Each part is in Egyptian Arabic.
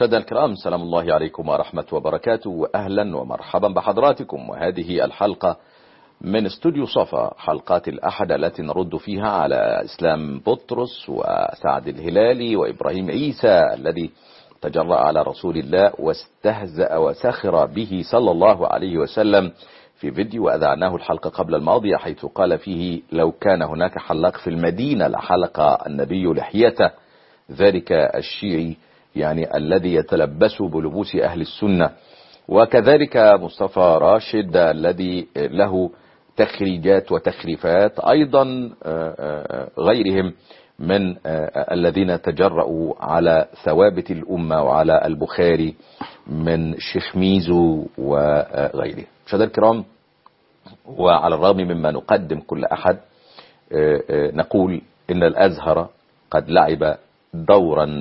مشاهدينا الكرام سلام الله عليكم ورحمة وبركاته وأهلا ومرحبا بحضراتكم وهذه الحلقة من استوديو صفا حلقات الأحد التي نرد فيها على إسلام بطرس وسعد الهلالي وإبراهيم عيسى الذي تجرأ على رسول الله واستهزأ وسخر به صلى الله عليه وسلم في فيديو أذعناه الحلقة قبل الماضية حيث قال فيه لو كان هناك حلاق في المدينة لحلق النبي لحيته ذلك الشيعي يعني الذي يتلبس بلبوس أهل السنة وكذلك مصطفى راشد الذي له تخريجات وتخريفات أيضا غيرهم من الذين تجرؤوا على ثوابت الأمة وعلى البخاري من شيخ ميزو وغيره مشاهدينا الكرام وعلى الرغم مما نقدم كل أحد نقول إن الأزهر قد لعب دورا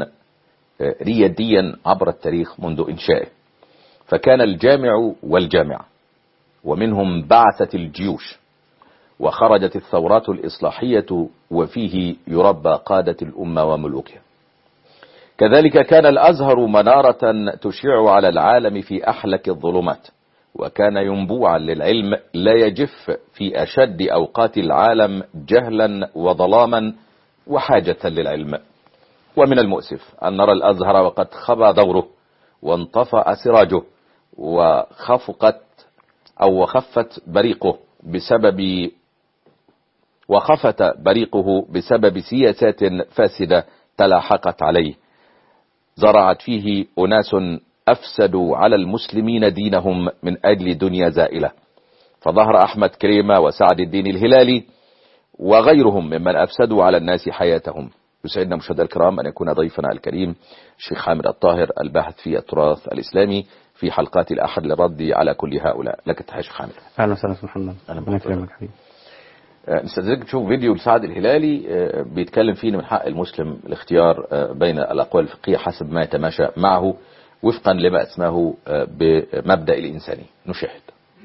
رياديا عبر التاريخ منذ إنشائه فكان الجامع والجامع ومنهم بعثت الجيوش وخرجت الثورات الإصلاحية وفيه يربى قادة الأمة وملوكها كذلك كان الأزهر منارة تشع على العالم في أحلك الظلمات وكان ينبوعا للعلم لا يجف في أشد أوقات العالم جهلا وظلاما وحاجة للعلم ومن المؤسف أن نرى الأزهر وقد خبى دوره وانطفأ سراجه وخفقت أو وخفت بريقه بسبب وخفت بريقه بسبب سياسات فاسدة تلاحقت عليه زرعت فيه أناس أفسدوا على المسلمين دينهم من أجل دنيا زائلة فظهر أحمد كريمة وسعد الدين الهلالي وغيرهم ممن أفسدوا على الناس حياتهم يسعدنا مشاهدينا الكرام أن يكون ضيفنا الكريم الشيخ حامد الطاهر الباحث في التراث الإسلامي في حلقات الأحد للرد على كل هؤلاء لك التحية شيخ حامد أهلا وسهلا محمد أهلا يكرمك حبيبي نستدرك تشوف فيديو لسعد الهلالي بيتكلم فيه من حق المسلم الاختيار بين الأقوال الفقهية حسب ما يتماشى معه وفقا لما اسمه بمبدأ الإنساني نشاهد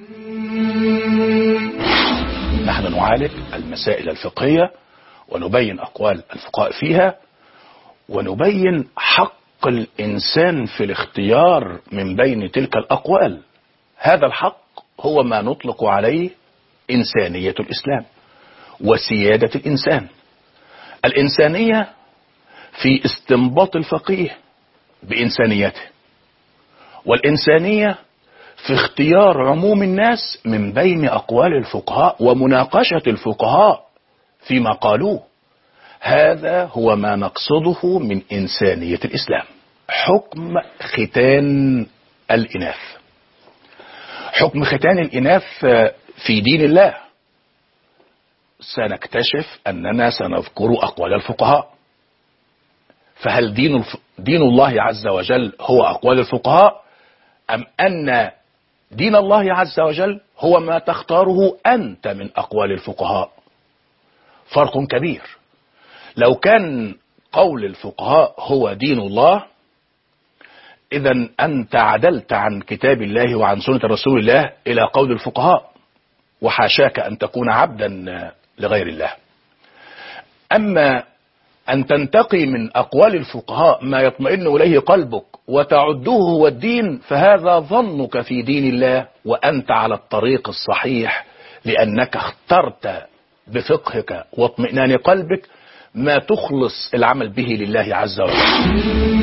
نحن نعالج المسائل الفقهية ونبين أقوال الفقهاء فيها ونبين حق الإنسان في الاختيار من بين تلك الأقوال هذا الحق هو ما نطلق عليه إنسانية الإسلام وسيادة الإنسان الإنسانية في استنباط الفقيه بإنسانيته والإنسانية في اختيار عموم الناس من بين أقوال الفقهاء ومناقشة الفقهاء فيما قالوه هذا هو ما نقصده من إنسانية الإسلام حكم ختان الإناث حكم ختان الإناث في دين الله سنكتشف أننا سنذكر أقوال الفقهاء فهل دين, الف... دين الله عز وجل هو أقوال الفقهاء أم أن دين الله عز وجل هو ما تختاره أنت من أقوال الفقهاء فرق كبير لو كان قول الفقهاء هو دين الله إذا أنت عدلت عن كتاب الله وعن سنة رسول الله إلى قول الفقهاء وحاشاك أن تكون عبدا لغير الله أما أن تنتقي من أقوال الفقهاء ما يطمئن إليه قلبك وتعده هو الدين فهذا ظنك في دين الله وأنت على الطريق الصحيح لأنك اخترت بفقهك واطمئنان قلبك ما تخلص العمل به لله عز وجل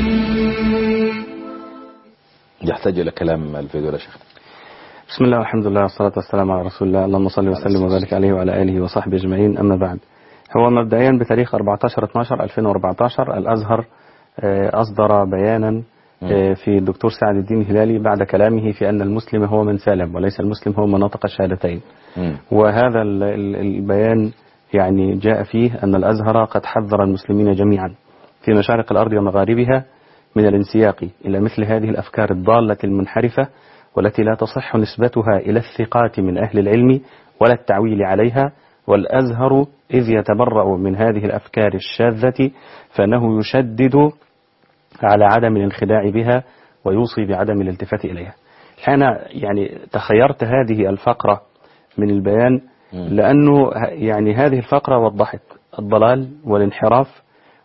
يحتاج إلى كلام الفيديو يا شيخ بسم الله والحمد لله والصلاة والسلام على رسول الله اللهم صل وسلم وبارك عليه وعلى آله وصحبه أجمعين أما بعد هو مبدئيا بتاريخ 14 12 2014 الازهر اصدر بيانا في الدكتور سعد الدين الهلالي بعد كلامه في ان المسلم هو من سالم وليس المسلم هو من نطق الشهادتين وهذا البيان يعني جاء فيه ان الازهر قد حذر المسلمين جميعا في مشارق الارض ومغاربها من الانسياق الى مثل هذه الافكار الضاله المنحرفه والتي لا تصح نسبتها الى الثقات من اهل العلم ولا التعويل عليها والأزهر إذ يتبرأ من هذه الأفكار الشاذة فإنه يشدد على عدم الانخداع بها ويوصي بعدم الالتفات إليها أنا يعني تخيرت هذه الفقرة من البيان لأنه يعني هذه الفقرة وضحت الضلال والانحراف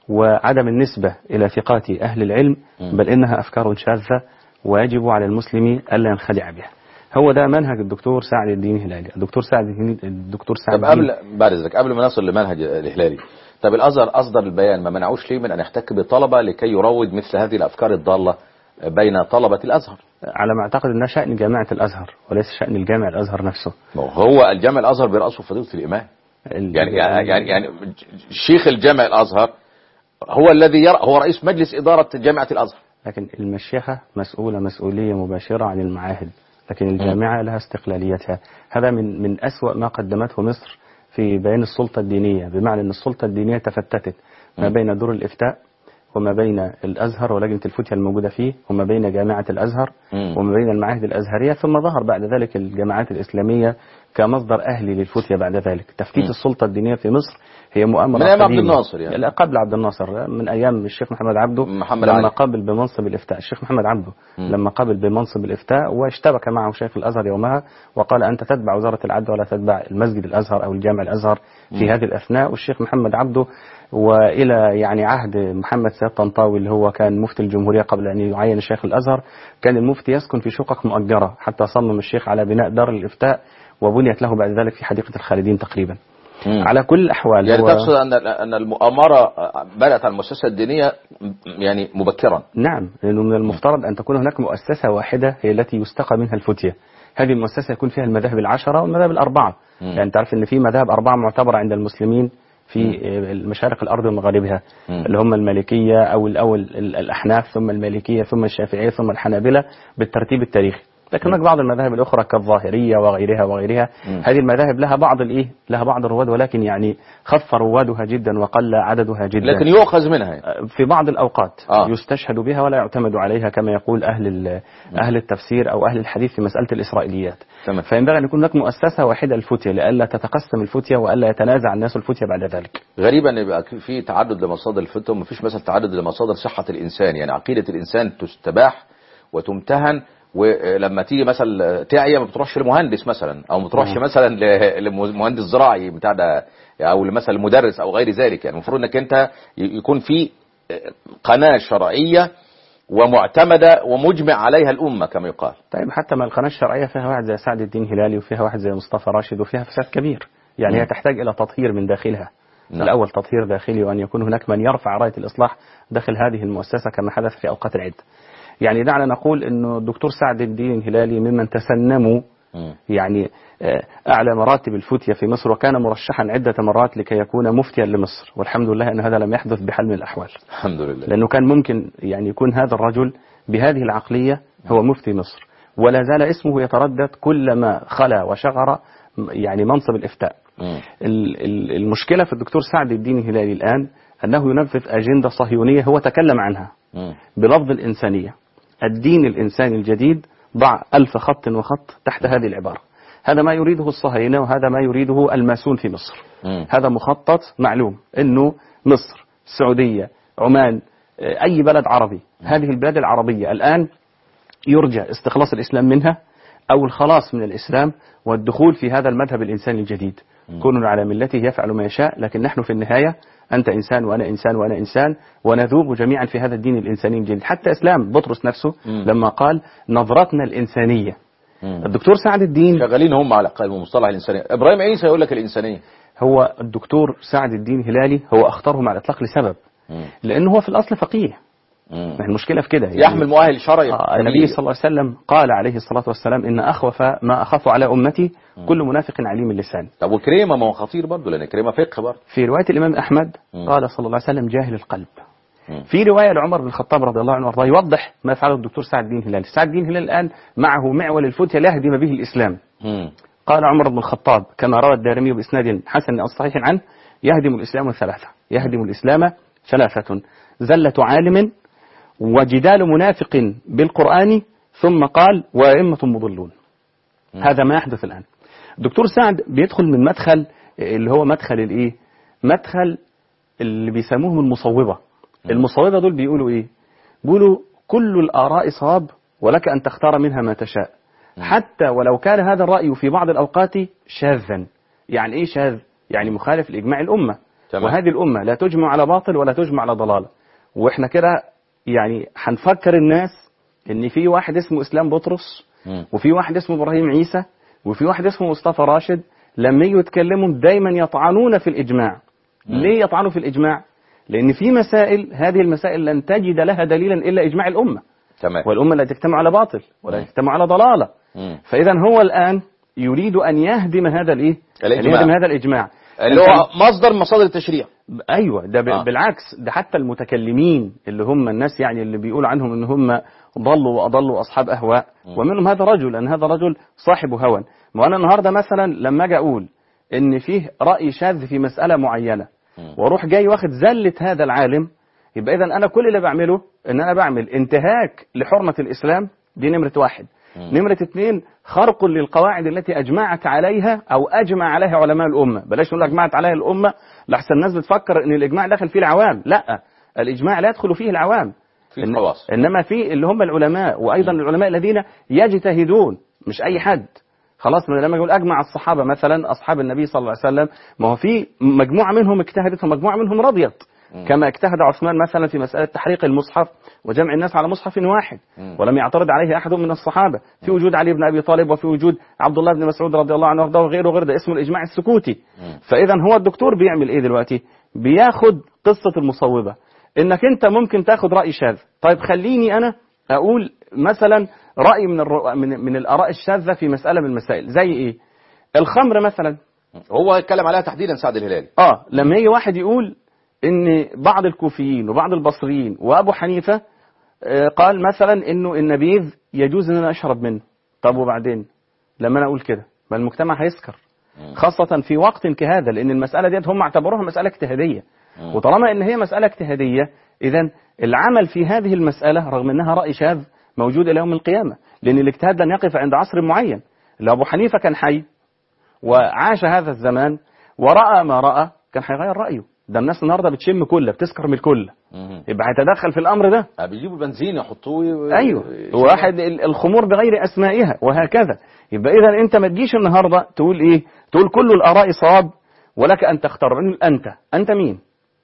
وعدم النسبة إلى ثقات أهل العلم مم. بل إنها أفكار شاذة ويجب على المسلم ألا ينخدع بها هو ده منهج الدكتور سعد الدين هلالي الدكتور سعد الدين الدكتور سعد طب الدين قبل بعد اذنك قبل ما نصل لمنهج الهلالي طب الازهر اصدر البيان ما منعوش ليه من ان يحتك بالطلبه لكي يروج مثل هذه الافكار الضاله بين طلبه الازهر على ما أعتقد أنها شأن جامعة الأزهر وليس شأن الجامع الأزهر نفسه ما هو الجامع الازهر براسه فضيله الامام ال- يعني يعني يعني شيخ الجامع الازهر هو الذي يرى هو رئيس مجلس اداره جامعه الازهر لكن المشيخة مسؤولة مسؤولية مباشرة عن المعاهد لكن الجامعة لها استقلاليتها هذا من من أسوأ ما قدمته مصر في بيان السلطة الدينية بمعنى أن السلطة الدينية تفتتت ما مم. بين دور الإفتاء وما بين الأزهر ولجنة الفتية الموجودة فيه وما بين جامعة الأزهر مم. وما بين المعاهد الأزهرية ثم ظهر بعد ذلك الجامعات الإسلامية كمصدر أهلي للفتية بعد ذلك تفتيت مم. السلطة الدينية في مصر هي مؤامرة من أيام عبد قديمة. الناصر يعني. لا قبل عبد الناصر من أيام الشيخ محمد عبده محمد لما علي. قابل بمنصب الإفتاء الشيخ محمد عبده مم. لما قابل بمنصب الإفتاء واشتبك معه شيخ الأزهر يومها وقال أنت تتبع وزارة العدل ولا تتبع المسجد الأزهر أو الجامع الأزهر في مم. هذه الأثناء والشيخ محمد عبده وإلى يعني عهد محمد سياد طنطاوي اللي هو كان مفتي الجمهورية قبل أن يعين الشيخ الأزهر كان المفتي يسكن في شقق مؤجرة حتى صمم الشيخ على بناء دار الإفتاء وبنيت له بعد ذلك في حديقة الخالدين تقريبا مم. على كل الأحوال يعني هو- تقصد ان ان المؤامره بدات على المؤسسه الدينيه يعني مبكرا نعم لأنه من المفترض أن تكون هناك مؤسسة واحدة هي التي يستقى منها الفتية هذه المؤسسة يكون فيها المذاهب العشرة والمذاهب الأربعة مم. يعني تعرف أن في مذاهب أربعة معتبرة عند المسلمين في مشارق الأرض ومغاربها مم. اللي هم المالكية أو الأول ال- الأحناف ثم المالكية ثم الشافعية ثم الحنابلة بالترتيب التاريخي لكن هناك بعض المذاهب الأخرى كالظاهرية وغيرها وغيرها مم. هذه المذاهب لها بعض الإيه لها بعض الرواد ولكن يعني خف روادها جدا وقل عددها جدا لكن يؤخذ منها يعني. في بعض الأوقات آه. يستشهد بها ولا يعتمد عليها كما يقول أهل ال- أهل التفسير أو أهل الحديث في مسألة الإسرائيليات تمام. فينبغي أن يكون هناك مؤسسة واحدة الفتية لئلا تتقسم الفتية وألا يتنازع الناس الفتية بعد ذلك غريب ان يبقى في تعدد لمصادر الفتوى ومفيش مثلا تعدد لمصادر صحه الانسان يعني عقيده الانسان تستباح وتمتهن ولما تيجي مثلا تعيا ما بتروحش لمهندس مثلا او ما بتروحش نعم. مثلا ل- لمهندس زراعي بتاع ده او مثلا مدرس او غير ذلك يعني المفروض انك انت ي- يكون في قناه شرعيه ومعتمده ومجمع عليها الامه كما يقال طيب حتى ما القناة الشرعية فيها واحد زي سعد الدين هلالي وفيها واحد زي مصطفى راشد وفيها فساد كبير يعني مم. هي تحتاج إلى تطهير من داخلها نعم. الأول تطهير داخلي وأن يكون هناك من يرفع راية الإصلاح داخل هذه المؤسسة كما حدث في أوقات العدة يعني دعنا نقول أنه الدكتور سعد الدين الهلالي ممن تسنموا مم. يعني آه، أعلى مراتب الفتية في مصر وكان مرشحا عدة مرات لكي يكون مفتيا لمصر والحمد لله أن هذا لم يحدث بحال من الأحوال الحمد لله لأنه كان ممكن يعني يكون هذا الرجل بهذه العقلية هو مفتي مصر ولا زال اسمه يتردد كلما خلا وشغر يعني منصب الإفتاء مم. ال- ال- المشكلة في الدكتور سعد الدين الهلالي الآن أنه ينفذ أجندة صهيونية هو تكلم عنها مم. بلفظ الإنسانية الدين الإنساني الجديد ضع ألف خط وخط تحت هذه العبارة هذا ما يريده الصهاينة وهذا ما يريده الماسون في مصر مم. هذا مخطط معلوم أنه مصر السعودية عمان آه، أي بلد عربي هذه البلاد العربية الآن يرجى استخلاص الإسلام منها أو الخلاص من الإسلام والدخول في هذا المذهب الإنساني الجديد كل على ملته يفعل ما يشاء لكن نحن في النهاية أنت إنسان وأنا إنسان وأنا إنسان ونذوب جميعا في هذا الدين الإنساني الجديد حتى إسلام بطرس نفسه مم. لما قال نظرتنا الإنسانية مم. الدكتور سعد الدين شغالين هم على قائمة مصطلح الإنسانية إبراهيم عيسى يقول لك الإنسانية هو الدكتور سعد الدين هلالي هو اختارهم على الإطلاق لسبب مم. لأنه هو في الأصل فقيه مم. ما هي المشكلة في كده يعني يحمل مؤهل شرعي آه، النبي صلى الله عليه وسلم قال عليه الصلاة والسلام إن أخوف ما أخاف على أمتي كل منافق عليم اللسان طب وكريمة ما هو خطير برضه لأن كريمة فقه برضه في رواية الإمام أحمد مم. قال صلى الله عليه وسلم جاهل القلب مم. في رواية لعمر بن الخطاب رضي الله عنه وارضاه يوضح ما فعله الدكتور سعد الدين هلال سعد الدين هلال الآن معه معول الفتية ليهدم به الإسلام مم. قال عمر بن الخطاب كما روى الدارمي بإسناد حسن أو صحيح عنه يهدم الإسلام ثلاثة يهدم الإسلام ثلاثة زلة عالم وجدال منافق بالقرآن ثم قال وأئمة مضلون هذا ما يحدث الآن دكتور سعد بيدخل من مدخل اللي هو مدخل الإيه مدخل اللي بيسموهم المصوبة المصوبة دول بيقولوا إيه بيقولوا كل الآراء صواب ولك أن تختار منها ما تشاء حتى ولو كان هذا الرأي في بعض الأوقات شاذا يعني إيه شاذ يعني مخالف لإجماع الأمة تمام. وهذه الأمة لا تجمع على باطل ولا تجمع على ضلالة وإحنا كده يعني هنفكر الناس إن في واحد اسمه إسلام بطرس مم. وفي واحد اسمه إبراهيم عيسى وفي واحد اسمه مصطفى راشد لما يجوا يتكلموا دايما يطعنون في الإجماع ليه يطعنوا في الإجماع؟ لأن في مسائل هذه المسائل لن تجد لها دليلا إلا إجماع الأمة تمام والأمة لا تجتمع على باطل ولا مم. تجتمع على ضلالة مم. فإذا هو الآن يريد أن يهدم هذا الإيه؟ أن الإجماع. يهدم هذا الإجماع اللي هو مصدر من مصادر التشريع ايوه ده ب- آه. بالعكس ده حتى المتكلمين اللي هم الناس يعني اللي بيقول عنهم ان هم ضلوا واضلوا اصحاب اهواء ومنهم هذا رجل ان هذا رجل صاحب هوى ما انا النهارده مثلا لما اجي اقول ان فيه راي شاذ في مساله معينه واروح جاي واخد زله هذا العالم يبقى اذا انا كل اللي بعمله ان انا بعمل انتهاك لحرمه الاسلام دي نمره واحد نمرة اثنين خرق للقواعد التي أجمعت عليها أو أجمع عليها علماء الأمة بلاش نقول أجمعت عليها الأمة لحسن الناس بتفكر أن الإجماع داخل فيه العوام لا الإجماع لا يدخل فيه العوام في إن- الخواص إنما في اللي هم العلماء وأيضا العلماء الذين يجتهدون مش أي حد خلاص من لما يقول أجمع الصحابة مثلا أصحاب النبي صلى الله عليه وسلم ما هو في مجموعة منهم اجتهدت ومجموعة منهم رضيت كما اجتهد عثمان مثلا في مسألة تحريق المصحف وجمع الناس على مصحف واحد ولم يعترض عليه أحد من الصحابة في وجود علي بن أبي طالب وفي وجود عبد الله بن مسعود رضي الله عنه وارضاه وغيره وغيره ده اسمه الإجماع السكوتي فإذا هو الدكتور بيعمل إيه دلوقتي بياخد قصة المصوبة إنك أنت ممكن تاخد رأي شاذ طيب خليني أنا أقول مثلا رأي من الرؤ... من, من الآراء الشاذة في مسألة من المسائل زي إيه الخمر مثلا هو اتكلم عليها تحديدا سعد الهلالي اه لما يجي واحد يقول ان بعض الكوفيين وبعض البصريين وابو حنيفه آه، قال مثلا انه النبيذ يجوز ان انا اشرب منه طب وبعدين لما انا اقول كده ما المجتمع هيسكر خاصة في وقت كهذا لأن المسألة ديت هم اعتبروها مسألة اجتهادية وطالما إن هي مسألة اجتهادية إذا العمل في هذه المسألة رغم أنها رأي شاذ موجود إلى يوم القيامة لأن الاجتهاد لن يقف عند عصر معين لو أبو حنيفة كان حي وعاش هذا الزمان ورأى ما رأى كان هيغير رأيه ده الناس النهارده بتشم كله بتسكر من الكله يبقى هيتدخل في الامر ده آه، بيجيبوا بنزين يحطوه ايوه واحد ال- الخمور بغير اسمائها وهكذا يبقى اذا انت ما تجيش النهارده تقول ايه تقول كل الاراء صواب ولك ان تختار انت انت مين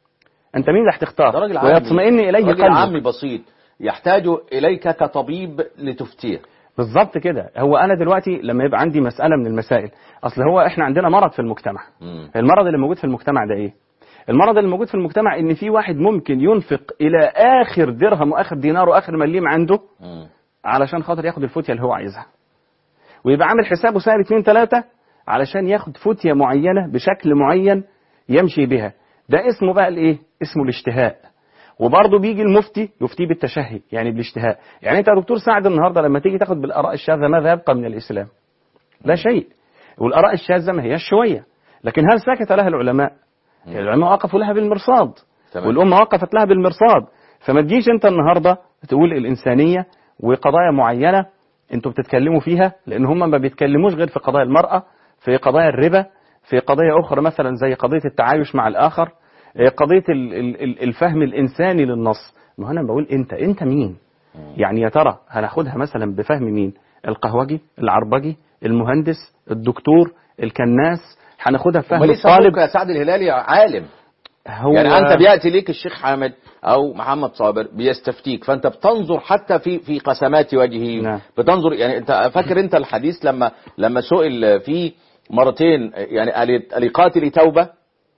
انت مين اللي ده هتختار راجل عامي ويطمئن اليه راجل قلبك عامي بسيط يحتاج اليك كطبيب لتفتيه بالظبط كده هو انا دلوقتي لما يبقى عندي مساله من المسائل اصل هو احنا عندنا مرض في المجتمع مم. المرض اللي موجود في المجتمع ده ايه المرض اللي موجود في المجتمع ان في واحد ممكن ينفق الى اخر درهم واخر دينار واخر مليم عنده مم. علشان خاطر ياخد الفتيه اللي هو عايزها ويبقى عامل حسابه سنه اتنين تلاته علشان ياخد فتيه معينه بشكل معين يمشي بها ده اسمه بقى الايه اسمه الاشتهاء وبرضه بيجي المفتي يفتيه بالتشهي يعني بالاشتهاء يعني انت يا دكتور سعد النهارده لما تيجي تاخد بالاراء الشاذه ماذا يبقى من الاسلام لا شيء والاراء الشاذه ما هياش شويه لكن هل سكت لها العلماء العلماء وقفوا لها بالمرصاد تمام. والامه وقفت لها بالمرصاد فما تجيش انت النهارده تقول الانسانيه وقضايا معينه انتوا بتتكلموا فيها لان هم ما بيتكلموش غير في قضايا المراه في قضايا الربا في قضايا اخرى مثلا زي قضيه التعايش مع الاخر آه، قضيه ال- ال- ال- الفهم الانساني للنص ما هو انا بقول انت انت مين يعني يا ترى هناخدها مثلا بفهم مين القهوجي العربجي المهندس الدكتور الكناس هناخدها بفهم امال ليه الطالب سموك يا سعد الهلالي عالم هو يعني انت بياتي ليك الشيخ حامد او محمد صابر بيستفتيك فانت بتنظر حتى في في قسمات وجهه نعم. بتنظر يعني انت فاكر انت الحديث لما لما سئل فيه مرتين يعني ألي- ألي قاتل توبه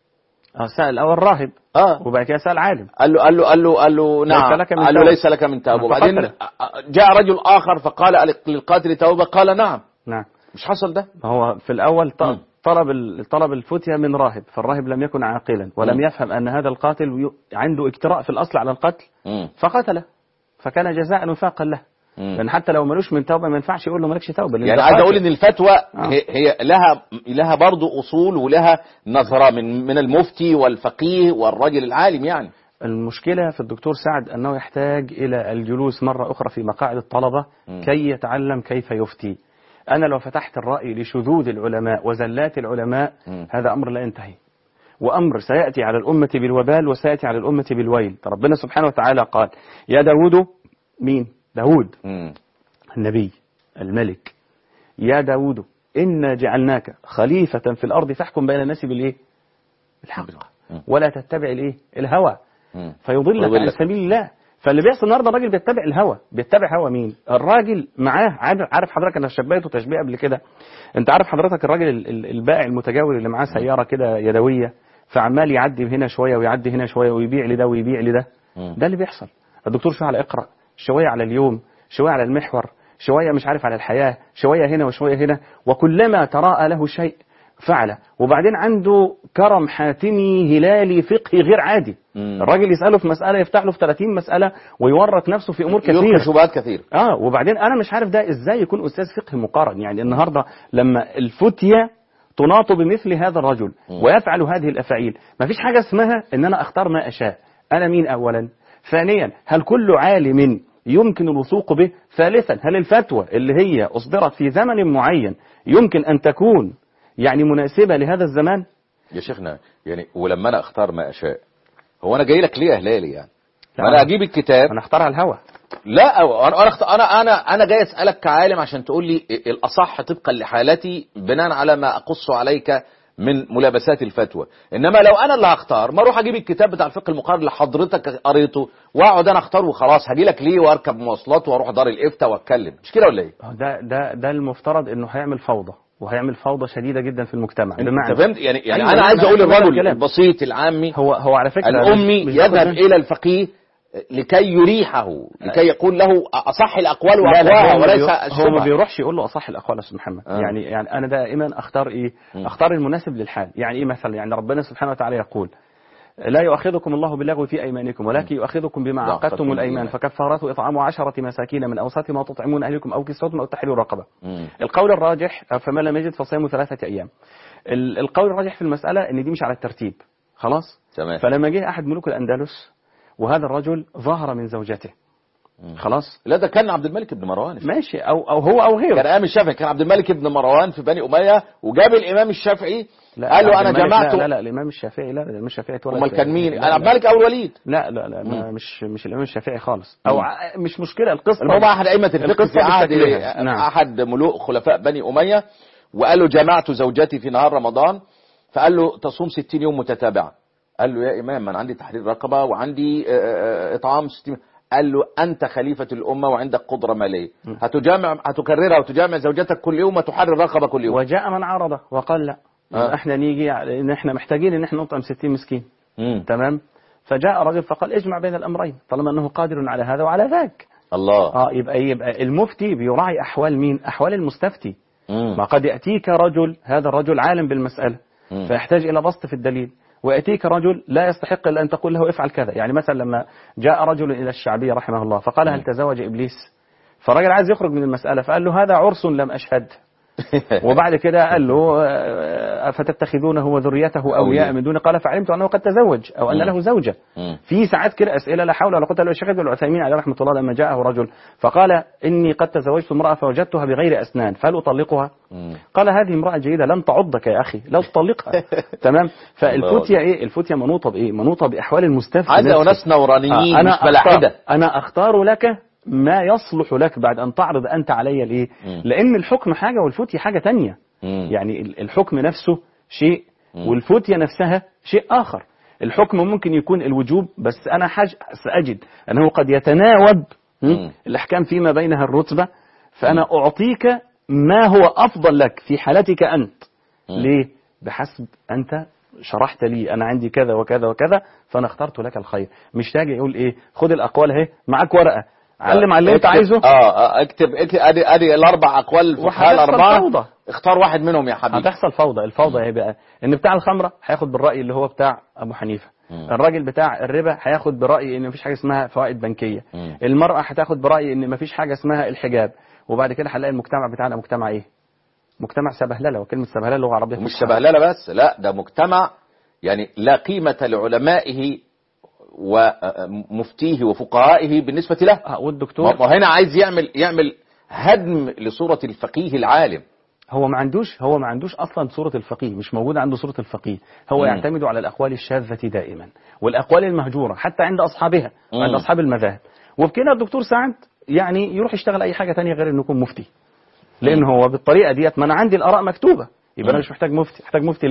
اه سأل الأول راهب اه وبعد كده سأل عالم قال له قال له قال له قال له نعم لك من قال له توبة. ليس لك من توبه نعم، وبعدين فقتله. جاء رجل اخر فقال ألي- للقاتل توبه قال نعم نعم مش حصل ده هو في الأول ط- مم. طلب ال- طلب الفتية من راهب فالراهب لم يكن عاقلا ولم مم. يفهم أن هذا القاتل ي- عنده اجتراء في الأصل على القتل مم. فقتله فكان جزاء وفاقا له مم. لأن حتى لو ملوش من توبة ما ينفعش يقول له مالكش توبة لأن يعني ده عايز قاتل. اقول ان الفتوى آه. هي, هي لها لها برضه اصول ولها نظره من من المفتي والفقيه والرجل العالم يعني المشكلة في الدكتور سعد أنه يحتاج إلى الجلوس مرة أخرى في مقاعد الطلبة مم. كي يتعلم كيف يفتي أنا لو فتحت الرأي لشذوذ العلماء وزلات العلماء مم. هذا أمر لا ينتهي وأمر سيأتي على الأمة بالوبال وسيأتي على الأمة بالويل ربنا سبحانه وتعالى قال يا داود مين داود مم. النبي الملك يا داود إنا جعلناك خليفة في الأرض فاحكم بين الناس بالإيه بالحق مم. ولا تتبع الايه الهوى مم. فيضلك عن ويضلك. سبيل الله فاللي بيحصل النهارده الراجل بيتبع الهوى بيتبع هوى مين الراجل معاه عارف عارف حضرتك انا شبهته تشبيه قبل كده انت عارف حضرتك الراجل ال- ال- البائع المتجول اللي معاه سياره كده يدويه فعمال يعدي هنا شويه ويعدي هنا شويه ويبيع لده ويبيع لده مم. ده اللي بيحصل الدكتور شويه على اقرا شويه على اليوم شويه على المحور شويه مش عارف على الحياه شويه هنا وشويه هنا وكلما تراءى له شيء فعله وبعدين عنده كرم حاتمي هلالي فقهي غير عادي مم. الراجل يساله في مساله يفتح له في 30 مساله ويورط نفسه في امور يلقي كثيره شبهات كثير اه وبعدين انا مش عارف ده ازاي يكون استاذ فقه مقارن يعني النهارده لما الفتيه تناط بمثل هذا الرجل ويفعل هذه الافاعيل ما فيش حاجه اسمها ان انا اختار ما اشاء انا مين اولا ثانيا هل كل عالم يمكن الوثوق به ثالثا هل الفتوى اللي هي اصدرت في زمن معين يمكن ان تكون يعني مناسبه لهذا الزمان يا شيخنا يعني ولما انا اختار ما اشاء هو انا جاي لك ليه يا هلالي يعني لا، ما انا اجيب الكتاب انا اختار على الهوى لا أو- انا انا اخت- انا انا انا جاي اسالك كعالم عشان تقول لي الاصح طبقا لحالتي بناء على ما اقص عليك من ملابسات الفتوى انما لو انا اللي هختار ما اروح اجيب الكتاب بتاع الفقه المقارن اللي حضرتك قريته واقعد انا اختار وخلاص هاجي لك ليه واركب مواصلات واروح دار الافتاء واتكلم مش كده ولا ايه ده ده ده المفترض انه هيعمل فوضى وهيعمل فوضى شديده جدا في المجتمع انت فهمت يعني يعني أيوة، انا عايز أنا اقول عايز أقول الرجل الكلام. البسيط العامي هو هو على فكره الأمي مش- مش باخد يذهب منه. إلى الفقيه لكي يريحه لكي يقول له أصح الأقوال لا لا وأقواها هو ما وليس بيرو- هو ما الشبهة بيروحش يقول له اصح الاقوال يا استاذ محمد آه. يعني يعني انا دائما اختار ايه مم. اختار المناسب للحال يعني ايه مثلا يعني ربنا سبحانه وتعالى يقول لا يؤاخذكم الله باللغو في ايمانكم ولكن يؤاخذكم بما لا، عقدتم عقدتم الايمان الأيمان. فكفارته اطعام عشرة مساكين من اوسط ما تطعمون اهلكم او كسوتهم او تحرير رقبه مم. القول الراجح فمن لم يجد فصيام ثلاثه ايام ال- القول الراجح في المساله ان دي مش على الترتيب خلاص تمام فلما جه احد ملوك الاندلس وهذا الرجل ظهر من زوجته خلاص لا ده كان عبد الملك بن مروان ماشي او او هو او غيره كان ايام الشافعي كان عبد الملك بن مروان في بني اميه وجاب الامام الشافعي لا قال له عبد انا الملك- جمعت لا لا, لا الامام الشافعي لا الامام الشافعي اتولد امال في- كان مين لا انا عبد لا. الملك او الوليد لا لا لا ما مم. مش مش الامام الشافعي خالص او مم. ع- مش مشكله القصه المهم احد ائمه الفقه القصة في عهد بشكلها. نعم. احد ملوك خلفاء بني اميه وقال له جمعت زوجتي في نهار رمضان فقال له تصوم 60 يوم متتابعه قال له يا امام انا عندي تحرير رقبه وعندي آه، آه، اطعام 60 قال له انت خليفه الامه وعندك قدره ماليه هتجامع هتكررها وتجامع زوجتك كل يوم وتحرر رقبه كل يوم وجاء من عارضه وقال لا آه. احنا نيجي على- ان احنا محتاجين ان احنا نطعم 60 مسكين مم. تمام فجاء رجل فقال اجمع بين الامرين طالما انه قادر على هذا وعلى ذاك الله اه يبقى يبقى المفتي بيراعي احوال مين احوال المستفتي مم. ما قد يأتيك رجل هذا الرجل عالم بالمسألة مم. فيحتاج إلى بسط في الدليل ويأتيك رجل لا يستحق إلا أن تقول له افعل كذا يعني مثلا لما جاء رجل إلى الشعبية رحمه الله فقال هل تزوج إبليس فالراجل عايز يخرج من المسألة فقال له هذا عرس لم أشهد وبعد كده قال له آه، أفتتخذونه وذريته أولياء أولياء. من دون قال فعلمت أنه قد تزوج أو أن مم. له زوجة مم. في ساعات كده أسئلة لا حول ولا قوة إلا بالله الشيخ ابن العثيمين عليه رحمة الله لما جاءه رجل فقال إني قد تزوجت امرأة فوجدتها بغير أسنان فهل أطلقها؟ مم. قال هذه امرأة جيدة لن تعضك يا أخي لا تطلقها تمام فالفتية إيه الفتية منوطة بإيه منوطة بأحوال المستفتي عايز نفسه. ناس نورانيين آه، أنا مش ملاحده أختار أنا أختار لك ما يصلح لك بعد أن تعرض أنت علي الإيه مم. لأن الحكم حاجة والفتية حاجة تانية مم. يعني ال- الحكم نفسه شيء مم. والفتية نفسها شيء آخر الحكم ممكن يكون الوجوب بس أنا حاج سأجد أنه قد يتناوب م? مم. الأحكام فيما بينها الرتبة فأنا أعطيك ما هو أفضل لك في حالتك أنت مم. ليه؟ بحسب أنت شرحت لي أنا عندي كذا وكذا وكذا فأنا اخترت لك الخير مش تاجي يقول إيه خد الأقوال أهي معاك ورقة علم على اللي أنت اكتب- عايزه اه اه اكتب اكتب ادي ادي الاربع اقوال الفقهاء وهتحصل الاربعه فوضى. اختار واحد منهم يا حبيبي هتحصل فوضى الفوضى ايه بقى ان بتاع الخمره هياخد بالراي اللي هو بتاع ابو حنيفه مم. الراجل بتاع الربا هياخد براي ان مفيش حاجه اسمها فوائد بنكيه مم. المراه هتاخد براي ان مفيش حاجه اسمها الحجاب وبعد كده هنلاقي المجتمع بتاعنا مجتمع ايه مجتمع سبهلله وكلمه سبهلله لغه عربيه ومش فصحى. شبهلله بس لا ده مجتمع يعني لا قيمة لعلمائه ومفتيه وفقهائه بالنسبة له آه، ما والدكتور ما هنا عايز يعمل يعمل هدم لصورة الفقيه العالم هو ما عندوش هو ما عندوش اصلا صوره الفقيه مش موجوده عنده صوره الفقيه هو مم. يعتمد على الاقوال الشاذه دائما والاقوال المهجوره حتى عند اصحابها وعند مم. اصحاب المذاهب وبكده الدكتور سعد يعني يروح يشتغل اي حاجه تانية غير انه يكون مفتي لان هو بالطريقه ديت ما انا عندي الاراء مكتوبه يبقى انا مم. مش محتاج مفتي محتاج مفتي ليه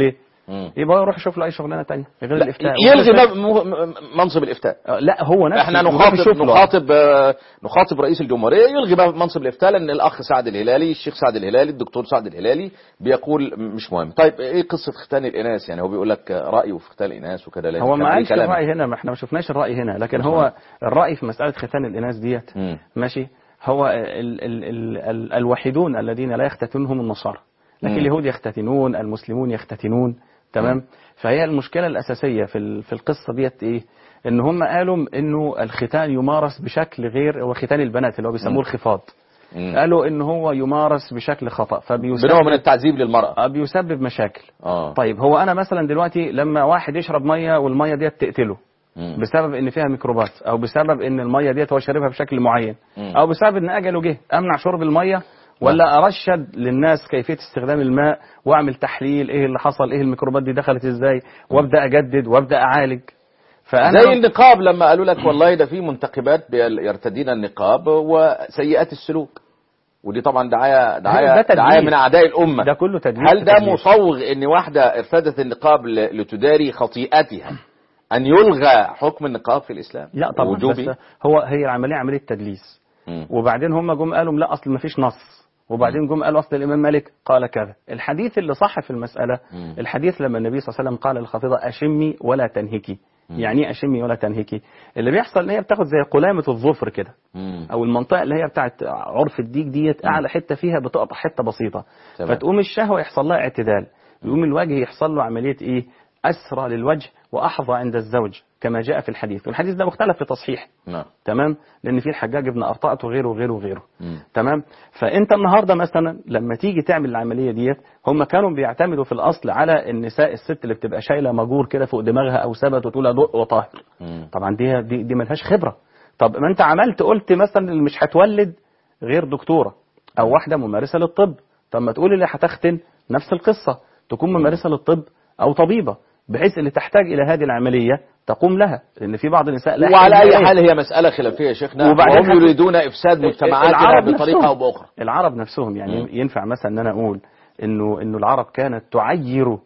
مم. يبقى يروح يشوف له اي شغلانه تانية غير الافتاء يلغي م- م- منصب الافتاء آه، لا هو نفسه احنا يروح نخاطب يشوف له. نخاطب آه، نخاطب رئيس الجمهوريه يلغي بقى منصب الافتاء لان الاخ سعد الهلالي الشيخ سعد الهلالي الدكتور سعد الهلالي بيقول مش مهم طيب ايه قصه ختان الاناث يعني هو بيقول لك رايه في ختان الاناث وكده لازم هو كان ما عليه قالش كلام. الرأي هنا ما احنا ما شفناش الرأي هنا لكن هو الرأي في مسألة ختان الإناث ديت مم. ماشي هو ال ال ال ال الوحيدون الذين لا يختتنهم النصارى لكن مم. اليهود يختتنون المسلمون يختتنون تمام فهي المشكلة الأساسية في ال- في القصة ديت إيه إن هم قالوا إنه الختان يمارس بشكل غير هو ختان البنات اللي هو بيسموه الخفاض مم. قالوا إن هو يمارس بشكل خطأ بنوع من فبيسبب التعذيب للمراه آه، بيسبب مشاكل اه طيب هو أنا مثلا دلوقتي لما واحد يشرب مية والمية ديت تقتله مم. بسبب ان فيها ميكروبات او بسبب ان الميه ديت هو شاربها بشكل معين مم. او بسبب ان اجله جه امنع شرب الميه ولا ارشد للناس كيفيه استخدام الماء واعمل تحليل ايه اللي حصل ايه الميكروبات دي دخلت ازاي وابدا اجدد وابدا اعالج فانا زي النقاب لما قالوا لك والله ده في منتخبات بيل- يرتدين النقاب وسيئات السلوك ودي طبعا دعايه دعايه ده تدليس. دعايه من اعداء الامه ده كله تدليس هل ده وتدليس. مصوغ ان واحده ارتدت النقاب ل- لتداري خطيئتها ان يلغى حكم النقاب في الاسلام لا طبعا وجوبي بس هو هي العمليه عمليه تدليس مم. وبعدين هم جم قالوا لا اصل ما فيش نص وبعدين جم قالوا اصل الامام مالك قال كذا الحديث اللي صح في المساله مم. الحديث لما النبي صلى الله عليه وسلم قال للخطيبه اشمي ولا تنهكي يعني ايه اشمي ولا تنهكي اللي بيحصل ان هي بتاخد زي قلامه الظفر كده مم. او المنطقه اللي هي بتاعت عرف الديك ديت اعلى حته فيها بتقطع حته بسيطه تمام. فتقوم الشهوه يحصل لها اعتدال يقوم الوجه يحصل له عمليه ايه اسرى للوجه واحظى عند الزوج كما جاء في الحديث والحديث ده مختلف في تصحيح نعم تمام لان في الحجاج ابن ارطاط وغيره وغيره وغيره مم. تمام فانت النهارده مثلا لما تيجي تعمل العمليه ديت هم كانوا بيعتمدوا في الاصل على النساء الست اللي بتبقى شايله مجور كده فوق دماغها او ثبت وتقول ادق وطاهر مم. طبعا دي دي, دي ملهاش خبره طب ما انت عملت قلت مثلا اللي مش هتولد غير دكتوره او واحده ممارسه للطب طب ما تقول اللي هتختن نفس القصه تكون ممارسه للطب او طبيبه بحيث اللي تحتاج الى هذه العمليه تقوم لها لان في بعض النساء لا وعلى يحتاج اي إليها. حال هي مساله خلافيه يا شيخنا وبعدين وهم هت- يريدون افساد مجتمعاتنا العرب بطريقه نفسهم. او باخرى العرب نفسهم يعني مم. ينفع مثلا ان انا اقول انه انه العرب كانت تعير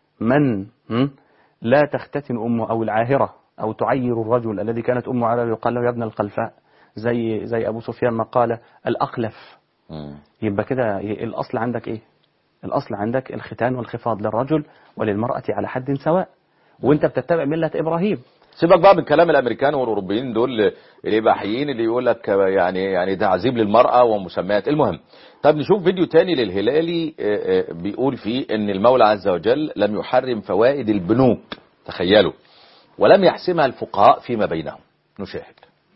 من هم؟ لا تختتن امه او العاهره او تعير الرجل الذي كانت امه على يقال له يا ابن القلفاء زي زي ابو سفيان ما قال الاقلف مم. يبقى كده ي- الاصل عندك ايه الاصل عندك الختان والخفاض للرجل وللمراه على حد سواء وانت بتتبع مله ابراهيم سيبك بقى من كلام الامريكان والاوروبيين دول الاباحيين اللي يقول لك يعني يعني تعذيب للمراه ومسميات المهم طب نشوف فيديو تاني للهلالي آه، آه، بيقول فيه ان المولى عز وجل لم يحرم فوائد البنوك تخيلوا ولم يحسمها الفقهاء فيما بينهم نشاهد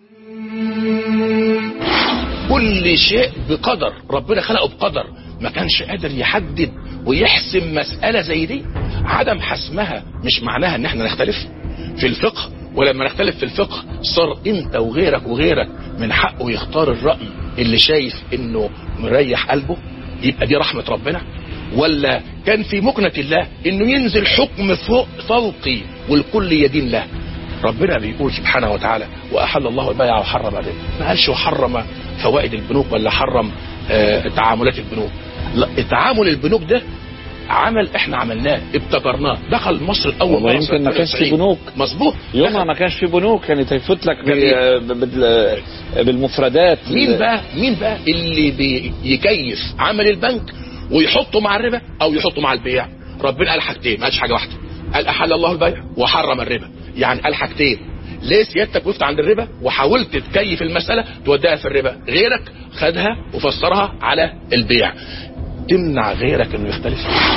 كل شيء بقدر ربنا خلقه بقدر ما كانش قادر يحدد ويحسم مسألة زي دي عدم حسمها مش معناها ان احنا نختلف في الفقه ولما نختلف في الفقه صار انت وغيرك وغيرك من حقه يختار الرأي اللي شايف انه مريح قلبه يبقى دي رحمة ربنا ولا كان في مكنة الله انه ينزل حكم فوق فوقي والكل يدين له ربنا بيقول سبحانه وتعالى واحل الله البيع وحرم الربا ما قالش وحرم فوائد البنوك ولا حرم آه، تعاملات البنوك لا تعامل البنوك ده عمل احنا عملناه ابتكرناه دخل مصر اول والله مرة يمكن سنة ما كانش في 93. بنوك. مظبوط يومها دخل. ما كانش في بنوك كانت هيفوت لك جميل. بال- بال- بالمفردات مين بقى مين بقى اللي بيكيف عمل البنك ويحطه مع الربا او يحطه مع البيع ربنا قال حاجتين ما قالش حاجه واحده قال احل الله البيع وحرم الربا يعني قال حاجتين ليه سيادتك وقفت عند الربا وحاولت تكيف المساله توديها في الربا غيرك خدها وفسرها على البيع تمنع غيرك انه يختلف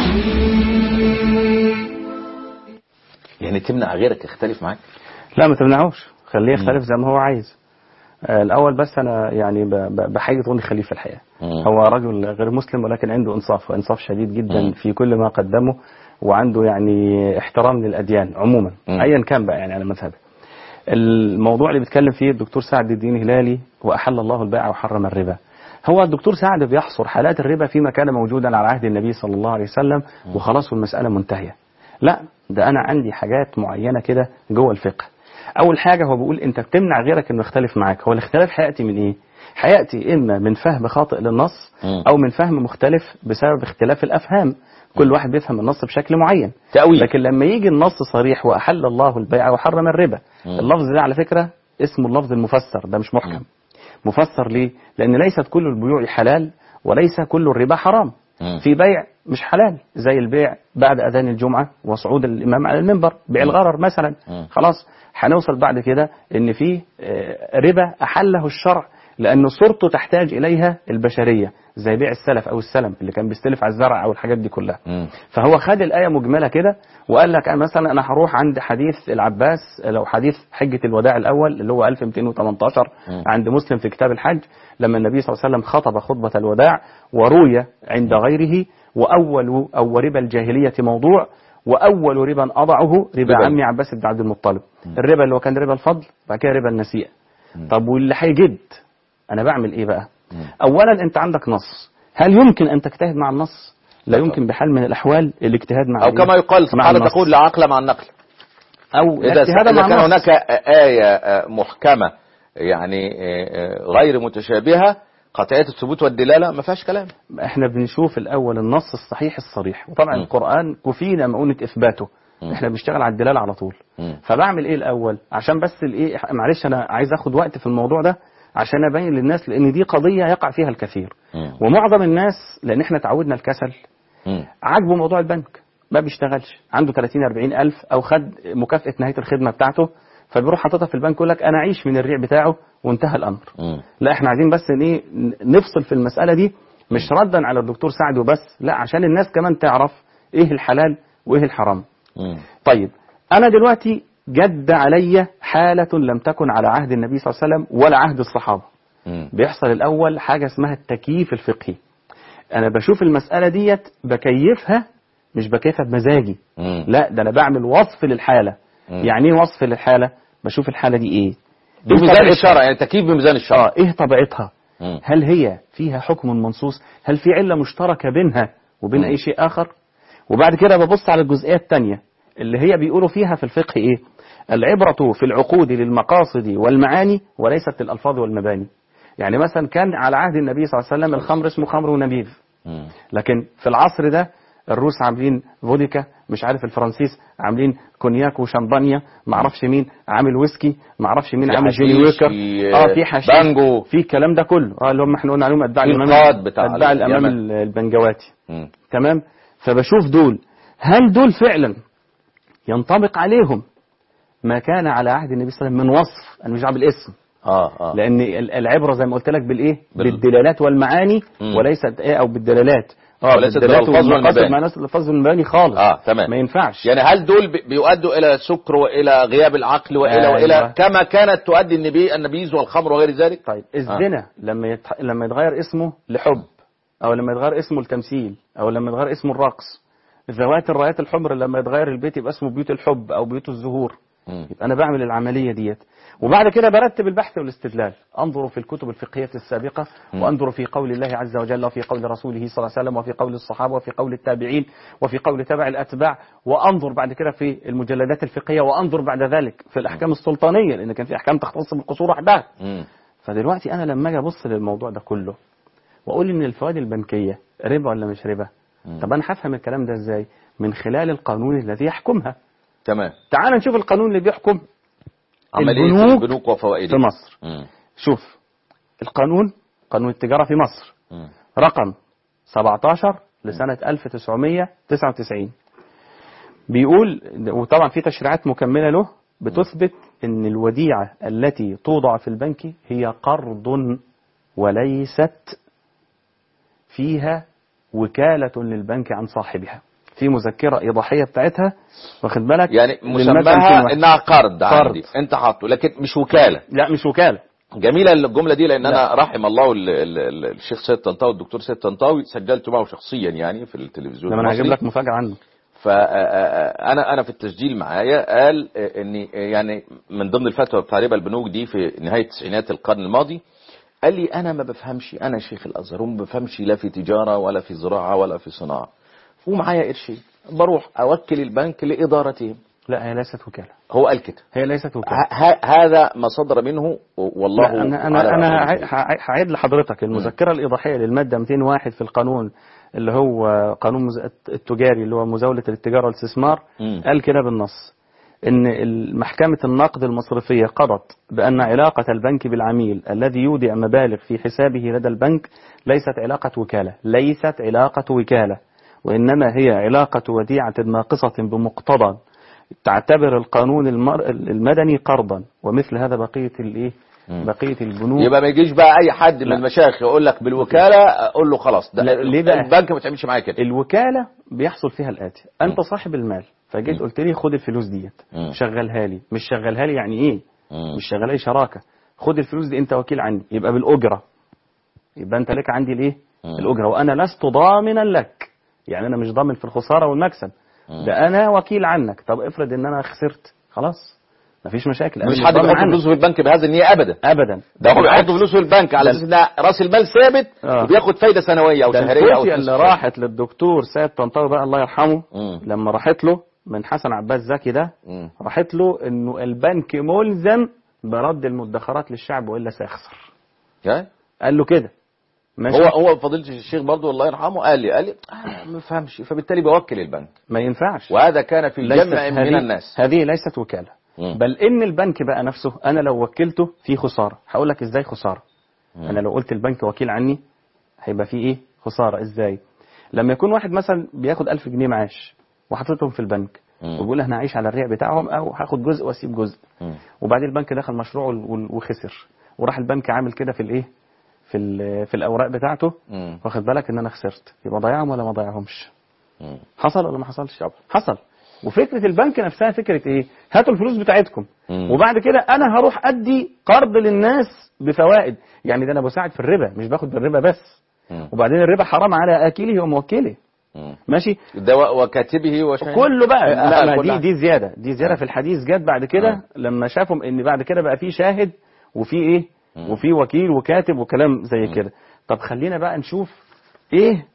يعني تمنع غيرك يختلف معاك لا ما تمنعوش خليه يختلف زي ما هو عايز آه، الاول بس انا يعني ب- ب- بحيي طول خليفه الحقيقه مم. هو رجل غير مسلم ولكن عنده انصاف وانصاف شديد جدا مم. في كل ما قدمه وعنده يعني احترام للاديان عموما مم. ايا كان بقى يعني على مذهبه الموضوع اللي بيتكلم فيه الدكتور سعد الدين هلالي واحل الله البيع وحرم الربا هو الدكتور سعد بيحصر حالات الربا فيما كان موجودا على عهد النبي صلى الله عليه وسلم وخلاص والمساله منتهيه لا ده انا عندي حاجات معينه كده جوه الفقه اول حاجه هو بيقول انت بتمنع غيرك انه يختلف معاك هو الاختلاف هياتي من ايه هياتي اما من فهم خاطئ للنص مم. او من فهم مختلف بسبب اختلاف الافهام كل واحد بيفهم النص بشكل معين تأويل. لكن لما يجي النص صريح واحل الله البيع وحرم الربا مم. اللفظ ده على فكره اسمه اللفظ المفسر ده مش محكم مفسر ليه لان ليست كل البيوع حلال وليس كل الربا حرام مم. في بيع مش حلال زي البيع بعد اذان الجمعه وصعود الامام على المنبر بيع الغرر مثلا مم. خلاص هنوصل بعد كده ان في آه، ربا احله الشرع لان صورته تحتاج اليها البشريه زي بيع السلف او السلم اللي كان بيستلف على الزرع او الحاجات دي كلها مم. فهو خد الآية مجملة كده وقال لك أنا مثلا أنا هروح عند حديث العباس لو حديث حجة الوداع الأول اللي هو 1218 مم. عند مسلم في كتاب الحج لما النبي صلى الله عليه وسلم خطب خطبة الوداع وروي عند غيره وأول أو ربا الجاهلية موضوع وأول ربا أضعه ربا ربا. عمي عباس بن عبد المطلب الربا اللي هو كان ربا الفضل بعد كده ربا النسيئة طب واللي هيجد أنا بعمل إيه بقى؟ أولا أنت عندك نص هل يمكن أن تجتهد مع النص؟ لا يمكن بحال من الأحوال الاجتهاد مع أو الإيه؟ كما يقال مع سبحانه النص. تقول لا عقل مع النقل أو إذا اجتهاد إذا مع كان النص. هناك آية آه، محكمة يعني آه، آه، غير متشابهة قطعية الثبوت والدلالة ما فيهاش كلام احنا بنشوف الاول النص الصحيح الصريح وطبعا م. القران كفينا مؤونه اثباته م. احنا بنشتغل على الدلاله على طول م. فبعمل ايه الاول عشان بس الايه معلش انا عايز اخد وقت في الموضوع ده عشان ابين للناس لان دي قضيه يقع فيها الكثير مم. ومعظم الناس لان احنا تعودنا الكسل مم. عاجبه موضوع البنك ما بيشتغلش عنده 30 40 الف او خد مكافاه نهايه الخدمه بتاعته فبيروح حاططها في البنك يقول لك انا اعيش من الريع بتاعه وانتهى الامر مم. لا احنا عايزين بس ان ايه نفصل في المساله دي مش ردا على الدكتور سعد وبس لا عشان الناس كمان تعرف ايه الحلال وايه الحرام مم. طيب انا دلوقتي جد علي حاله لم تكن على عهد النبي صلى الله عليه وسلم ولا عهد الصحابه مم. بيحصل الاول حاجه اسمها التكييف الفقهي انا بشوف المساله ديت بكيفها مش بكيفها بمزاجي مم. لا ده انا بعمل وصف للحاله مم. يعني ايه وصف للحاله بشوف الحاله دي ايه بميزان طبيعتها؟ الشرع يعني تكييف بميزان الشرع اه ايه طبيعتها مم. هل هي فيها حكم منصوص هل في علة مشتركة بينها وبين مم. أي شيء آخر وبعد كده ببص على الجزئية الثانية اللي هي بيقولوا فيها في الفقه إيه العبرة في العقود للمقاصد والمعاني وليست للألفاظ والمباني يعني مثلا كان على عهد النبي صلى الله عليه وسلم الخمر اسمه خمر ونبيذ مم. لكن في العصر ده الروس عاملين فوديكا مش عارف الفرنسيس عاملين كونياك وشامبانيا ما اعرفش مين عامل ويسكي ما اعرفش مين في عامل جيلي حشيش، ويكر في، اه في حشيش بانجو. في الكلام ده كله اه اللي هم احنا قلنا عليهم اتباع في الامام القائد بتاع اتباع الامام اليمن. البنجواتي مم. تمام فبشوف دول هل دول فعلا ينطبق عليهم ما كان على عهد النبي صلى الله عليه وسلم من وصف انا مش دعوه بالاسم اه اه لان ال- العبره زي ما قلت لك بالايه بال- بالدلالات والمعاني مم. وليست ايه او بالدلالات اه وليست بالدلالات بالألفاظ والمقاصد والمباني. مع ناس الالفاظ والمباني خالص اه تمام ما ينفعش يعني هل دول بي- بيؤدوا الى سكر والى غياب العقل والى أيوة. والى كما كانت تؤدي النبي النبيذ والخمر وغير ذلك طيب الزنا لما يتح... لما يتغير اسمه لحب او لما يتغير اسمه لتمثيل او لما يتغير اسمه الرقص ذوات الرايات الحمر لما يتغير البيت يبقى اسمه بيوت الحب او بيوت الزهور مم. يبقى انا بعمل العمليه ديت وبعد كده برتب البحث والاستدلال انظر في الكتب الفقهيه السابقه مم. وانظر في قول الله عز وجل وفي قول رسوله صلى الله عليه وسلم وفي قول الصحابه وفي قول التابعين وفي قول تبع الاتباع وانظر بعد كده في المجلدات الفقهيه وانظر بعد ذلك في الاحكام السلطانيه لان كان في احكام تختص بالقصور وحدها مم. فدلوقتي انا لما اجي ابص للموضوع ده كله واقول ان الفوائد البنكيه ربا ولا مش ربا مم. طب انا هفهم الكلام ده ازاي من خلال القانون الذي يحكمها تمام تعال نشوف القانون اللي بيحكم عملية البنوك البنوك وفوائدها في مصر مم. شوف القانون قانون التجارة في مصر مم. رقم 17 لسنة 1999 بيقول وطبعا في تشريعات مكملة له بتثبت ان الوديعة التي توضع في البنك هي قرض وليست فيها وكالة للبنك عن صاحبها في مذكرة إيضاحية بتاعتها واخد بالك يعني للمادة مسماها 201. انها قرض قرض. عندي انت حاطه لكن مش وكالة لا مش وكالة جميلة الجملة دي لان انا لا. رحم الله ال- ال- ال- الشيخ سيد طنطاوي الدكتور سيد طنطاوي سجلت معه شخصيا يعني في التلفزيون لما انا هجيب المصري. لك مفاجأة عنه فانا انا في التسجيل معايا قال ان يعني من ضمن الفتوى بتاع ربا البنوك دي في نهايه تسعينات القرن الماضي قال لي انا ما بفهمش انا شيخ الازهر وما بفهمش لا في تجاره ولا في زراعه ولا في صناعه ومعايا قرشين بروح اوكل البنك لادارتهم لا هي ليست وكالة هو قال كده هي ليست وكالة ه- ه- هذا ما صدر منه والله لا أنا على أنا أنا علم هع- به. هع- هعيد لحضرتك المذكرة الإيضاحية للمادة 201 في القانون اللي هو قانون مز- التجاري اللي هو مزاولة التجارة والاستثمار مم. قال كده بالنص إن محكمة النقد المصرفية قضت بأن علاقة البنك بالعميل الذي يودع مبالغ في حسابه لدى البنك ليست علاقة وكالة ليست علاقة وكالة وإنما هي علاقة وديعة ناقصة بمقتضى تعتبر القانون المر... المدني قرضا ومثل هذا بقية الإيه مم. بقية البنوك يبقى ما يجيش بقى اي حد من لا. المشايخ يقول لك بالوكاله اقول له خلاص ده لا، ليه بقى؟ البنك ما تعملش معايا كده الوكالة بيحصل فيها الآتي أنت صاحب المال فجيت مم. قلت لي خد الفلوس ديت مم. شغلها لي مش شغلها لي يعني إيه مم. مش شغلها لي شراكة خد الفلوس دي أنت وكيل عني يبقى بالأجرة يبقى أنت لك عندي الإيه مم. الأجرة وأنا لست ضامنا لك يعني أنا مش ضامن في الخسارة والمكسب مم. ده أنا وكيل عنك طب افرض إن أنا خسرت خلاص مفيش مشاكل أنا مش حد ضامن بيحط عنك. فلوسه في البنك بهذا النية ابدا أبدا ده هو بالعكس. بيحط فلوسه في البنك على اساس ان راس المال ثابت آه. وبياخد فايده سنويه او ده شهريه او الكوفية اللي تسعة. راحت للدكتور سيد طنطاوي بقى الله يرحمه مم. لما راحت له من حسن عباس زكي ده مم. راحت له انه البنك ملزم برد المدخرات للشعب والا سيخسر يعني قال له كده ماشي هو هو فضيله الشيخ برضه الله يرحمه قال لي قال لي آه ما فهمش فبالتالي بوكل البنك ما ينفعش وهذا كان في ليست الجمع من هذه- الناس هذه ليست وكاله مم. بل ان البنك بقى نفسه انا لو وكلته في خساره هقول لك ازاي خساره مم. انا لو قلت البنك وكيل عني هيبقى في ايه خساره ازاي لما يكون واحد مثلا بياخد 1000 جنيه معاش وحاططهم في البنك مم. وبيقول انا هعيش على الريع بتاعهم او هاخد جزء واسيب جزء مم. وبعدين البنك دخل مشروع وال- وال- وخسر وراح البنك عامل كده في الايه في ال- في الاوراق بتاعته مم. واخد بالك ان انا خسرت يبقى ضيعهم ولا ما ضيعهمش مم. حصل ولا ما حصلش حصل وفكره البنك نفسها فكره ايه هاتوا الفلوس بتاعتكم مم. وبعد كده انا هروح ادي قرض للناس بفوائد يعني ده انا بساعد في الربا مش باخد بالربا بس مم. وبعدين الربا حرام على اكله وموكله مم. ماشي ده و- وكاتبه وشاهده كله بقى آه، لا ما كلها. دي دي زياده دي زياده آه. في الحديث جت بعد كده آه. لما شافوا ان بعد كده بقى في شاهد وفي ايه مم. وفي وكيل وكاتب وكلام زي كده طب خلينا بقى نشوف ايه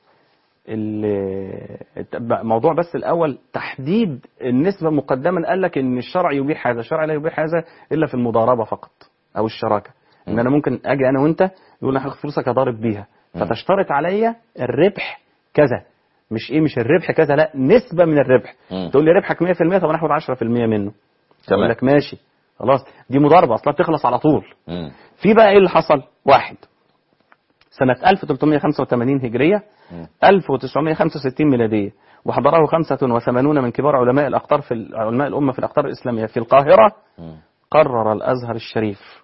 ال- موضوع بس الاول تحديد النسبه مقدما قال لك ان الشرع يبيح هذا الشرع لا يبيح هذا الا في المضاربه فقط او الشراكه ان انا ممكن اجي انا وانت نقول انا هاخد فلوسك اضارب بيها مم. فتشترط عليا الربح كذا مش ايه مش الربح كذا لا نسبه من الربح مم. تقول لي ربحك 100% طب انا هاخد 10% منه تمام. اقول لك ماشي خلاص دي مضاربه اصلا بتخلص على طول مم. في بقى ايه اللي حصل واحد سنة 1385 هجرية مم. 1965 ميلادية وحضره 85 من كبار علماء الأقطار في ال- علماء الأمة في الأقطار الإسلامية في القاهرة مم. قرر الأزهر الشريف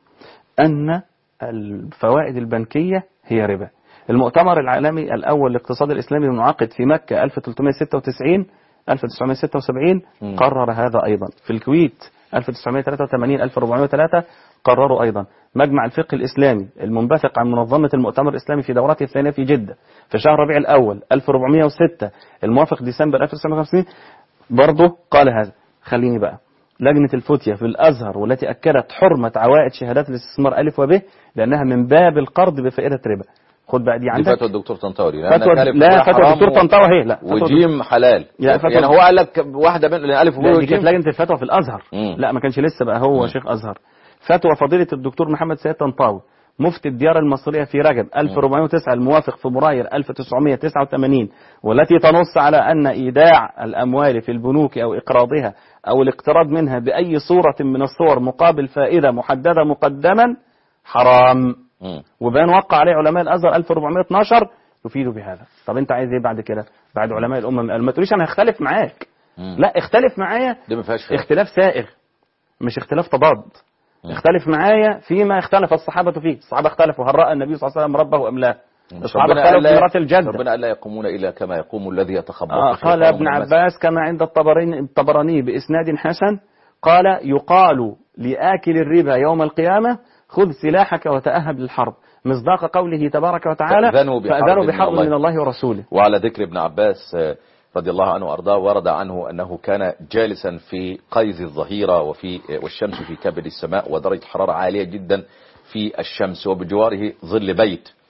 أن الفوائد البنكية هي ربا المؤتمر العالمي الأول للاقتصاد الإسلامي المنعقد في مكة 1396 1976 مم. قرر هذا أيضا في الكويت 1983 1403 قرروا أيضا مجمع الفقه الإسلامي المنبثق عن منظمة المؤتمر الإسلامي في دورته الثانية في جدة في شهر ربيع الأول 1406 الموافق ديسمبر 1955 برضه قال هذا خليني بقى لجنة الفتية في الأزهر والتي أكدت حرمة عوائد شهادات الاستثمار ألف وب لأنها من باب القرض بفائدة ربا خد بقى دي دي عندك فتوى الدكتور طنطاوي فتوى لا فتوى الدكتور طنطاوي هي لا فتوى وجيم حلال لا، فتوى- يعني هو قال لك واحده من الالف لا، وب دي كانت وجيم لجنة الفتوى في الأزهر مم. لا ما كانش لسه بقى هو مم. شيخ أزهر فتوى فضيلة الدكتور محمد سيد طنطاوي مفتي الديار المصرية في رجب 1409 الموافق فبراير 1989 والتي تنص على أن إيداع الأموال في البنوك أو إقراضها أو الاقتراض منها بأي صورة من الصور مقابل فائدة محددة مقدما حرام مم. وبان وقع عليه علماء الازهر 1412 يفيدوا بهذا طب انت عايز ايه بعد كده بعد علماء الامه ما تقوليش انا هختلف معاك مم. لا اختلف معايا دي ما فيهاش خلاف. اختلاف سائغ مش اختلاف تضاد مم. اختلف معايا فيما اختلف الصحابة فيه الصحابة اختلفوا هل رأى النبي صلى الله عليه وسلم ربه أم لا مش الصحابة ربنا اختلفوا قال في لا- مرات الجد ربنا قال لا يقومون الا كما يقوم الذي يتخبط آه الشيطان قال ابن من المس. عباس كما عند الطبراني, الطبراني بإسناد حسن قال يقال لآكل الربا يوم القيامة خذ سلاحك وتأهب للحرب مصداق قوله تبارك وتعالى فأذنوا بحرب فأذنوا من بحرب الله. من الله ورسوله وعلى ذكر ابن عباس آه، رضي الله عنه وارضاه ورد عنه انه كان جالسا في قيظ الظهيره وفي والشمس في كبد السماء ودرجه حراره عاليه جدا في الشمس وبجواره ظل بيت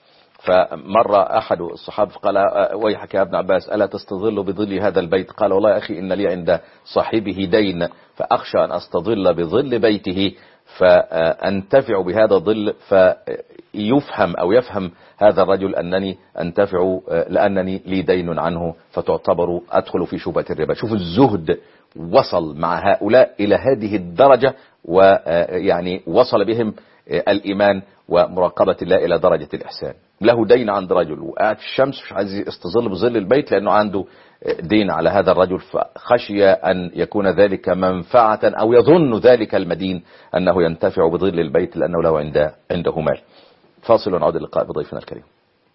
فمر أحد الصحابة قال آه، ويحك يا ابن عباس ألا تستظل بظل هذا البيت قال والله يا أخي إن لي عند صاحبه دين فأخشى أن أستظل بظل بيته فأنتفع بهذا الظل فيفهم أو يفهم هذا الرجل أنني أنتفع آه، لأنني لي دين عنه فتعتبر أدخل في شبهة الربا شوف الزهد وصل مع هؤلاء إلى هذه الدرجة ويعني وصل بهم آه، الإيمان ومراقبة الله إلى درجة الإحسان له دين عند رجل وقاعد في الشمس مش عايز يستظل بظل البيت لأنه عنده دين على هذا الرجل فخشي أن يكون ذلك منفعة أو يظن ذلك المدين أنه ينتفع بظل البيت لأنه له عنده, عنده مال فاصل ونعود اللقاء بضيفنا الكريم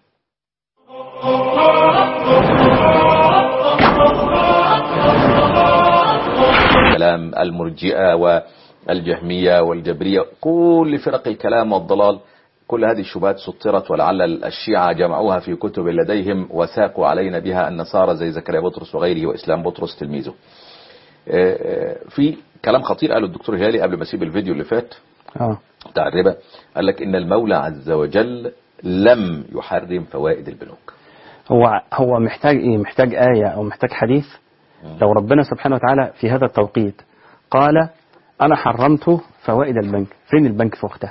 كلام المرجئة والجهمية والجبرية كل فرق الكلام والضلال كل هذه الشبهات سطرت ولعل الشيعة جمعوها في كتب لديهم وساقوا علينا بها النصارى زي زكريا بطرس وغيره وإسلام بطرس تلميذه آه، آه، في كلام خطير قاله الدكتور هلالي قبل ما اسيب الفيديو اللي فات اه بتاع الربا قال لك ان المولى عز وجل لم يحرم فوائد البنوك هو هو محتاج ايه محتاج آية او محتاج حديث لو ربنا سبحانه وتعالى في هذا التوقيت قال انا حرمت فوائد البنك فين البنك في وقتها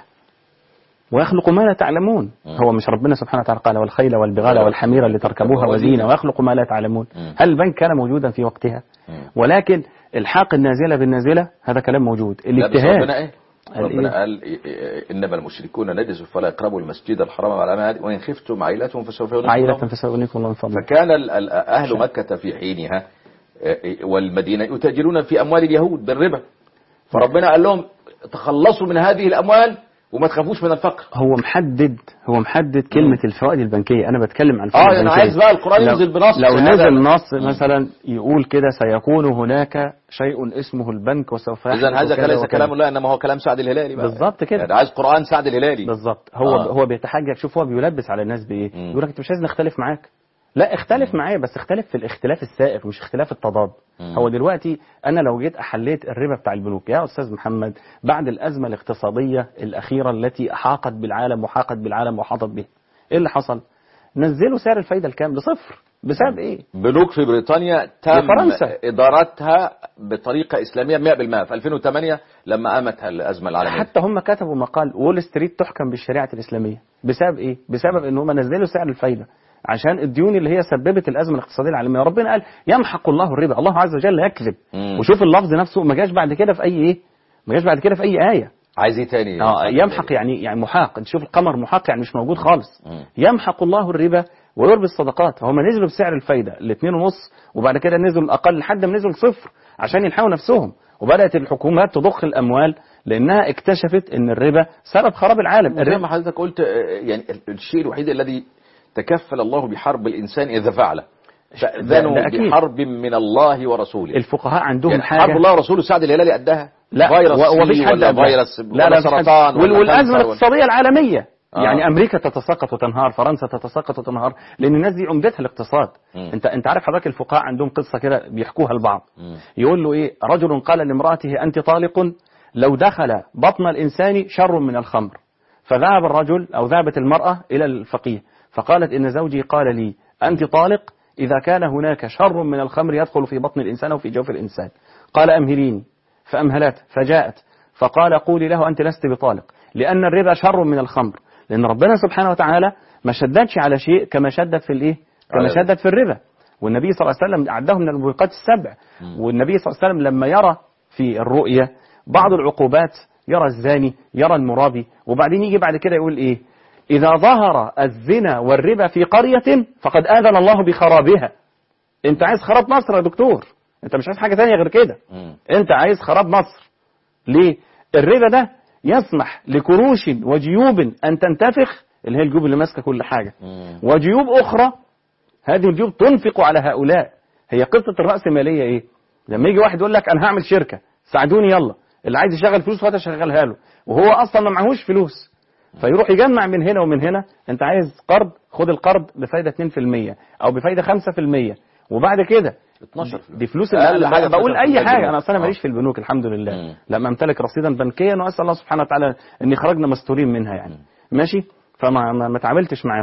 ويخلق ما لا تعلمون مم. هو مش ربنا سبحانه وتعالى قال والخيل والبغال والحمير اللي تركبوها وزينة ويخلق ما لا تعلمون مم. هل البنك كان موجودا في وقتها مم. ولكن الحاق النازلة بالنازلة هذا كلام موجود لا بس الاجتهاد ربنا ايه قال ربنا إيه؟ قال إيه- إيه- انما المشركون نجس فلا يقربوا المسجد الحرام على ما وان خفتم عائلتهم فسوف يغنيكم عائلة الله. فسأغنيكم الله من فضله فكان ال- ال- اهل مكة في حينها آه، والمدينة يتاجرون في اموال اليهود بالربا فربنا قال لهم تخلصوا من هذه الاموال وما تخافوش من الفقر هو محدد هو محدد كلمة الفوائد البنكية أنا بتكلم عن اه الفوائد انا البنكية. عايز بقى القرآن لو- ينزل بنص لو هذا- نزل نص مثلا يقول كده سيكون هناك شيء اسمه البنك وسوف اذا يحدث هذا كذا ليس وكذا. كلام الله انما هو كلام سعد الهلالي بقى بالظبط كده. يعني عايز قرآن سعد الهلالي بالظبط هو آه. هو بيتحجج شوف هو بيلبس على الناس بايه مم. يقول لك انت مش عايز نختلف معاك لا اختلف معايا بس اختلف في الاختلاف السائغ مش اختلاف التضاد مم. هو دلوقتي انا لو جيت احليت الربا بتاع البنوك يا استاذ محمد بعد الازمه الاقتصاديه الاخيره التي احاقت بالعالم وحاقت بالعالم وحاطت به ايه اللي حصل نزلوا سعر الفايده الكام لصفر بسبب ايه بنوك في بريطانيا تم لفرنسا. ادارتها بطريقه اسلاميه 100% في 2008 لما قامت الازمه العالميه حتى هم كتبوا مقال وول ستريت تحكم بالشريعه الاسلاميه بسبب ايه بسبب ان هم نزلوا سعر الفايده عشان الديون اللي هي سببت الازمه الاقتصاديه العالميه ربنا قال يمحق الله الربا الله عز وجل يكذب مم. وشوف اللفظ نفسه ما جاش بعد كده في اي ايه ما جاش بعد كده في اي ايه عايز ايه تاني اه يمحق يعني يعني محاق انت شوف القمر محاق يعني مش موجود خالص مم. يمحق الله الربا ويربي الصدقات هم نزلوا بسعر الفايده الاثنين ونص وبعد كده نزلوا الاقل لحد ما نزلوا صفر عشان يلحقوا نفسهم وبدات الحكومات تضخ الاموال لانها اكتشفت ان الربا سبب خراب العالم زي الربا ما حضرتك قلت آه، يعني الشيء الوحيد الذي تكفل الله بحرب الانسان اذا فعله فاذنوا ده أكيد. بحرب من الله ورسوله الفقهاء عندهم يعني حاجه حرب الله ورسوله سعد الهلالي قدها لا فيروس و- ومفيش سي حد ولا قدها. فيروس لا ولا لا مفيش حد. سرطان وال- ولا والازمه كانسر ولا- الاقتصاديه العالميه آه. يعني امريكا تتساقط وتنهار فرنسا تتساقط وتنهار لان الناس دي عمدتها الاقتصاد مم. انت انت عارف حضرتك الفقهاء عندهم قصه كده بيحكوها لبعض مم. يقول له ايه رجل قال لامراته انت طالق لو دخل بطن الانسان شر من الخمر فذهب الرجل او ذهبت المراه الى الفقيه فقالت ان زوجي قال لي انت طالق اذا كان هناك شر من الخمر يدخل في بطن الانسان او في جوف الانسان قال امهليني فامهلت فجاءت فقال قولي له انت لست بطالق لان الربا شر من الخمر لان ربنا سبحانه وتعالى ما شددش على شيء كما شدد في الايه كما على- شدد في الربا والنبي صلى الله عليه وسلم أعده من الموبقات السبع والنبي صلى الله عليه وسلم لما يرى في الرؤيا بعض العقوبات يرى الزاني يرى المرابي وبعدين يجي بعد كده يقول إيه إذا ظهر الزنا والربا في قرية فقد آذن الله بخرابها أنت عايز خراب مصر يا دكتور أنت مش عايز حاجة تانية غير كده مم. أنت عايز خراب مصر ليه الربا ده يسمح لكروش وجيوب أن تنتفخ اللي هي الجيوب اللي ماسكة كل حاجة مم. وجيوب أخرى هذه الجيوب تنفق على هؤلاء هي قصة الرأسمالية إيه لما يجي واحد يقول لك أنا هعمل شركة ساعدوني يلا اللي عايز يشغل فلوس وهذا شغلها له وهو أصلا ما معهوش فلوس فيروح يجمع من هنا ومن هنا أنت عايز قرض خد القرض بفايدة 2% أو بفايدة 5% وبعد كده 12 دي فلوس أقل اللي حاجة بقول في اي البنك. حاجه انا اصل انا آه. ماليش في البنوك الحمد لله مم. لما امتلك رصيدا بنكيا واسال الله سبحانه وتعالى اني خرجنا مستورين منها يعني ماشي فما ما, ما تعاملتش معاهم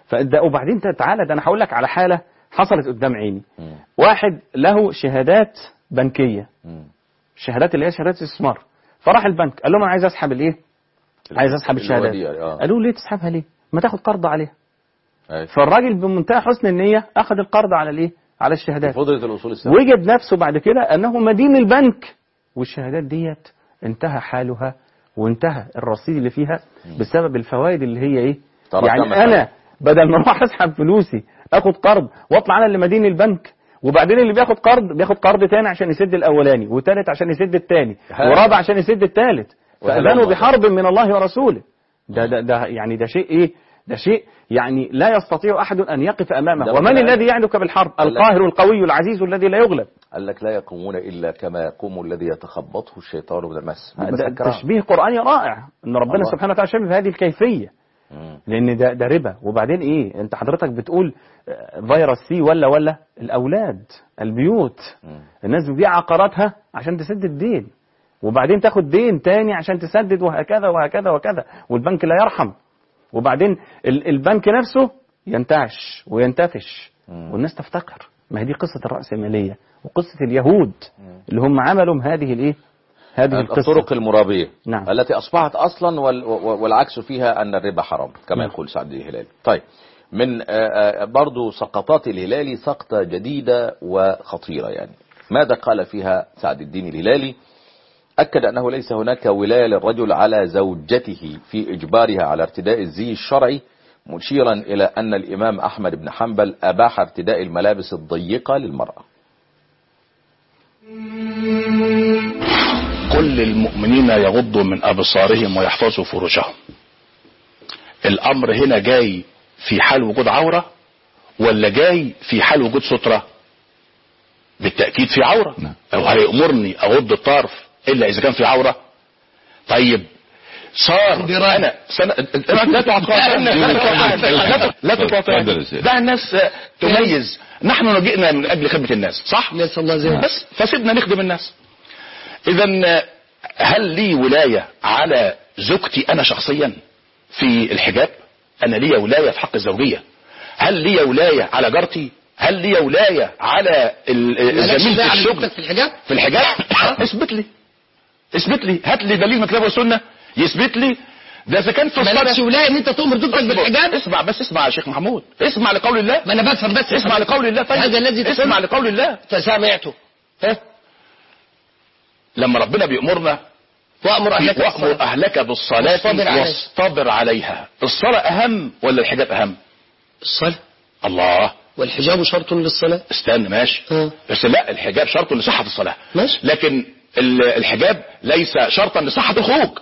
فده وبعدين ت- تعالى ده انا هقول لك على حاله حصلت قدام عيني مم. واحد له شهادات بنكيه مم. الشهادات اللي هي شهادات استثمار فراح البنك قال لهم انا عايز اسحب الايه عايز اسحب الشهادات الوديعة، آه. قالوا له ليه تسحبها ليه ما تاخد قرض عليها أي. فالراجل بمنتهى حسن النيه اخذ القرض على الايه على الشهادات فضلت الأصول السابقة وجد نفسه بعد كده انه مدين البنك والشهادات ديت انتهى حالها وانتهى الرصيد اللي فيها بسبب الفوائد اللي هي ايه تراكمت يعني عليه. انا بدل ما اروح اسحب فلوسي اخد قرض واطلع انا اللي مدين البنك وبعدين اللي بياخد قرض بياخد قرض تاني عشان يسد الاولاني وتالت عشان يسد التاني هذا. ورابع عشان يسد التالت وهذا فاذانوا هو. بحرب من الله ورسوله ده ده ده يعني ده شيء ايه ده شيء يعني لا يستطيع احد ان يقف امامه ده ومن ربنا الذي يعدك بالحرب قال لك- القاهر القوي العزيز الذي لا يغلب قال لك لا يقومون إلا كما يقوم الذي يتخبطه الشيطان من المس ده تشبيه قرآني رائع ان ربنا الله. سبحانه وتعالى شبه بهذه الكيفية مم. لان ده ده ربا وبعدين ايه انت حضرتك بتقول آه، فيروس سي ولا ولا الاولاد البيوت مم. الناس بتبيع عقاراتها عشان تسد الدين وبعدين تاخد دين تاني عشان تسدد وهكذا وهكذا وكذا والبنك لا يرحم وبعدين ال- البنك نفسه ينتعش وينتفش مم. والناس تفتقر ما هي دي قصة الرأسمالية وقصة اليهود اللي هم عملوا هذه الايه هذه القصة الطرق المرابية نعم. التي أصبحت أصلا وال- و- والعكس فيها أن الربا حرام كما نعم. يقول سعد الهلالي طيب من آه، آه، برضو سقطات الهلالي سقطة جديدة وخطيرة يعني ماذا قال فيها سعد الدين الهلالي أكد أنه ليس هناك ولاية للرجل على زوجته في إجبارها على ارتداء الزي الشرعي مشيرا إلى أن الإمام أحمد بن حنبل أباح ارتداء الملابس الضيقة للمرأة كل المؤمنين يغضوا من أبصارهم ويحفظوا فروجهم الأمر هنا جاي في حال وجود عورة ولا جاي في حال وجود سترة بالتأكيد في عورة نعم. أو هيأمرني أغض الطرف إلا إذا كان في عورة طيب صار انا سنة لا تقاطعني لا- لا تقاطعني ده الناس تميز نحن جئنا من اجل خدمه الناس صح نسأل الله زي بس فسيبنا نخدم الناس اذا هل لي ولايه على زوجتي انا شخصيا في الحجاب انا لي ولايه في حق الزوجيه هل لي ولايه على جارتي هل لي ولايه على ال- الزميل في الشغل في الحجاب في الحجاب اثبت لي اثبت لي هات لي دليل من الكتاب والسنه يثبت لي ده اذا كان في مالكش الصلاه ولايه ان انت تؤمر زوجتك بالحجاب اسمع بس اسمع يا شيخ محمود اسمع لقول الله ما انا بفهم بس اسمع لقول الله طيب هذا الذي اسمع تسمع لقول الله فسمعته ها لما ربنا بيأمرنا وامر اهلك وأمر بالصلاة. أهلك بالصلاة واصطبر عليها. واصطبر عليها الصلاة أهم ولا الحجاب أهم الصلاة الله والحجاب شرط للصلاة استنى ماشي اه. بس لا الحجاب شرط لصحة الصلاة ماشي. لكن ال- الحجاب ليس شرطا لصحة الخروج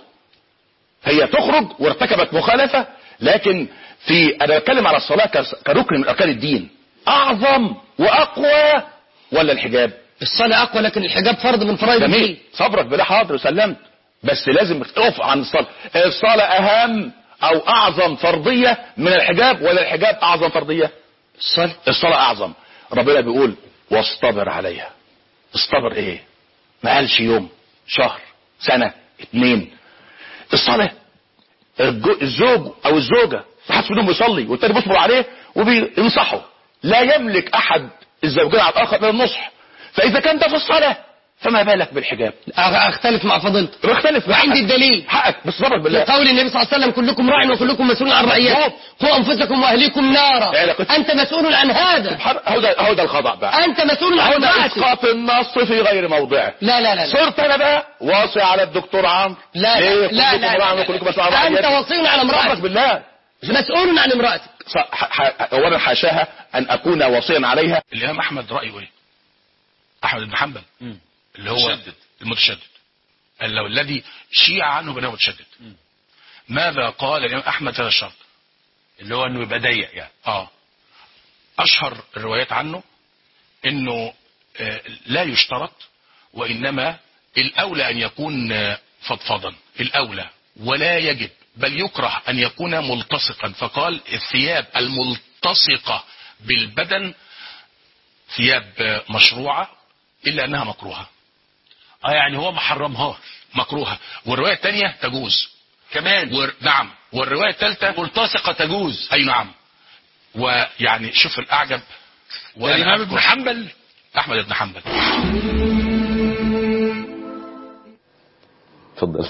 هي تخرج وارتكبت مخالفة لكن في أنا بتكلم على الصلاة كس- كركن من أركان الدين أعظم وأقوى ولا الحجاب الصلاة اقوى لكن الحجاب فرض من فرائض جميل الدين صبرك بلا حاضر وسلمت بس لازم تقف عن الصلاة الصلاة أهم أو أعظم فرضية من الحجاب ولا الحجاب أعظم فرضية الصلاة الصلاة أعظم ربنا بيقول واصطبر عليها اصطبر إيه ما قالش يوم شهر سنة اتنين الصلاة الجو- الزوج أو الزوجة محدش منهم بيصلي والتاني بيصبر عليه وبينصحه لا يملك أحد الزوجين على الآخر من النصح فإذا كان ده في الصلاة فما بالك بالحجاب أ- اختلف مع فضيلتك بختلف وعندي الدليل حقك بس صبرك في بالله قول النبي صلى الله عليه وسلم كلكم راع وكلكم مسؤول عن رعيته مظبوط. قوا انفسكم واهليكم نارا يعني كنت- انت مسؤول عن هذا هو ده هو ده الخضع بقى انت مسؤول عن هو ده رعيتك اسقاط النص في غير موضعه لا لا لا لا صرت انا بقى واصي على الدكتور عمرو لا ليه لا لا كلكم لا, راع لا, وكلكم مسؤول عن لا. انت رعيته وصي على صبرك امرأتك بالله مسؤول عن امرأتك ص- ح- ح- اولا حاشاها ان اكون وصيا عليها الامام احمد رايه ايه احمد بن حنبل اللي هو المتشدد المتشدد اللي هو الذي شيع عنه بانه متشدد ماذا قال الامام احمد في هذا الشرط اللي هو انه يبقى ضيق يعني اه اشهر الروايات عنه انه آه، لا يشترط وانما الاولى ان يكون آه، فضفاضا الاولى ولا يجب بل يكره ان يكون ملتصقا فقال الثياب الملتصقة بالبدن ثياب آه، مشروعة الا انها مكروهة اه يعني هو ما حرمهاش مكروهة والرواية الثانية تجوز كمان ور... نعم والرواية الثالثة ملتصقة تجوز اي نعم ويعني شوف الاعجب الإمام وانا ابن ابن حنبل احمد بن حنبل اتفضل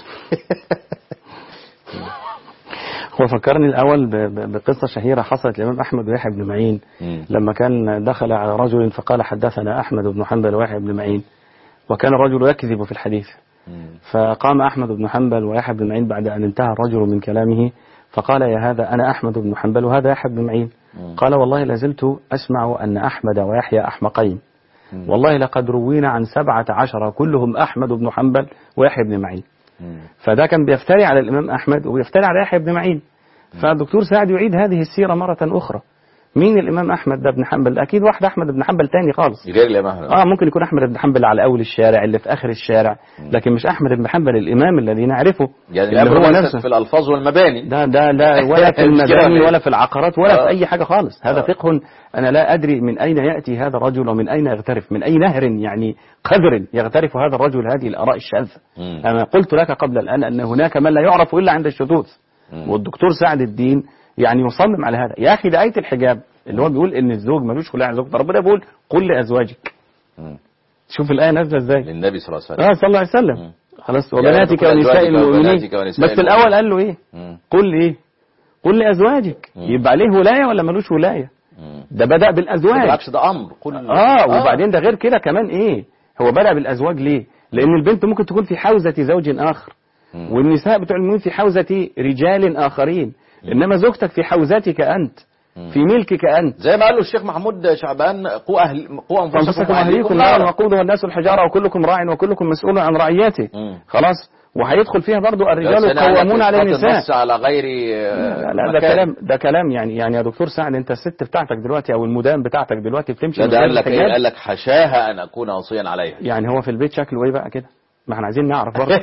هو فكرني الأول ب- ب- بقصة شهيرة حصلت للإمام أحمد ويحيى بن معين مم. لما كان دخل على رجل فقال حدثنا أحمد بن حنبل ويحيى بن معين وكان الرجل يكذب في الحديث مم. فقام أحمد بن حنبل ويحيى بن معين بعد أن انتهى الرجل من كلامه فقال يا هذا أنا أحمد بن حنبل وهذا يحيى بن معين قال والله لازلت أسمع أن أحمد ويحيى أحمقين والله لقد روينا عن سبعة عشر كلهم أحمد بن حنبل ويحيى بن معين مم. فده كان بيفتري على الإمام أحمد وبيفتري على يحيى بن معين فالدكتور سعد يعيد هذه السيرة مرة أخرى مين الإمام أحمد ده بن حنبل أكيد واحد أحمد بن حنبل تاني خالص غير الامام احمد اه ممكن يكون احمد بن حنبل على اول الشارع اللي في اخر الشارع لكن مش احمد بن حنبل الامام الذي نعرفه يعني اللي الامر هو ليس نفسه في الالفاظ والمباني ده ده ده ولا في مش كده المباني ولا ولا في العقارات ولا آه. في اي حاجه خالص هذا آه. فقه انا لا ادري من اين ياتي هذا الرجل ومن اين يغترف من اي نهر يعني قذر يغترف هذا الرجل هذه الاراء الشاذه مم. انا قلت لك قبل الان ان هناك من لا يعرف الا عند الشذوذ مم. والدكتور سعد الدين يعني يصمم على هذا يا اخي ده ايه الحجاب اللي هو بيقول ان الزوج ملوش خلاع عن زوجته ربنا بيقول قل لازواجك مم. شوف الايه نازله ازاي للنبي صلى الله عليه وسلم اه صلى الله عليه وسلم مم. خلاص يا وبناتك رب ونساء أزواجك المؤمنين وبناتك ونساء بس الاول قال له ايه مم. قل ايه قل لازواجك مم. يبقى عليه ولايه ولا ملوش ولايه مم. ده بدا بالازواج بالعكس ده امر قل اه وبعدين ده غير كده كمان ايه هو بدا بالازواج ليه لان البنت ممكن تكون في حوزه زوج اخر مم. والنساء بتوع المؤمنين في حوزه رجال اخرين انما زوجتك في حوزتك انت مم. في ملكك انت زي ما قال له الشيخ محمود شعبان قوا اهل قوا انفسكم فانفسكم واهليكم واهليكم نارا نارا وقودها الناس الحجاره وكلكم راع وكلكم مسؤول عن رعيته مم. خلاص وهيدخل فيها برضو بس الرجال أنا قال قوامون لك على إسقاط النساء النص على غير لا, لا ده مكان. كلام ده كلام يعني يعني يا دكتور سعد انت الست بتاعتك دلوقتي او المدام بتاعتك دلوقتي بتمشي لا من ده غير قال لك ايه الحجاب قال لك حشاها ان اكون وصيا عليها يعني هو في البيت شكله ايه بقى كده ما احنا عايزين نعرف برضه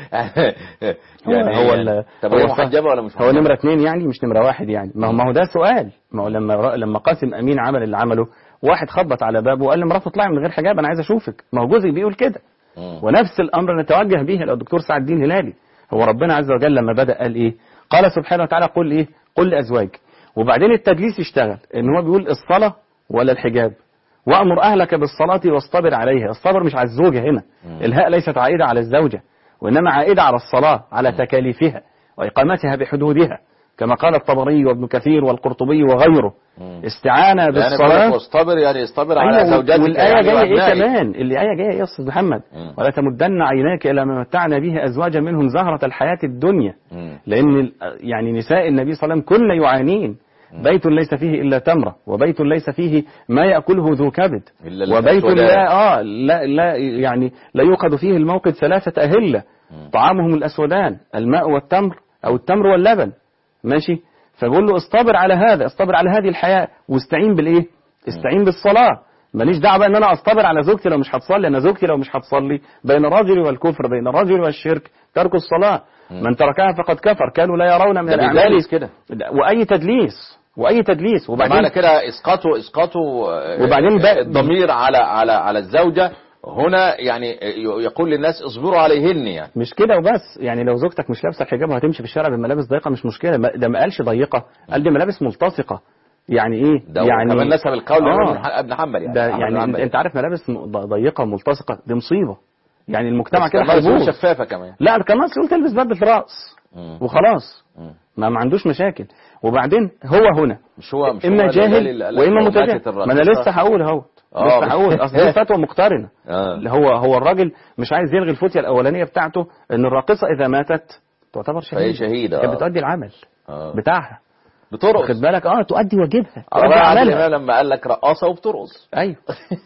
يعني هو ال- طب هو هي صح. محجبه ولا مش هو محجبة؟ نمرة اثنين يعني مش نمرة واحد يعني ما هو ما هو ده سؤال ما هو لما را- لما قاسم امين عمل اللي عمله واحد خبط على بابه وقال لمراته اطلعي من غير حجاب انا عايز اشوفك ما هو جوزك بيقول كده مم. ونفس الامر نتوجه به الى الدكتور سعد الدين هلالي هو ربنا عز وجل لما بدا قال ايه قال سبحانه وتعالى قل ايه قل لازواجك وبعدين التدليس اشتغل ان هو بيقول الصلاه ولا الحجاب وامر اهلك بالصلاه واصطبر عليها الصبر مش على الزوجه هنا الهاء ليست عائده على الزوجه وانما عائده على الصلاه على تكاليفها واقامتها بحدودها كما قال الطبري وابن كثير والقرطبي وغيره استعانه يعني بقول لك بالصلاه واصطبر يعني اصطبر على أيوة زوجاتك والآية يعني جاية إيه وأبنائك. كمان الآية جاية إيه يا أستاذ محمد مم. ولا تمدن عيناك إلى ما متعنا به أزواجا منهم زهرة الحياة الدنيا مم. لأن ال- يعني نساء النبي صلى الله عليه وسلم كن يعانين بيت ليس فيه إلا تمرة وبيت ليس فيه ما يأكله ذو كبد إلا وبيت الأسودان. لا آه لا لا يعني لا يوقد فيه الموقد ثلاثة أهلة طعامهم الأسودان الماء والتمر أو التمر واللبن ماشي فبقول له اصطبر على هذا اصطبر على هذه الحياة واستعين بالإيه استعين بالصلاة ماليش دعوه بقى ان انا اصطبر على زوجتي لو مش هتصلي انا زوجتي لو مش هتصلي بين الرجل والكفر بين الرجل والشرك ترك الصلاه من تركها فقد كفر كانوا لا يرون من ده الاعمال بيدلس كده ده- واي تدليس واي تدليس معنى وبعدين كده اسقاطه اسقاطه آه، وبعدين بقى- الضمير على على على الزوجه هنا يعني ي- يقول للناس اصبروا عليهن يعني مش كده وبس يعني لو زوجتك مش لابسه الحجاب وهتمشي في الشارع بملابس ضيقه مش مشكله ما- ده ما قالش ضيقه قال دي ملابس ملتصقه يعني ايه ده يعني كمان نسب القول آه. لابن ح- ابن حنبل يعني ده أحمد بن يعني انت, حنبل. انت عارف ملابس م- ض- ضيقه وملتصقه دي مصيبه يعني المجتمع بس كده كمان هيبوظ شفافه كمان لا كان ناقص يقول تلبس بدله راس مم. وخلاص مم. ما, ما عندوش مشاكل وبعدين هو هنا مش هو مش اما هو اللي قال جاهل اللي قال لك واما لو متجاهل ماتت ما انا الرقيقة- لسه هقول اهو آه. لسه هقول اصل دي فتوى مقترنه آه. اللي هو هو الراجل مش عايز يلغي الفتيه الاولانيه بتاعته ان الراقصه اذا ماتت تعتبر فهي شهيده شهيدة، كانت آه. بتؤدي العمل آه. بتاعها بترقص واخد بالك اه تؤدي واجبها على تؤدي رأي عادل عملها إمام لما قال لك رقاصه وبترقص ايوه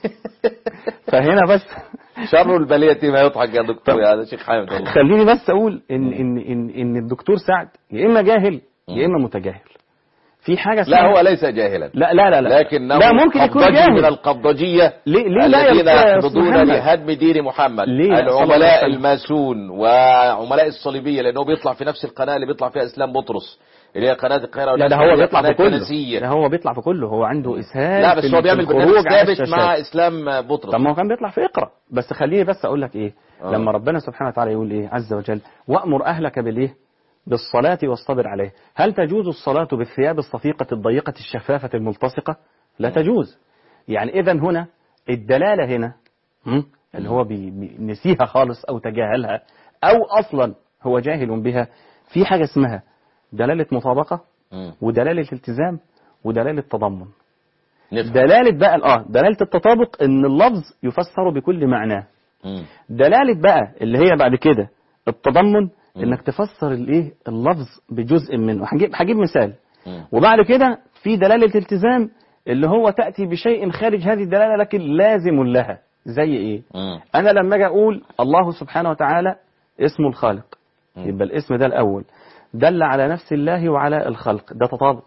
فهنا بس شر البلية ما يضحك يا دكتور يا شيخ حامد والله خليني بس اقول ان ان ان ان الدكتور سعد يا اما جاهل يا اما متجاهل في حاجه لا اسمها- هو ليس جاهلا لا لا لا لا لكنه لا ممكن يكون قبضجي من جاهل القبضجية ليه ليه لا الذين يا أستاذ يقبضون محمد؟ لهدم دين محمد ليه؟ صلى الله عليه العملاء وسلم. الماسون وعملاء الصليبية لأنه بيطلع في نفس القناة اللي بيطلع فيها إسلام بطرس اللي هي قناة القاهرة لا والناس ده هو اللي هي بيطلع قناة في كله كنسية. ده هو بيطلع في كله هو عنده اسهال لا في بس ال- هو في بيعمل برنامج الخروج على ثابت الشاشات. مع إسلام بطرس طب ما هو كان بيطلع في اقرا بس خليني بس اقول لك ايه آه. لما ربنا سبحانه وتعالى يقول ايه عز وجل وامر اهلك بالايه بالصلاة واصطبر عليه هل تجوز الصلاة بالثياب الصفيقة الضيقة الشفافة الملتصقة لا تجوز يعني إذا هنا الدلالة هنا م? اللي هو بي- بي- نسيها خالص أو تجاهلها أو أصلا هو جاهل بها في حاجة اسمها دلالة مطابقة مم. ودلالة التزام ودلالة تضمن نفهم دلالة بقى اه دلالة التطابق ان اللفظ يفسر بكل معناه مم. دلالة بقى اللي هي بعد كده التضمن انك تفسر الايه اللفظ بجزء منه هجيب هجيب مثال مم. وبعد كده في دلالة التزام اللي هو تأتي بشيء خارج هذه الدلالة لكن لازم لها زي ايه مم. انا لما اجي اقول الله سبحانه وتعالى اسمه الخالق يبقى الاسم ده الاول دل على نفس الله وعلى الخلق ده تطابق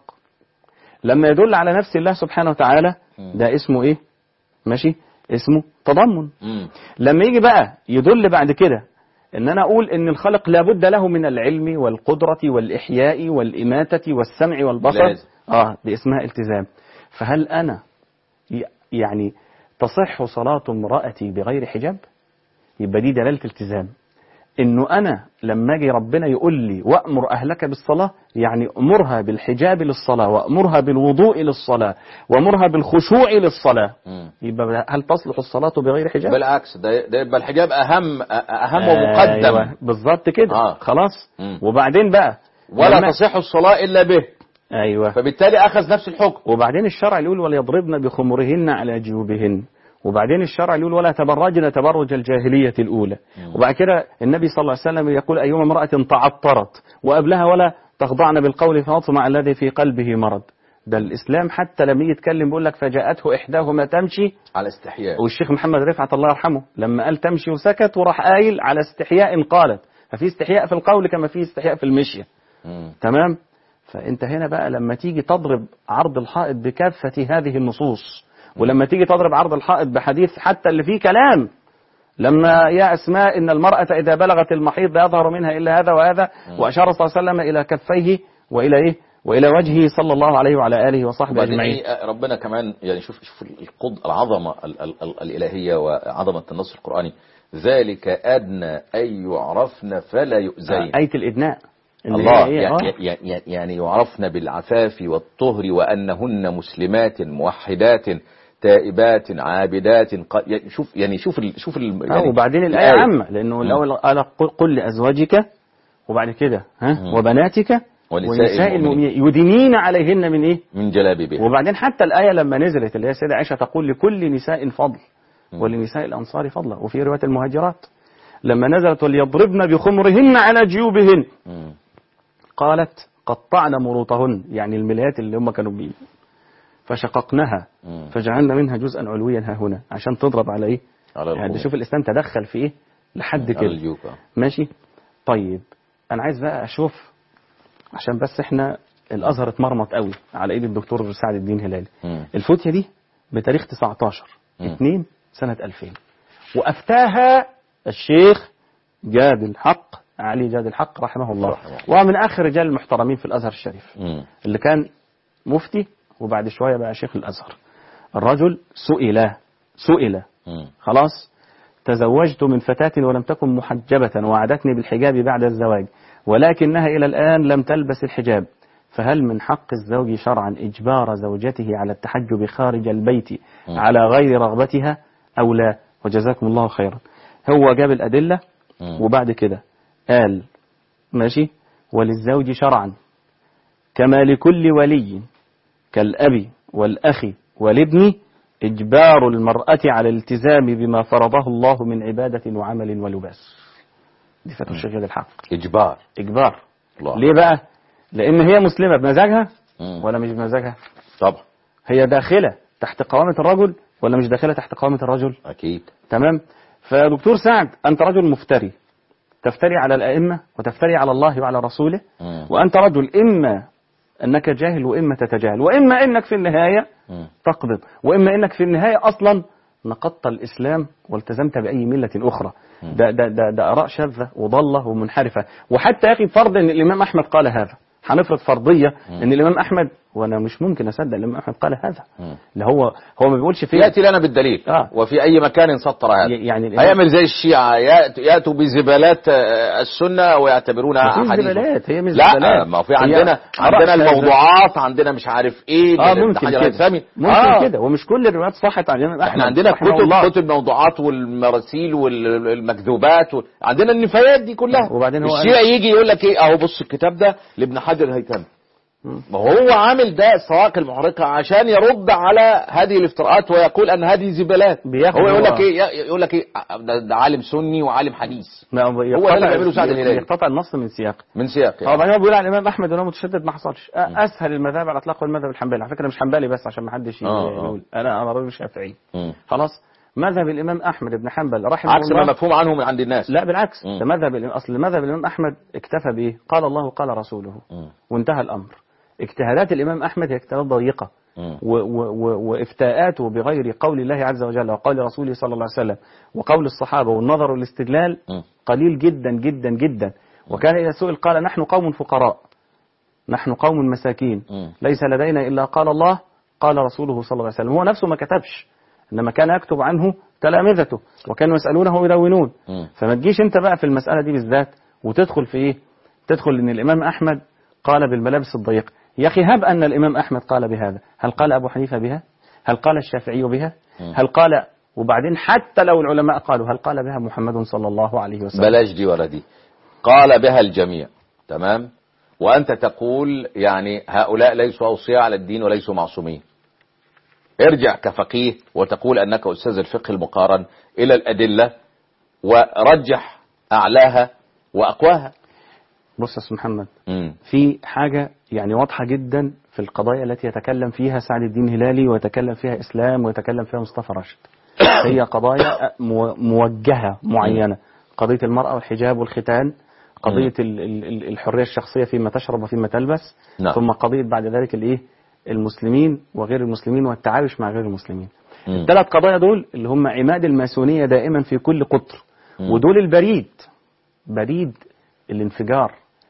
لما يدل على نفس الله سبحانه وتعالى ده اسمه ايه ماشي اسمه تضمن مم. لما يجي بقى يدل بعد كده ان انا اقول ان الخلق لابد له من العلم والقدرة والاحياء والاماتة والسمع والبصر لازم. اه دي اسمها التزام فهل انا ي- يعني تصح صلاة امرأتي بغير حجاب يبقى دي دلالة التزام انه انا لما اجي ربنا يقول لي وامر اهلك بالصلاه يعني امرها بالحجاب للصلاه وامرها بالوضوء للصلاه وامرها بالخشوع للصلاه مم. يبقى هل تصلح الصلاه بغير حجاب بالعكس ده ده يبقى الحجاب اهم اهم ومقدم أيوة بالظبط كده آه. خلاص مم. وبعدين بقى ولا لما- تصح الصلاة إلا به ايوه فبالتالي أخذ نفس الحكم وبعدين الشرع يقول وليضربن بخمرهن على جيوبهن وبعدين الشرع يقول ولا تبرجن تبرج الجاهلية الأولى وبعد كده النبي صلى الله عليه وسلم يقول أيما امرأة تعطرت وقبلها ولا تخضعن بالقول فاطمع الذي في قلبه مرض ده الإسلام حتى لما يجي يتكلم بيقول لك فجاءته إحداهما تمشي على استحياء والشيخ محمد رفعت الله يرحمه لما قال تمشي وسكت وراح قايل على استحياء قالت ففي استحياء في القول كما في استحياء في المشية مم. تمام فانت هنا بقى لما تيجي تضرب عرض الحائط بكافة هذه النصوص ولما تيجي تضرب عرض الحائط بحديث حتى اللي فيه كلام لما يا أسماء إن المرأة إذا بلغت المحيض لا يظهر منها إلا هذا وهذا وأشار صلى الله عليه وسلم إلى كفيه وإلى إيه وإلى وجهه صلى الله عليه وعلى آله وصحبه وبعدين أجمعين إيه، ربنا كمان يعني شوف شوف القد العظمة ال ال ال الإلهية وعظمة النص القرآني ذلك أدنى أن يعرفن فلا يؤذين آية الإدناء اللي الله هي إيه؟ يعني, آه. يعني, يعني يعرفن بالعفاف والطهر وأنهن مسلمات موحدات تائبات عابدات ق... يعني شوف يعني شوف ال... شوف ال... آه، يعني وبعدين الآية عامة لأنه الأول قال قل- قل لأزواجك وبعد كده ها مم. وبناتك ونساء ونساء المؤمنين. المؤمنين يدنين عليهن من إيه من جلابيبها وبعدين حتى الآية لما نزلت اللي هي السيدة عائشة تقول لكل نساء فضل ولنساء الأنصار فضلا وفي رواية المهاجرات لما نزلت وليضربن بخمرهن على جيوبهن مم. قالت قطعن مروطهن يعني الملايات اللي هم كانوا بيه فشققنها مم. فجعلنا منها جزءا علويا ها هنا عشان تضرب على ايه على يعني الخمر. شوف الاسلام تدخل في ايه لحد على كده الجيوب آه. ماشي طيب انا عايز بقى اشوف عشان بس احنا الازهر اتمرمط قوي على ايد الدكتور سعد الدين هلالي مم. الفتية دي بتاريخ 19 مم. 2 سنة 2000 وأفتاها الشيخ جاد الحق علي جاد الحق رحمه الله رحمه الله. وهو من آخر رجال المحترمين في الأزهر الشريف مم. اللي كان مفتي وبعد شوية بقى شيخ الأزهر الرجل سئل سئل مم. خلاص تزوجت من فتاة ولم تكن محجبة وعدتني بالحجاب بعد الزواج ولكنها إلى الآن لم تلبس الحجاب فهل من حق الزوج شرعا إجبار زوجته على التحجب خارج البيت على غير رغبتها أو لا وجزاكم الله خيرا هو جاب الأدلة مم. وبعد كده قال ماشي وللزوج شرعا كما لكل ولي كالأب والأخ والابن إجبار المرأة على الالتزام بما فرضه الله من عبادة وعمل ولباس دي فتوى الشيخ جاد الحق إجبار إجبار الله ليه بقى لأن هي مسلمة بمزاجها مم. ولا مش بمزاجها طبعا هي داخلة تحت قوامة الرجل ولا مش داخلة تحت قوامة الرجل أكيد تمام فدكتور سعد أنت رجل مفتري تفتري على الأئمة وتفتري على الله وعلى رسوله مم. وأنت رجل إما أنك جاهل وإما تتجاهل وإما أنك في النهاية مم. تقبض وإما أنك في النهاية أصلا نقضت الإسلام والتزمت بأي ملة أخرى ده, ده, ده, ده آراء شاذة وضالة ومنحرفة وحتى يا أخي فرض أن الإمام أحمد قال هذا هنفرض فرضية أن الإمام أحمد وانا مش ممكن اصدق الامام احمد قال هذا مم. اللي هو هو ما بيقولش فيه يأتي لنا بالدليل آه. وفي أي مكان سطر هذا ي- يعني الإمام- هيعمل زي الشيعة يأت- يأتوا بزبالات آه، السنة ويعتبرونها مفيش أحاديث زبالات، هي مش لا زبالات. ما في هي عندنا آراء عندنا شاذة. الموضوعات عندنا مش عارف ايه اه لابن ممكن حجر كده الهيثمي. ممكن آه. كده ومش كل الروايات صحت عن الامام احمد احنا عندنا رحمه كتب الله. كتب موضوعات والمراسيل والمكذوبات وال... عندنا النفايات دي كلها وبعدين هو الشيعة يجي يقول لك ايه اهو بص الكتاب ده لابن حجر الهيثمي ما هو عامل ده الصواعق المحرقة عشان يرد على هذه الافتراءات ويقول ان هذه زبالات بياخد هو يقول هو- لك ايه يقول لك ايه ده, ده عالم سني وعالم حديث ما هو هو ده يقتطع- اللي بيعمله سعد الهلالي. يقتطع النص من سياقه من سياق هو يعني. بعدين هو بيقول على الامام احمد انه متشدد ما حصلش أ- اسهل المذاهب على الاطلاق هو المذهب الحنبلي على فكره مش حنبلي بس عشان ما حدش ي- آه، آه. يقول انا انا راجل شافعي مم. خلاص مذهب الامام احمد بن حنبل رحمه عكس ما الله مفهوم عنه من عند الناس لا بالعكس مم. ده مذهب الإمام- اصل مذهب الامام احمد اكتفى بايه قال الله قال رسوله مم. وانتهى الامر اجتهادات الامام احمد هي اجتهادات ضيقه مم. و- و- و- وافتاءاته بغير قول الله عز وجل وقول رسوله صلى الله عليه وسلم وقول الصحابه والنظر والاستدلال مم. قليل جدا جدا جدا وكان اذا سئل قال نحن قوم فقراء نحن قوم مساكين مم. ليس لدينا الا قال الله قال رسوله صلى الله عليه وسلم هو نفسه ما كتبش انما كان يكتب عنه تلامذته وكانوا يسالونه ويدونون مم. فما تجيش انت بقى في المساله دي بالذات وتدخل في ايه تدخل ان الامام احمد قال بالملابس الضيقه يا اخي هب ان الامام احمد قال بهذا هل قال ابو حنيفه بها هل قال الشافعي بها هل قال وبعدين حتى لو العلماء قالوا هل قال بها محمد صلى الله عليه وسلم بلاش دي ولا دي قال بها الجميع تمام وأنت تقول يعني هؤلاء ليسوا أوصياء على الدين وليسوا معصومين ارجع كفقيه وتقول أنك أستاذ الفقه المقارن إلى الأدلة ورجح أعلاها وأقواها بص يا استاذ محمد مم. في حاجة يعني واضحة جدا في القضايا التي يتكلم فيها سعد الدين هلالي ويتكلم فيها إسلام ويتكلم فيها مصطفى راشد هي قضايا مو- موجهة معينة قضية المرأة والحجاب والختان قضية ال- ال- ال- الحرية الشخصية فيما تشرب وفيما تلبس نعم. ثم قضية بعد ذلك الإيه المسلمين وغير المسلمين والتعايش مع غير المسلمين مم. الثلاث قضايا دول اللي هم عماد الماسونية دائما في كل قطر مم. ودول البريد بريد الانفجار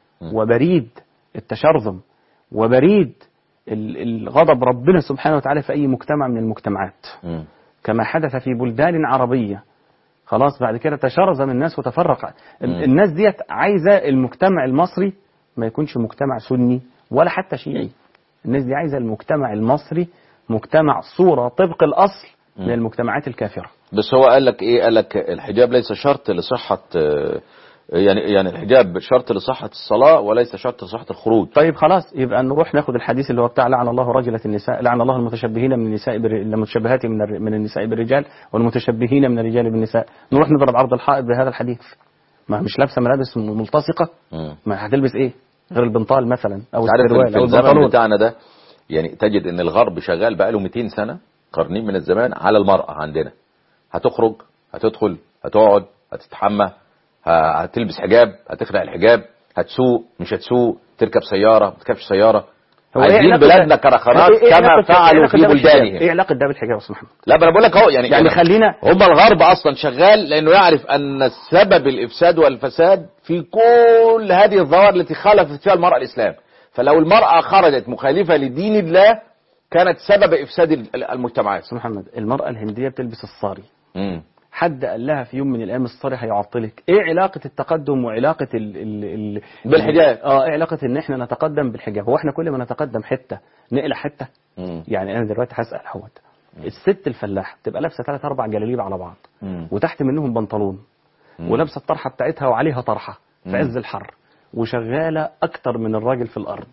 وبريد التشرذم وبريد ال- الغضب ربنا سبحانه وتعالى في أي مجتمع من المجتمعات مم. كما حدث في بلدان عربية خلاص بعد كده تشرذم الناس وتفرق ال- مم. الناس ديت عايزة المجتمع المصري ما يكونش مجتمع سني ولا حتى شيعي الناس دي عايزة المجتمع المصري مجتمع صورة طبق الأصل من المجتمعات الكافرة بس هو قال لك ايه قال لك الحجاب ليس شرط لصحة آه، يعني يعني الحجاب شرط لصحة الصلاة وليس شرط لصحة الخروج طيب خلاص يبقى نروح ناخد الحديث اللي هو بتاع لعن الله رجلة النساء لعن الله المتشبهين من النساء بر... المتشبهات من الر... من النساء بالرجال والمتشبهين من الرجال بالنساء نروح نضرب عرض الحائط بهذا الحديث ما مش لابسه ملابس م- ملتصقه مم. ما هتلبس ايه غير البنطال مثلا او مش عارف السروال في او الزمن البنطلون بتاعنا ده يعني تجد ان الغرب شغال بقاله 200 سنة قرنين من الزمان على المرأة عندنا هتخرج هتدخل هتقعد هتتحمى ه- هتلبس حجاب هتخلع الحجاب هتسوق مش هتسوق تركب سيارة ما تركبش سيارة هو إيه عايزين علاقة بلادنا ده- كرخانات إيه- إيه كما علاقة- إيه فعلوا علاقة في ده بالحجاب؟ بلدانهم ايه علاقه ده بالحجاب يا استاذ محمد لا ما انا بقول لك اهو يعني يعني خلينا هم الغرب اصلا شغال لانه يعرف ان سبب الافساد والفساد في كل هذه الظواهر التي خالفت فيها المرأة الاسلام فلو المرأة خرجت مخالفة لدين الله كانت سبب افساد ال- المجتمعات استاذ محمد المراه الهنديه بتلبس الصاري مم. حد قال لها في يوم من الايام الصاري هيعطلك ايه علاقه التقدم وعلاقه ال ال ال بالحجاب. اه ايه علاقه ان احنا نتقدم بالحجاب هو احنا كل ما نتقدم حته نقلع حته مم. يعني انا دلوقتي هسال حوت الست الفلاحه تبقى لابسه ثلاث اربع جلاليب على بعض مم. وتحت منهم بنطلون ولابسه الطرحه بتاعتها وعليها طرحه في مم. عز الحر وشغاله اكتر من الراجل في الارض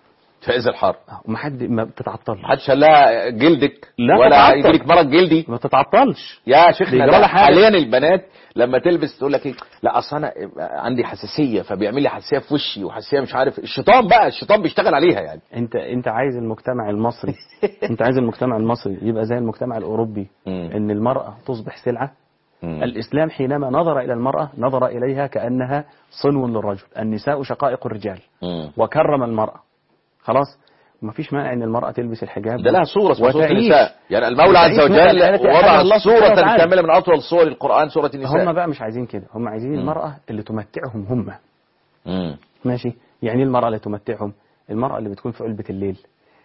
في عز الحر آه، ومحد ما بتتعطلش محدش قال لها جلدك لا ولا تتعطل. يجي لك مرض جلدي ما تتعطلش يا شيخنا بيجرى ده لها حاجة. حاليا البنات لما تلبس تقول لك ايه لا اصل انا عندي حساسيه فبيعمل لي حساسيه في وشي وحساسيه مش عارف الشيطان بقى الشيطان بيشتغل عليها يعني انت انت عايز المجتمع المصري انت عايز المجتمع المصري يبقى زي المجتمع الاوروبي مم. ان المراه تصبح سلعه مم. الاسلام حينما نظر الى المراه نظر اليها كانها صنو للرجل النساء شقائق الرجال مم. وكرم المراه خلاص مفيش مانع ان المراه تلبس الحجاب ده لها صورة اسمها صورة وتعيش. النساء يعني المولى عز وتعيش وجل مثل التي أحل وضع الله سبحانه صورة وتعالى. كاملة من أطول صور القرآن سورة النساء هم بقى مش عايزين كده هم عايزين مم. المراه اللي تمتعهم هم مم. ماشي يعني ايه المرأة اللي تمتعهم المرأة اللي بتكون في علبة الليل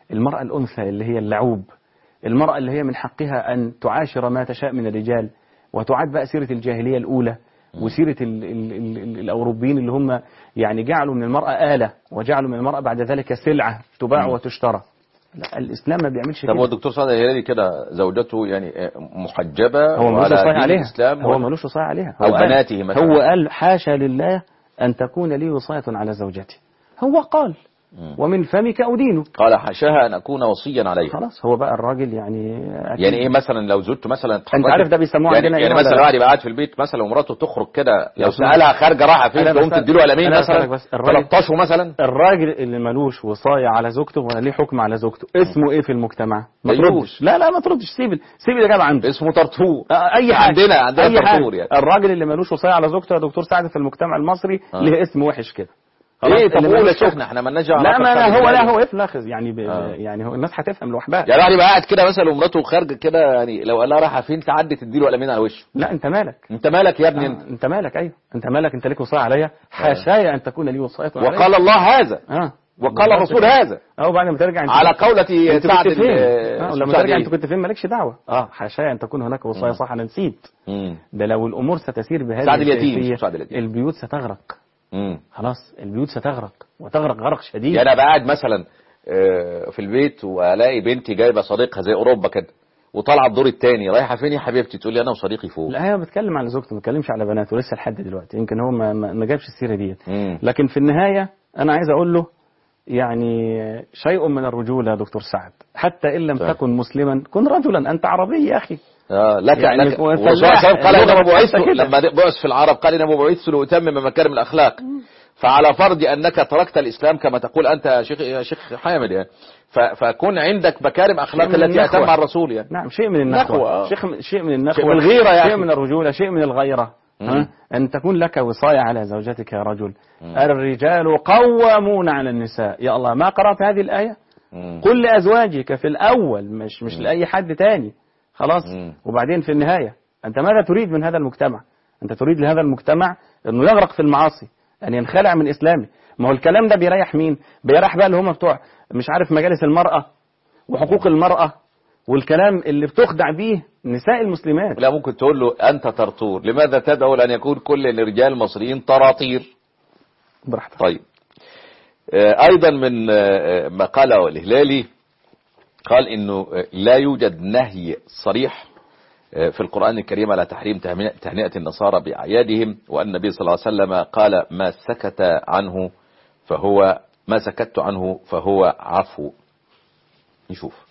المرأة الأنثى اللي هي اللعوب المرأة اللي هي من حقها أن تعاشر ما تشاء من الرجال وتعاد بقى سيرة الجاهلية الأولى وسيرة ال ال ال ال الأوروبيين اللي هم يعني جعلوا من المرأة آلة وجعلوا من المرأة بعد ذلك سلعة تباع وتشترى لا الإسلام ما بيعملش طب هو كده الدكتور سعد الهلالي كده زوجته يعني آه، محجبة هو ملوش وعلى وصاية دين عليها الإسلام هو ولا- ملوش وصاية عليها أو هو قال- بناته مثلا. هو قال حاشا لله أن تكون لي وصاية على زوجتي هو قال ومن فمك أدينه قال حاشاها أن أكون وصيا عليها خلاص هو بقى الراجل يعني أكيد. يعني ايه مثلا لو زوجته مثلا انت عارف ده بيسموه يعني, عندنا يعني ايه ولا مثلا لا؟ واحد يبقى قاعد في البيت مثلا ومراته تخرج كده لو اسمع. سالها خارجه رايحه فين أنا تقوم بسأل- تديله قلمين أنا مثلا بسألك بس، الراجل- 13 مثلا الراجل اللي ملوش وصاية على زوجته ولا ليه حكم على زوجته اسمه ايه في المجتمع ما ديوث. تردش لا لا ما تردش سيب سيب اللي جاب عنده اسمه طرطور آه، اي حاجه عندنا عندنا اي حاجه طرطور يعني الراجل اللي ملوش وصاية على زوجته يا دكتور سعد في المجتمع المصري آه. ليه اسم وحش كده خلاص، ايه طب اللي قول يا ملوش شيخنا احنا مالناش لا علاقة ما بخارج أنا هو لا البلد. هو افلخ يعني ب... آه. يعني هو الناس هتفهم لوحدها يعني واحد يبقى قاعد كده مثلا ومراته خارجه كده يعني لو قال لها رايحه فين تعدي تديله قلمين على وشه لا انت مالك انت مالك يا ابني انت آه. انت مالك ايوه انت مالك انت ليك وصاية عليا حاشاي ان تكون لي وصاية عليا وقال الله هذا اه وقال بالظبط الرسول كده. هذا اه وبعد ما ترجع انت على قولة انت سعد كنت فين؟ ال- اه اسمه لما سعد ترجع ايه؟ انت كنت فين مالكش دعوه اه حاشاي ان تكون هناك وصايا صح انا نسيت مم. ده لو الامور ستسير بهذه سعد اليتيم، الكيفية، اسمه سعد اليتيم. البيوت ستغرق مم. خلاص البيوت ستغرق وتغرق غرق شديد يعني انا قاعد مثلا آه، في البيت والاقي بنتي جايبه صديقها زي اوروبا كده وطالعه الدور الثاني رايحه فين يا حبيبتي تقول لي انا وصديقي فوق لا هي بتكلم على زوجته ما بتكلمش على بناته لسه لحد دلوقتي يمكن هو ما, ما ما جابش السيره ديت مم. لكن في النهايه انا عايز اقول له يعني شيء من الرجوله يا دكتور سعد حتى ان لم طيب. تكن مسلما كن رجلا انت عربي يا اخي آه لك يعني لك هو والرسول فلاح، صلى الله عليه وسلم قال اللغة انما بعثت بتاعتها كده. لما بعث في العرب قال انما بعثت لاتمم مكارم الاخلاق فعلى فرض انك تركت الاسلام كما تقول انت يا شيخ يا شيخ حامد يعني ف- فكن عندك مكارم اخلاق شيء من التي النخوة. اتمها الرسول يعني نعم شيء من نخوة، النخوة آه. شيء من شيء من النخوة شيء من الغيرة يا شيء أخي. من الرجولة شيء من الغيرة مم. ها؟ أن تكون لك وصاية على زوجتك يا رجل الرجال قوامون على النساء يا الله ما قرأت هذه الآية مم. قل لأزواجك في الأول مش مش لأي حد تاني خلاص مم. وبعدين في النهاية أنت ماذا تريد من هذا المجتمع أنت تريد لهذا المجتمع أنه يغرق في المعاصي أن ينخلع من إسلامه ما هو الكلام ده بيريح مين بيريح بقى اللي هم بتوع مش عارف مجالس المرأة وحقوق المرأة والكلام اللي بتخدع بيه نساء المسلمات لا ممكن تقول له انت طرطور لماذا تدعو لان يكون كل الرجال المصريين طراطير براحتك طيب آه، ايضا من آه، ما قاله الهلالي قال انه آه، لا يوجد نهي صريح آه، في القرآن الكريم على تحريم تهنئة تهنئة النصارى بأعيادهم وأن النبي صلى الله عليه وسلم قال ما سكت عنه فهو ما سكت عنه فهو عفو نشوف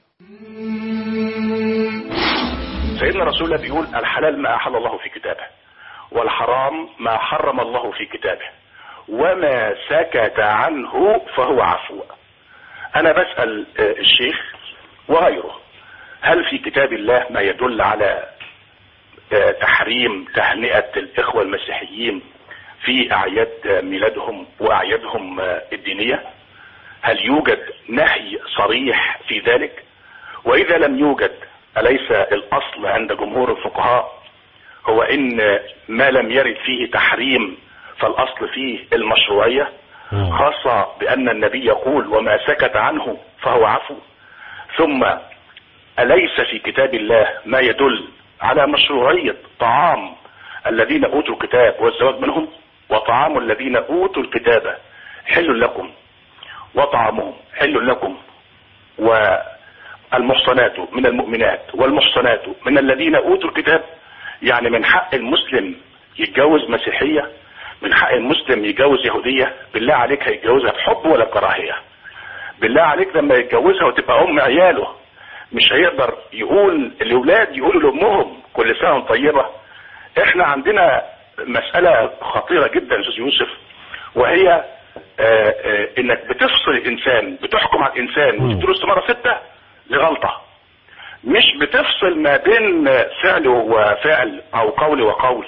سيدنا رسول الله بيقول الحلال ما أحل الله في كتابه والحرام ما حرم الله في كتابه وما سكت عنه فهو عفو أنا بسأل آه، الشيخ وغيره هل في كتاب الله ما يدل على آه، تحريم تهنئة الإخوة المسيحيين في أعياد آه، ميلادهم وأعيادهم آه، الدينية هل يوجد نهي صريح في ذلك وإذا لم يوجد أليس الأصل عند جمهور الفقهاء هو إن ما لم يرد فيه تحريم فالأصل فيه المشروعية خاصة بأن النبي يقول وما سكت عنه فهو عفو ثم أليس في كتاب الله ما يدل على مشروعية طعام الذين أوتوا الكتاب والزواج منهم وطعام الذين أوتوا الكتاب حل لكم وطعامهم حل لكم والمحصنات من المؤمنات والمحصنات من الذين أوتوا الكتاب يعني من حق المسلم يتجوز مسيحية من حق المسلم يتجوز يهودية بالله عليك هيتجوزها بحب ولا بكراهية بالله عليك لما يتجوزها وتبقى أم عياله مش هيقدر يقول الأولاد يقولوا لأمهم كل سنة وانت طيبة احنا عندنا مسألة خطيرة جدا يا أستاذ يوسف وهي آه، آه، انك بتفصل الانسان بتحكم على الانسان وتديله استمارة ستة لغلطة مش بتفصل ما بين فعل وفعل او قول وقول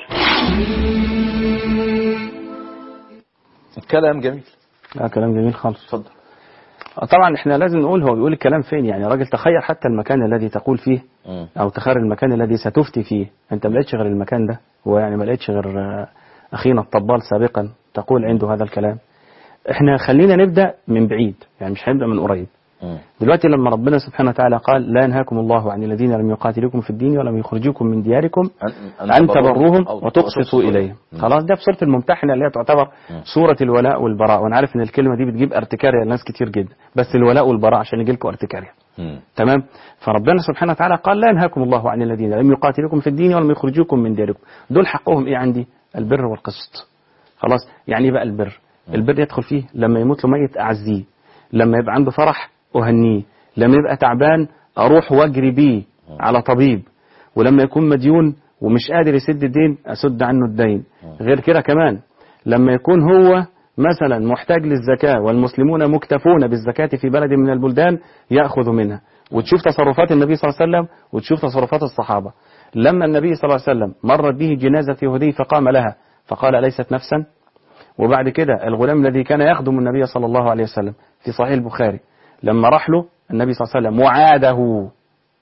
كلام جميل لا كلام جميل خالص اتفضل آه، طبعا احنا لازم نقول هو بيقول الكلام فين يعني راجل تخير حتى المكان الذي تقول فيه مم. او تخير المكان الذي ستفتي فيه انت ما لقيتش غير المكان ده هو يعني ما لقيتش غير آه، اخينا الطبال سابقا تقول عنده هذا الكلام احنا خلينا نبدا من بعيد يعني مش هنبدا من قريب مم. دلوقتي لما ربنا سبحانه وتعالى قال لا ينهاكم الله عن الذين لم يقاتلوكم في الدين ولم يخرجوكم من دياركم أن تبروهم أو وتقسطوا إليهم مم. خلاص ده في سورة الممتحنة اللي هي تعتبر سورة الولاء والبراء وأنا عارف إن الكلمة دي بتجيب ارتكارية لناس كتير جدا بس الولاء والبراء عشان يجي لكم ارتكارية مم. تمام فربنا سبحانه وتعالى قال لا ينهاكم الله عن الذين لم يقاتلوكم في الدين ولم يخرجوكم من دياركم دول حقهم ايه عندي البر والقسط خلاص يعني ايه بقى البر البر يدخل فيه لما يموت له ميت اعزيه لما يبقى عنده فرح اهنيه لما يبقى تعبان اروح واجري بيه على طبيب ولما يكون مديون ومش قادر يسد الدين اسد عنه الدين غير كده كمان لما يكون هو مثلا محتاج للزكاة والمسلمون مكتفون بالزكاة في بلد من البلدان يأخذ منها وتشوف تصرفات النبي صلى الله عليه وسلم وتشوف تصرفات الصحابة لما النبي صلى الله عليه وسلم مرت به جنازة يهودي فقام لها فقال ليست نفسا وبعد كده الغلام الذي كان يخدم النبي صلى الله عليه وسلم في صحيح البخاري لما راح له النبي صلى الله عليه وسلم وعاده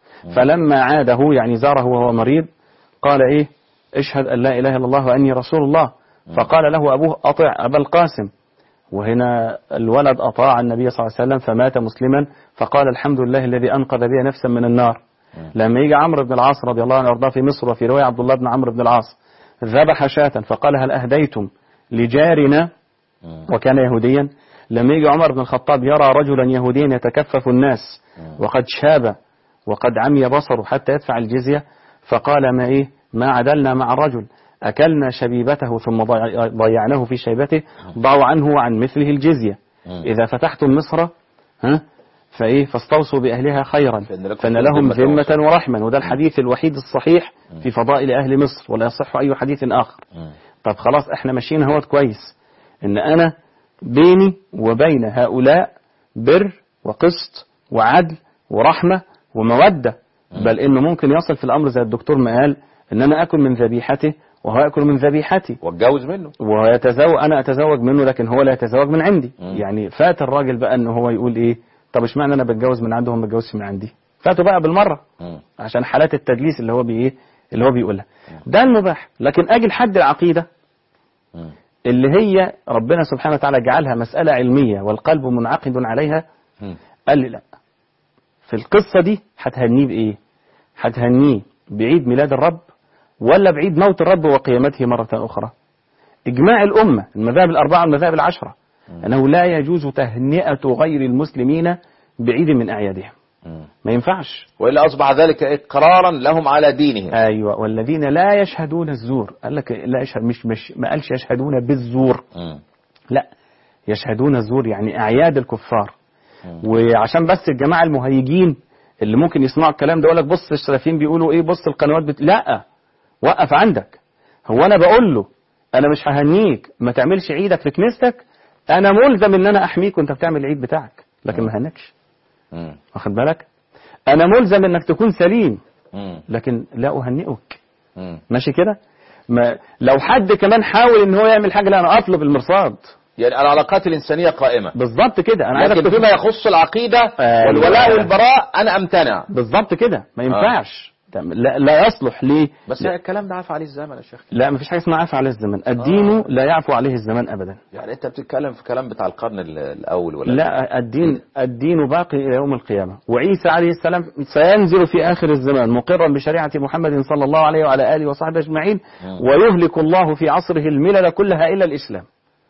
فلما عاده يعني زاره وهو مريض قال ايه اشهد ان لا اله الا الله واني رسول الله فقال له ابوه اطع ابا القاسم وهنا الولد اطاع النبي صلى الله عليه وسلم فمات مسلما فقال الحمد لله الذي انقذ بي نفسا من النار لما يجي عمرو بن العاص رضي الله عنه وارضاه في مصر وفي روايه عبد الله بن عمرو بن العاص ذبح شاة فقال هل اهديتم لجارنا وكان يهوديا لما يجي عمر بن الخطاب يرى رجلا يهوديا يتكفف الناس وقد شاب وقد عمي بصره حتى يدفع الجزية فقال ما إيه ما عدلنا مع الرجل أكلنا شبيبته ثم ضيع- ضيعناه في شيبته ضعوا عنه وعن مثله الجزية إذا فتحتم مصر ها فإيه فاستوصوا بأهلها خيرا فإن لكم فإن لهم ذمة ذمة ورحمة وده الحديث الوحيد الصحيح في فضائل أهل مصر ولا يصح أي حديث آخر طب خلاص احنا ماشيين اهوت كويس ان انا بيني وبين هؤلاء بر وقسط وعدل ورحمة ومودة بل انه ممكن يصل في الامر زي الدكتور ما قال ان انا اكل من ذبيحته وهو ياكل من ذبيحتي واتجوز منه ويتزوج انا اتزوج منه لكن هو لا يتزوج من عندي مم. يعني فات الراجل بقى ان هو يقول ايه طب اشمعنى انا بتجوز من عنده وهو ما بيتجوزش من عندي فاتوا بقى بالمره مم. عشان حالات التدليس اللي هو بايه اللي هو بيقولها ده المباح لكن اجي لحد العقيده مم. اللي هي ربنا سبحانه وتعالى جعلها مسألة علمية والقلب منعقد عليها مم. قال لي لا في القصة دي هتهنيه بإيه هتهنيه بعيد ميلاد الرب ولا بعيد موت الرب وقيامته مرة أخرى إجماع الأمة المذاهب الأربعة والمذاهب العشرة أنه لا يجوز تهنئة غير المسلمين بعيد من أعيادهم مم. ما ينفعش وإلا أصبح ذلك إقرارا لهم على دينهم أيوة والذين لا يشهدون الزور قال لك لا يشهد مش مش ما قالش يشهدون بالزور مم. لا يشهدون الزور يعني أعياد الكفار وعشان بس الجماعة المهيجين اللي ممكن يسمعوا الكلام ده يقول لك بص السلفيين بيقولوا ايه بص القنوات بت... لا وقف عندك هو انا بقول له انا مش ههنيك ما تعملش عيدك في كنيستك انا ملزم ان انا احميك وانت بتعمل العيد بتاعك لكن ما هنكش مم. واخد بالك انا ملزم انك تكون سليم مم. لكن لا اهنئك مم. ماشي كده ما لو حد كمان حاول ان هو يعمل حاجه لا انا اطلب المرصاد يعني العلاقات الإنسانية قائمة بالظبط كده انا عايزك لكن تكون فيما يخص العقيدة أيوة. والولاء والبراء أنا أمتنع بالظبط كده ما ينفعش تم- لا, لا يصلح ليه بس لا, الكلام ده عفى عليه الزمن يا شيخ لا مفيش حاجه اسمها عفو عليه الزمن الدين آه. لا يعفو عليه الزمان ابدا يعني أنت بتتكلم في كلام بتاع القرن ال- الأول ولا لا الدين الدين باقي الى يوم القيامه وعيسى عليه السلام سينزل في اخر الزمان مقرا بشريعه محمد صلى الله عليه وعلى اله وصحبه اجمعين ويهلك الله في عصره الملل كلها الا الاسلام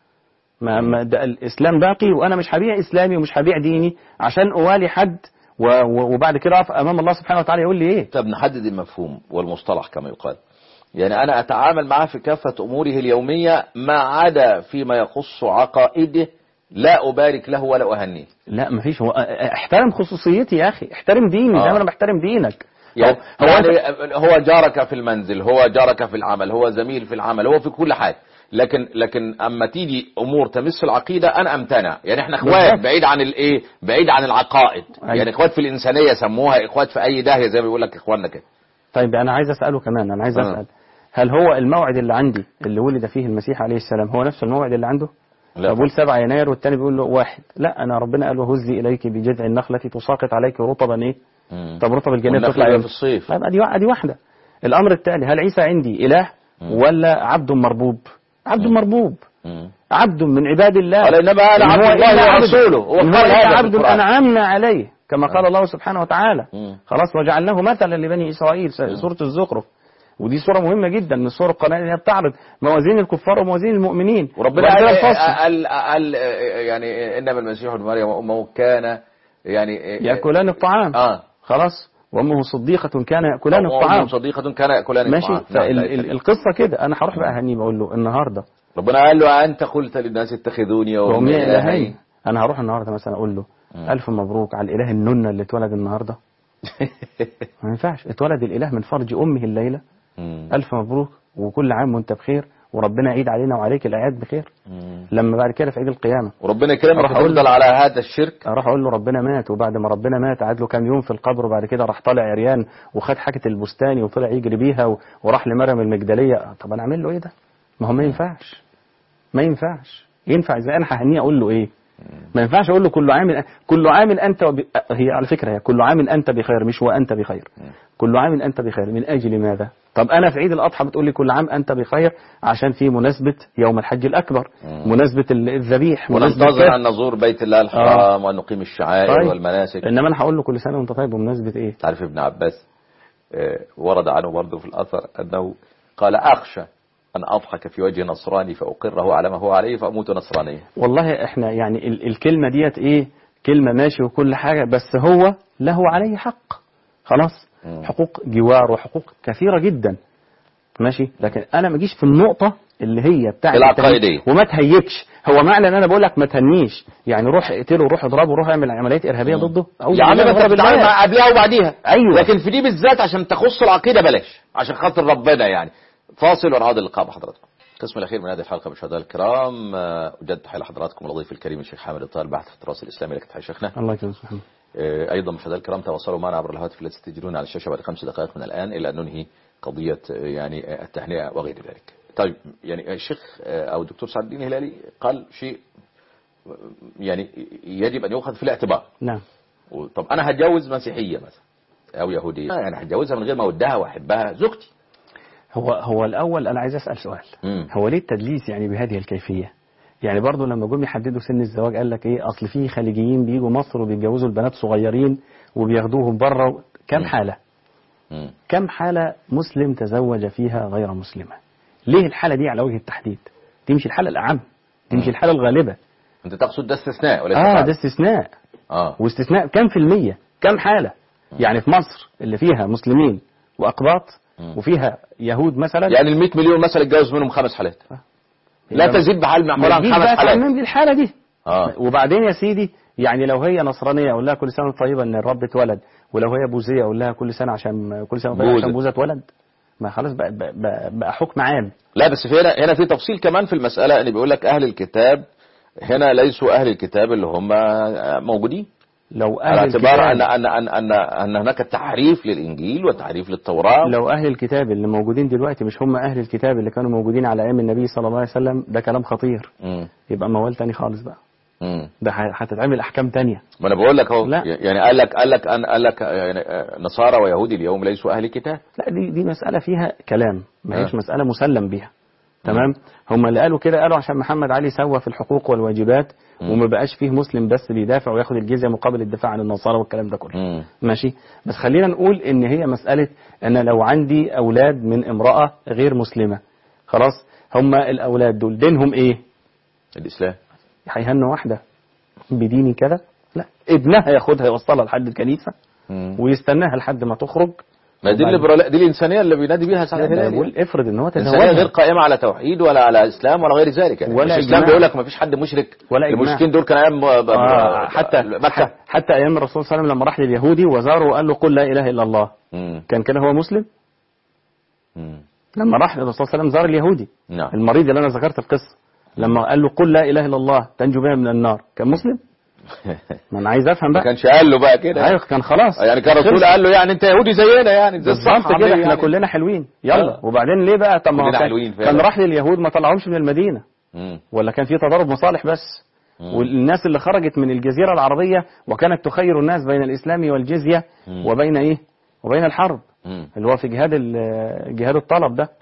ما ما ده الاسلام باقي وانا مش هبيع اسلامي ومش هبيع ديني عشان اوالي حد و- و- وبعد كده اقف امام الله سبحانه وتعالى يقول لي ايه طب نحدد المفهوم والمصطلح كما يقال يعني أنا أتعامل معه في كافة أموره اليومية ما عدا فيما يخص عقائده لا أبارك له ولا أهنيه لا مفيش هو احترم خصوصيتي يا اخي احترم ديني آه. زي ما انا بحترم دينك يعني هو, هو يعني أنت- هو جارك في المنزل هو جارك في العمل هو زميل في العمل هو في كل حاجة لكن لكن اما تيجي امور تمس العقيده انا امتنع يعني احنا اخوات بالظبط. بعيد عن الايه بعيد عن العقائد أيوة. يعني اخوات في الانسانيه سموها اخوات في اي داهيه زي ما بيقول لك اخواننا كده طيب انا عايز اساله كمان انا عايز آه. اسال هل هو الموعد اللي عندي اللي ولد فيه المسيح عليه السلام هو نفس الموعد اللي عنده لا بقول 7 يناير والتاني بيقول له واحد لا انا ربنا قال وهزي اليك بجذع النخله تساقط عليك رطبا ايه مم. طب رطب الجنيه والنخل بتطلع يبقى امتى في الصيف طيب ادي ادي واحده الامر التالي هل عيسى عندي اله ولا عبد مربوب عبد مربوب مم. عبد من عباد الله قال إنما أنا إن عبد هو الله إلا عبد. ورسوله. هو إن قال إلا هذا في عبد القرآن. أنعمنا عليه كما قال الله سبحانه وتعالى مم. خلاص وجعلناه مثلا لبني إسرائيل سورة الزخرف ودي صورة مهمة جدا من صور القناة اللي هي بتعرض موازين الكفار وموازين المؤمنين وربنا وبعد قال, كده الفصل قال, قال يعني إنما المسيح ابن مريم وأمه كان يعني يأكلان الطعام آه خلاص وأمه صديقة كان يأكلان وأمه الطعام صديقة كان يأكلان ماشي الطعام. نعم، لا يكلم. فالقصة كده أنا هروح بقى أهنيه بقول له النهاردة ربنا قال له أنت قلت للناس اتخذوني وأمي وأمي إلهين إلهين أنا هروح النهاردة مثلا أقول له ألف مبروك على الإله النونة اللي اتولد النهاردة ما ينفعش اتولد الإله من فرج أمه الليلة مم. ألف مبروك وكل عام وأنت بخير وربنا يعيد علينا وعليك الأعياد بخير مم. لما بعد كده في عيد القيامة وربنا يكرمك أروح أقول وتفضل له- على هذا الشرك اروح اقول له ربنا مات وبعد ما ربنا مات قعد له كام يوم في القبر وبعد كده راح طالع عريان وخد حاجه البستاني وطلع يجري بيها و- وراح لمريم المجدليه طب انا اعمل له ايه ده؟ ما هو ما ينفعش ما ينفعش ينفع ازاي انا ههنيه اقول له ايه؟ ما ينفعش اقول له كل عام كل عام انت وب... هي على فكره هي كل عام انت بخير مش وانت بخير كل عام انت بخير من اجل ماذا؟ طب انا في عيد الاضحى بتقول لي كل عام انت بخير عشان في مناسبه يوم الحج الاكبر مناسبه ال- الذبيح مناسبة وننتظر كذا. أن نزور بيت الله الحرام وأن نقيم الشعائر طيب. والمناسك انما انا هقول له كل سنه وانت طيب بمناسبه ايه؟ تعرف ابن عباس آه، ورد عنه برضه في الأثر أنه قال أخشى أن أضحك في وجه نصراني فأقره على ما هو عليه فأموت نصرانيا والله احنا يعني ال الكلمه ديت ايه؟ كلمه ماشي وكل حاجه بس هو له عليه حق خلاص مم. حقوق جوار وحقوق كثيره جدا ماشي لكن انا ما اجيش في النقطه اللي هي بتاعت العقائدية. التهنيج وما تهيكش هو معنى ان انا بقول لك ما تهنيش يعني روح اقتله روح اضربه روح اعمل عمليات ارهابيه ضده أعوذ يا عم بالله انت من بتتعامل الله. مع قبلها وبعديها ايوه لكن في دي بالذات عشان تخص العقيده بلاش عشان خاطر ربنا يعني فاصل ونعود اللقاء بحضراتكم القسم الاخير من هذه الحلقه مشاهدينا الكرام آه، اجدد تحيه لحضراتكم الضيف الكريم الشيخ حامد الطاهر الباحث في التراث الاسلامي لك تحيه شيخنا الله يكرمك محمد آه، ايضا مشاهدينا الكرام تواصلوا معنا عبر الهاتف التي تسجلون على الشاشه بعد خمس دقائق من الان الى ان ننهي قضيه آه، يعني آه، التهنئه وغير ذلك. طيب يعني الشيخ آه، او الدكتور سعد الدين الهلالي قال شيء آه، يعني يجب ان يؤخذ في الاعتبار. نعم و- طب انا هتجوز مسيحيه مثلا او يهوديه يعني هتجوزها من غير ما اودها واحبها زوجتي هو هو الاول انا عايز اسال سؤال مم. هو ليه التدليس يعني بهذه الكيفيه يعني برضه لما جم يحددوا سن الزواج قال لك ايه اصل في خليجيين بيجوا مصر وبيتجوزوا البنات صغيرين وبياخدوهم بره كم مم. حاله مم. كم حاله مسلم تزوج فيها غير مسلمه ليه الحاله دي على وجه التحديد دي مش الحاله الاعم دي مش مم. الحاله الغالبه انت تقصد ده استثناء وليس اه قاعدة. ده استثناء اه واستثناء كم في المية كم حالة يعني في مصر اللي فيها مسلمين وأقباط مم. وفيها يهود مثلا يعني ال 100 مليون مثلا اتجوز منهم خمس حالات لا يبقى- تزيد بحال معمول ما عن تجيش خمس بقى حالات تعمم دي الحالة دي اه وبعدين يا سيدي يعني لو هي نصرانية أقول لها كل سنة وأنت طيبة إن الرب اتولد ولو هي بوذية أقول لها كل سنة عشان كل سنة وأنت طيبة بوذا. عشان بوذا اتولد ما خلاص بقى, بقى, بقى, بقى حكم عام لا بس في هنا هنا في تفصيل كمان في المسألة ان بيقول لك اهل الكتاب هنا ليسوا اهل الكتاب اللي هم موجودين لو على أهل اعتبار ان الكتاب ان ان ان, أن هناك تحريف للانجيل وتحريف للتوراة لو أهل الكتاب اللي موجودين دلوقتي مش هم أهل الكتاب اللي كانوا موجودين على أيام النبي صلى الله عليه وسلم ده كلام خطير مم. يبقى موال تاني خالص بقى مم. ده ه- هتتعمل أحكام تانية ما انا بقول لك اهو لا. يعني قال لك قال لك أن قال لك يعني آه، نصارى ويهودي اليوم ليسوا اهل كتاب لا دي دي مسألة فيها كلام ما هيش آه. مسألة مسلم بيها تمام هم اللي قالوا كده قالوا عشان محمد علي سوى في الحقوق والواجبات مم. وما بقاش فيه مسلم بس بيدافع وياخد الجزية مقابل الدفاع عن النصارى والكلام ده كله مم. ماشي بس خلينا نقول ان هي مسألة انا لو عندي اولاد من امرأة غير مسلمة خلاص هم الاولاد دول دينهم ايه الاسلام هيهنوا واحدة بديني كذا لا ابنها ياخدها يوصلها لحد الكنيسة مم. ويستناها لحد ما تخرج ما دي وبعد- الليبرال- دي الانسانيه اللي بينادي بيها سعد لا، ده أنا الهلالي بقول افرض ان هو الإنسانية غير تزوجها قائمة على توحيد ولا على إسلام ولا غير ذلك يعني ولا مش الإسلام إجماع. بيقول لك ما فيش حد مشرك ولا إجماع. المشركين دول كانوا أيام ب- ب- آه، ب- حتى مكة حتى ايام الرسول صلى الله عليه وسلم لما راح لليهودي وزاره وقال له قل لا اله الا الله مم. كان كده هو مسلم مم. لما راح للرسول صلى الله عليه وسلم زار اليهودي نعم المريض اللي انا ذكرت القصه لما قال له قل لا اله الا الله تنجو بها من النار كان مسلم ما انا عايز افهم ما بقى كانش قال له بقى كده ايوه كان خلاص يعني كان الرسول خلص. قال له يعني أنت يهودي زينا يعني زي الصح بالظبط كده احنا يعني. كلنا حلوين يلا آه. وبعدين ليه بقى طب ما هو كلنا كان, حلوين فعلا. كان راح لليهود ما طلعهمش من المدينه مم. ولا كان في تضارب مصالح بس مم. والناس اللي خرجت من الجزيرة العربية وكانت تخير الناس بين الإسلام والجزية مم. وبين إيه وبين الحرب مم. اللي هو في جهاد ال- جهاد الطلب ده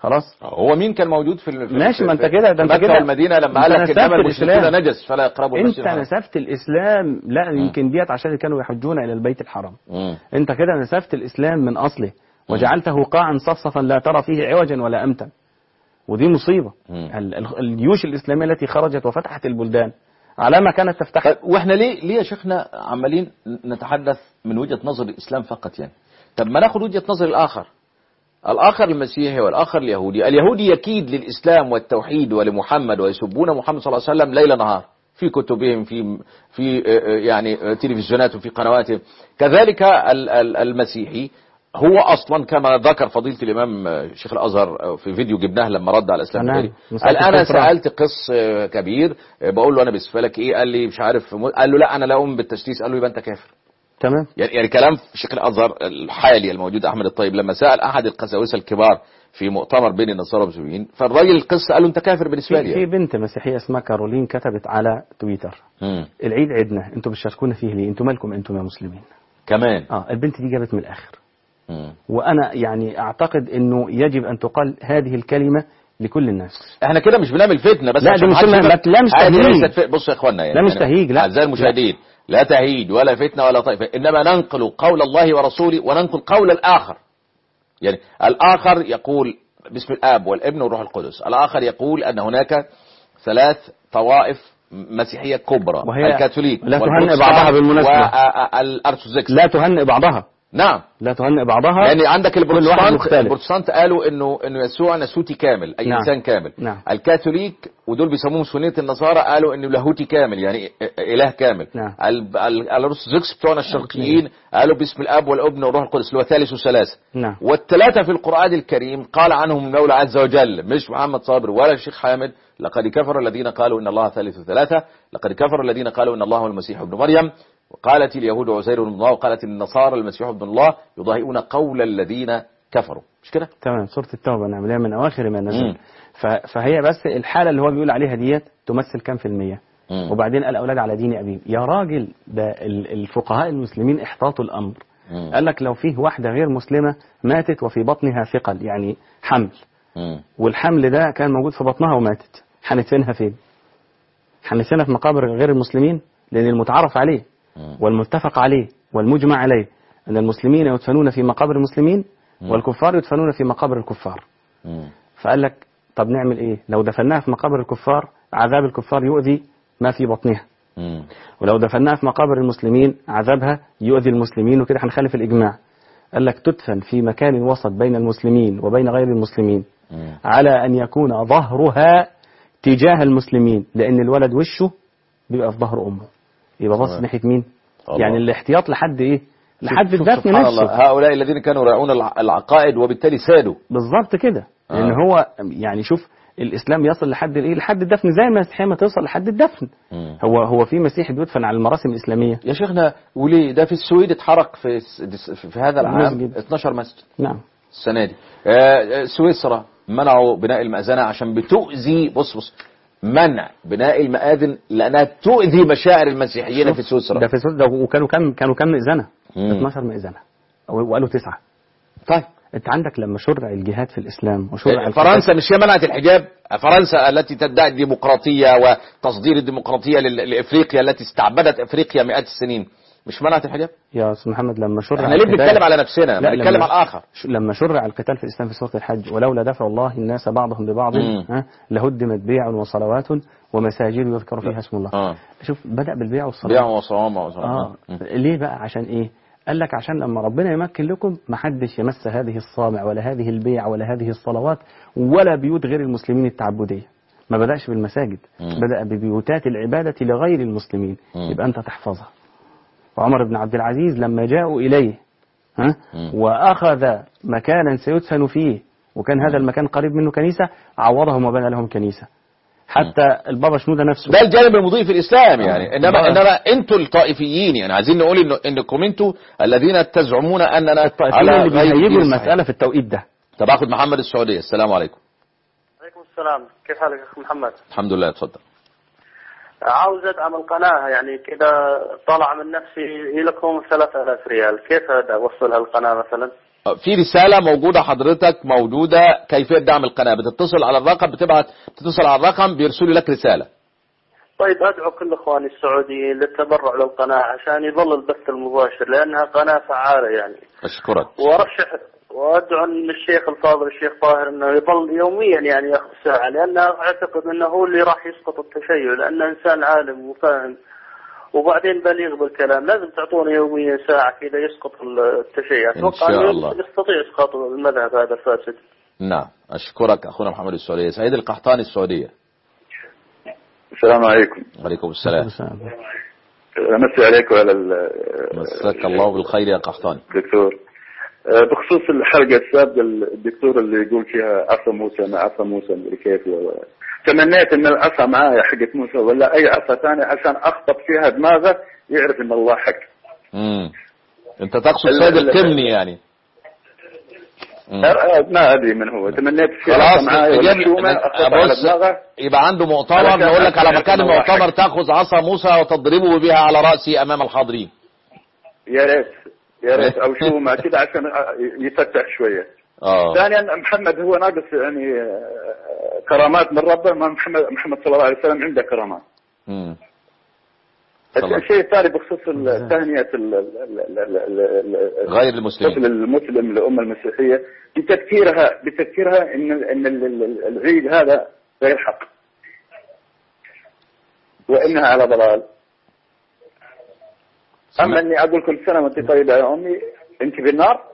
خلاص هو مين كان موجود في ال- في ماشي، ما انت في- كده- ده في انت مكة كده- والمدينة لما انت قال لك نسفت انما المشركون الإسلام. نجس فلا يقربوا انت المسجد الحرام نسفت الاسلام لا يمكن ديت عشان كانوا يحجون الى البيت الحرام مم. انت كده نسفت الاسلام من اصله وجعلته قاعا صفصفا لا ترى فيه عوجا ولا امتا ودي مصيبه مم. ال- ال- الجيوش الاسلاميه التي خرجت وفتحت البلدان على ما كانت تفتح طيب واحنا ليه ليه يا شيخنا عمالين نتحدث من وجهة نظر الإسلام فقط يعني طب ما ناخد وجهة نظر الآخر الآخر المسيحي والآخر اليهودي اليهودي يكيد للإسلام والتوحيد ولمحمد ويسبون محمد صلى الله عليه وسلم ليل نهار في كتبهم في في آه، آه، يعني آه، تلفزيوناتهم في قنواتهم كذلك ال- ال- المسيحي هو اصلا كما ذكر فضيله الامام آه، شيخ الازهر آه، في فيديو جبناه لما رد على الاسلام نعم. الغريب مسألة قال انا الكفران. سالت قس آه، كبير آه، بقول له انا بالنسبه لك ايه قال لي مش عارف مو- قال له لا انا لا اؤمن بالتشتيت قال له يبقى انت كافر تمام يعني يعني كلام شيخ الازهر الحالي الموجود احمد الطيب لما سال احد القساوسه الكبار في مؤتمر بين النصارى والمسلمين فالراجل القس قال له انت كافر بالنسبه في, لي في يعني. بنت مسيحيه اسمها كارولين كتبت على تويتر مم. العيد عيدنا انتوا بتشاركونا فيه ليه انتوا مالكم انتم يا مسلمين كمان اه البنت دي جابت من الاخر مم. وانا يعني اعتقد انه يجب ان تقال هذه الكلمه لكل الناس احنا كده مش بنعمل فتنه بس لا، عشان دي مش محدش فتنة، يفهم. لا، مش هذه تهييج. ليست ف- بصوا يا اخوانا يعني لا، مش أنا- تهييج، لا. اعزائي المشاهدين لا تهيج ولا فتنه ولا طائفه انما ننقل قول الله ورسوله وننقل قول الاخر يعني الاخر يقول باسم الاب والابن والروح القدس الاخر يقول ان هناك ثلاث طوائف مسيحيه كبرى وهي الكاثوليك لا تهنئ والبروتستانت بعضها بالمناسبة. والارثوذكس لا تهنئ بعضها نعم لا تهنئ بعضها يعني عندك واحد البروتستانت مختلف. البروتستانت قالوا انه انه يسوع ناسوتي كامل اي نعم. انسان كامل نعم. الكاثوليك ودول بيسموهم سنيه النصارى قالوا انه لاهوتي كامل يعني اله كامل نعم. ال- ال- الارثوذكس بتوعنا الشرقيين قالوا باسم الاب والابن والروح القدس اللي هو ثالث وثلاثه نعم والثلاثه في القران الكريم قال عنهم المولى عز وجل مش محمد صابر ولا الشيخ حامد لقد كفر الذين قالوا ان الله ثالث ثلاثه لقد كفر الذين قالوا ان الله هو المسيح ابن مريم وقالت اليهود عزير ابن الله وقالت النصارى المسيح ابن الله يضاهئون قول الذين كفروا مش كده تمام سورة التوبة نعملها من أواخر ما مم. نزل ف- فهي بس الحالة اللي هو بيقول عليها ديت تمثل كام في المية مم. وبعدين الأولاد على دين أبيه يا راجل ده ال- الفقهاء المسلمين احتاطوا الأمر مم. قال لك لو فيه واحدة غير مسلمة ماتت وفي بطنها ثقل يعني حمل مم. والحمل ده كان موجود في بطنها وماتت هندفنها فين هندفنها في مقابر غير المسلمين لأن المتعارف عليه مم. والمتفق عليه والمجمع عليه أن المسلمين يدفنون في مقابر المسلمين والكفار يدفنون في مقابر الكفار مم. فقال لك طب نعمل ايه لو دفناها في مقابر الكفار عذاب الكفار يؤذي ما في بطنها مم. ولو دفناها في مقابر المسلمين عذابها يؤذي المسلمين وكده هنخالف الإجماع قال لك تدفن في مكان وسط بين المسلمين وبين غير المسلمين مم. على أن يكون ظهرها تجاه المسلمين لأن الولد وشه بيبقى في ظهر أمه يبقى باصص تمام. ناحية مين الله. يعني الاحتياط لحد إيه لحد شوف- شوف الدفن سبحان نفسه الله هؤلاء الذين كانوا يراعون الع- العقائد وبالتالي سادوا بالظبط كده لان آه. هو يعني شوف الاسلام يصل لحد الايه لحد الدفن زي ما المسيحيه ما توصل لحد الدفن مم. هو هو في مسيحي بيدفن على المراسم الاسلاميه يا شيخنا وليه ده في السويد اتحرق في في- في هذا العام مسجد. 12 مسجد نعم السنه دي آه، سويسرا منعوا بناء المأذنة عشان بتؤذي بص بص منع بناء المآذن لأنها تؤذي مشاعر المسيحيين في سويسرا ده في سويسرا ده وكانوا كام كانوا كام مئذنه مم. 12 مئذنه وقالوا تسعه طيب انت عندك لما شرع الجهاد في الاسلام وشرع فرنسا مش هي منعت الحجاب فرنسا التي تدعي الديمقراطية وتصدير الديمقراطية لل- لإفريقيا التي استعبدت إفريقيا مئات السنين مش منعت الحجاب يا استاذ محمد لما شرع احنا ليه القتال- بنتكلم على نفسنا لا، ما بنتكلم لما- على الآخر ش- لما شرع القتال في الاسلام في سوره الحج ولولا دفع الله الناس بعضهم ببعض مم. ها، لهدمت بيع وصلوات ومساجد يذكر فيها اسم الله اه شوف بدا بالبيع والصلاه بيع وصوام وصوام اه ليه بقى عشان ايه قال لك عشان لما ربنا يمكن لكم ما حدش يمس هذه الصامع ولا هذه البيع ولا هذه الصلوات ولا بيوت غير المسلمين التعبديه ما بدأش بالمساجد مم. بدأ ببيوتات العبادة لغير المسلمين مم. يبقى أنت تحفظها وعمر بن عبد العزيز لما جاءوا إليه ها مم. وأخذ مكانا سيدفن فيه وكان هذا المكان قريب منه كنيسة عوضهم وبنى لهم كنيسة حتى البابا شنودة نفسه ده الجانب المضيء في الاسلام يعني انما آه. انما انتوا الطائفيين يعني عايزين نقول انه انكم انتوا الذين تزعمون اننا الطائفيين على اللي غير بيهيجوا دين صحيح. المسألة في التوقيت ده طب اخد محمد السعوديه السلام عليكم عليكم السلام كيف حالك يا اخ محمد؟ الحمد لله اتفضل عاوز ادعم القناه يعني كذا طلع من نفسي هي لكم 3000 ريال كيف اوصلها القناه مثلا؟ في رسالة موجودة حضرتك موجودة كيفية دعم القناة بتتصل على الرقم بتبعت تتصل على الرقم بيرسلوا لك رسالة طيب ادعو كل اخواني السعوديين للتبرع للقناه عشان يظل البث المباشر لانها قناه فعاله يعني أشكرك وارشح وادعو ان الشيخ الفاضل الشيخ طاهر انه يظل يوميا يعني ياخذ ساعه لانه اعتقد انه هو اللي راح يسقط التشيع لانه انسان عالم وفاهم وبعدين بليغ بالكلام لازم تعطونه يوميا ساعه كذا يسقط التشيع إن اتوقع شاء انه الله. يستطيع اسقاط المذهب هذا الفاسد نعم أشكرك أخونا محمد السعودية سعيد القحطاني السعودية السلام عليكم عليكم السلام امسي عليك وعلى ال- مساك الله بالخير يا قحطاني الدكتور آه، بخصوص الحلقه السابقه الدكتور اللي يقول فيها عصا موسى مع عصا موسى مدري كيف و- تمنيت ان العصا معايا حقت موسى ولا اي عصا ثانيه عشان اخطب فيها دماغه يعرف ان الله حق مم. أنت تقصد ال- سيد ال- القمني يعني مم. آه، ما ادري من هو تمنيت فيها خلاص عصا معايا ولا تجيب- شومه اخطب على بص دماغه يبقى عنده مؤتمر علشان نقول لك على أعرف مكان إن الله المؤتمر حق. تاخذ عصا موسى وتضربه بها على راسي امام الحاضرين يا ريت يا ريت او شومه كذا عشان يفتح شويه اه ثانيا محمد هو ناقص يعني آه، كرامات من ربه ما محمد محمد صلى الله عليه وسلم عنده كرامات مم. صلى. الشيء الثاني بخصوص ال- تهنئة ال- ال- ال- ال- ال- ال- غير المسلمين. الطفل المسلم للأمة المسيحية بتذكيرها بتذكيرها إن إن ال- ال- العيد هذا غير حق وإنها على ضلال أما إني أقول كل سنة وأنت طيبة يا أمي أنت في النار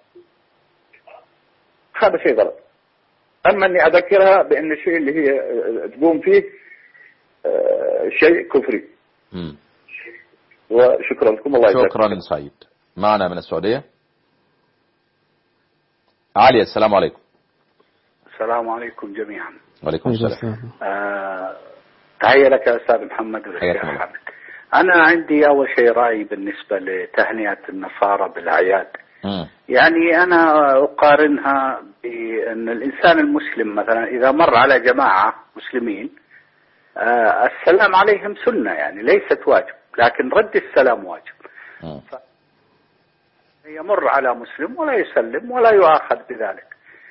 هذا شيء غلط أما إني أذكرها بأن الشيء اللي هي آه، تقوم فيه آه، شيء كفري مم. وشكرا لكم الله يجزاكم شكرا سعيد معنا من السعودية علي السلام عليكم السلام عليكم جميعا وعليكم السلام آه، تحية لك يا أستاذ محمد والشيخ حياكم الله. حامد أنا عندي أول شيء رأي بالنسبة لتهنئة النصارى بالأعياد مم. يعني أنا أقارنها بأن الإنسان المسلم مثلا إذا مر على جماعة مسلمين آه، السلام عليهم سنة يعني ليست واجب لكن رد السلام واجب مم. يمر على مسلم ولا يسلم ولا يؤاخذ بذلك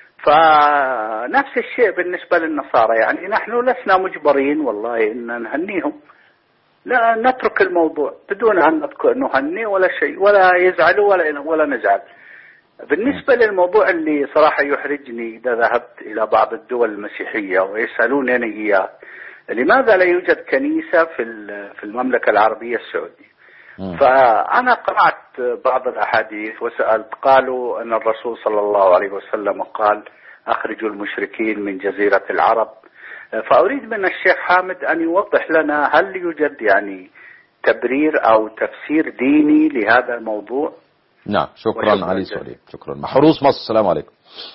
فنفس الشيء بالنسبة للنصارى يعني نحن لسنا مجبرين والله أن نهنيهم لا نترك الموضوع بدون أن نذكر- نهني ولا شيء ولا يزعلوا ولا ولا نزعل بالنسبة للموضوع اللي صراحة يحرجني إذا ذهبت إلى بعض الدول المسيحية ويسألونني إياه لماذا لا يوجد كنيسة في ال- في المملكة العربية السعودية مم. فأنا قرأت بعض الأحاديث وسألت قالوا أن الرسول صلى الله عليه وسلم قال أخرجوا المشركين من جزيرة العرب فأريد من الشيخ حامد أن يوضح لنا هل يوجد يعني تبرير أو تفسير ديني لهذا الموضوع نعم شكرا وشكراً علي جزيلاً. سعودية شكرا محروس مصر السلام عليكم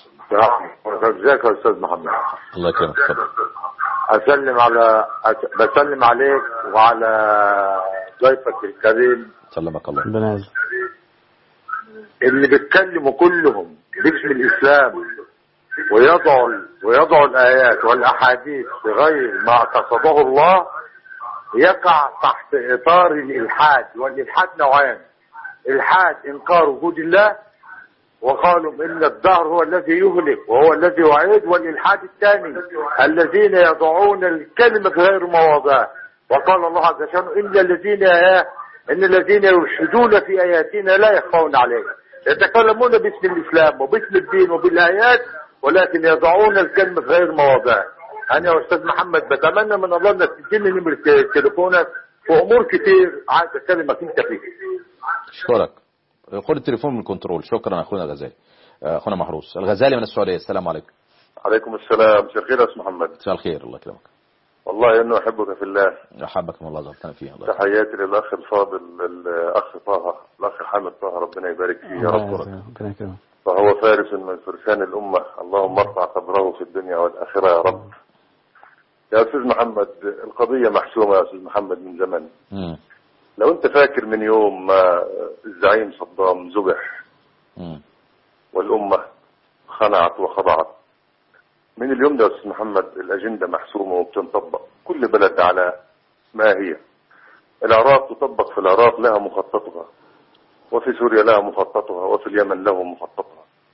ازيك يا استاذ محمد الله يكرمك تفضل اسلم على أس- بسلم عليك وعلى ضيفك الكريم سلمك الله ربنا يعزك اللي بيتكلموا كلهم باسم الاسلام ويضعوا ويضعوا الايات والاحاديث بغير ما قصده الله يقع تحت اطار الالحاد والالحاد نوعان الحاد انكار وجود الله وقالوا ان الدهر هو الذي يهلك وهو الذي يعيد والالحاد الثاني الذين يضعون الكلمه في غير مواضعها وقال الله عز وجل ان الذين ان الذين يلحدون في اياتنا لا يخفون علينا يتكلمون باسم الاسلام وباسم الدين وبالايات ولكن يضعون الكلمه في غير مواضعها انا يا استاذ محمد بتمنى من الله انك تديني نمره تليفونك في امور كتير عايز اكلمك انت فيها اشكرك خد التليفون من الكنترول شكرا اخونا الغزالي آه، اخونا محروس الغزالي من السعودية السلام عليكم عليكم السلام مساء الخير يا استاذ محمد مساء الخير الله يكرمك والله انه احبك في الله احبكم الله زرتنا فيه الله يكرمك. تحياتي للاخ الفاضل الاخ طه الاخ حامد طه ربنا يبارك فيه يا رب ربنا يكرمك فهو فارس من فرسان الامه اللهم ارفع قدره في الدنيا والاخره يا رب يا استاذ محمد القضيه محسومه يا استاذ محمد من زمن مم. لو انت فاكر من يوم ما الزعيم صدام ذبح مم. والامه خنعت وخضعت من اليوم ده يا استاذ محمد الاجنده محسومه وبتنطبق كل بلد على ما هي العراق تطبق في العراق لها مخططها وفي سوريا لها مخططها وفي اليمن له مخططها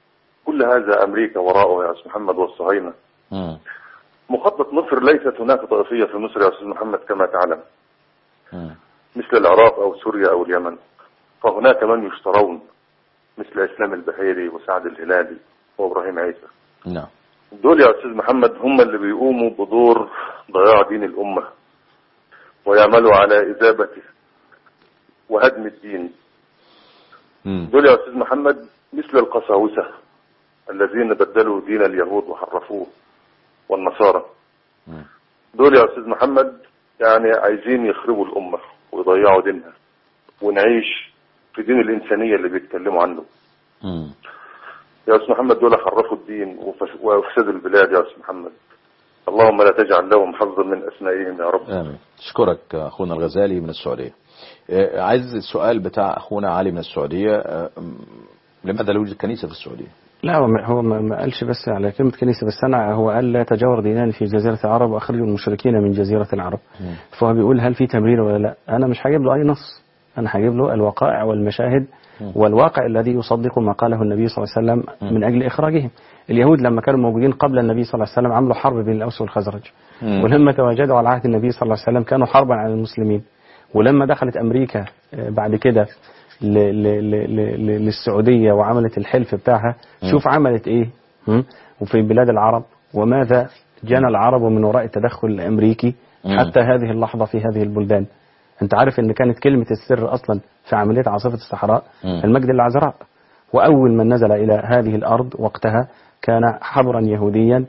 كل هذا أمريكا وراءه يا أستاذ محمد والصهاينة مم. مخطط مصر ليست هناك طائفية في مصر يا أستاذ محمد كما تعلم مم. مثل العراق أو سوريا أو اليمن فهناك من يشترون مثل إسلام البحيري وسعد الهلالي وإبراهيم عيسى نعم دول يا أستاذ محمد هم اللي بيقوموا بدور ضياع دين الأمة ويعملوا على إذابته وهدم الدين مم. دول يا أستاذ محمد مثل القساوسة الذين بدلوا دين اليهود وحرفوه والنصارى مم. دول يا أستاذ محمد يعني عايزين يخربوا الأمة ويضيعوا دينها ونعيش في دين الإنسانية اللي بيتكلموا عنه مم. يا أستاذ محمد دول حرفوا الدين وفش- وافسدوا البلاد يا أستاذ محمد اللهم لا تجعل لهم حظا من أسمائهم يا رب آمين أشكرك أخونا الغزالي من السعودية آه، عايز السؤال بتاع أخونا علي من السعودية آه، م- لماذا لا يوجد كنيسة في السعودية لا هو ما- هو ما ما قالش بس على كلمة كنيسة بس أنا هو قال لا تجاور دينان في جزيرة العرب وأخرجوا المشركين من جزيرة العرب مم. فهو بيقول هل في تمرير ولا لا أنا مش هجيب له أي نص أنا هجيب له الوقائع والمشاهد مم. والواقع الذي يصدق ما قاله النبي صلى الله عليه وسلم مم. من أجل إخراجهم اليهود لما كانوا موجودين قبل النبي صلى الله عليه وسلم عملوا حرب بين الأوس والخزرج مم. ولما تواجدوا على عهد النبي صلى الله عليه وسلم كانوا حربا على المسلمين ولما دخلت أمريكا آه، بعد كده ل- ل- ل- ل- للسعودية وعملت الحلف بتاعها مم. شوف عملت إيه م? وفي بلاد العرب وماذا جنى العرب من وراء التدخل الأمريكي مم. حتى هذه اللحظة في هذه البلدان أنت عارف أن كانت كلمة السر أصلا في عملية عاصفة الصحراء مم. المجد العذراء وأول من نزل إلى هذه الأرض وقتها كان حبرا يهوديا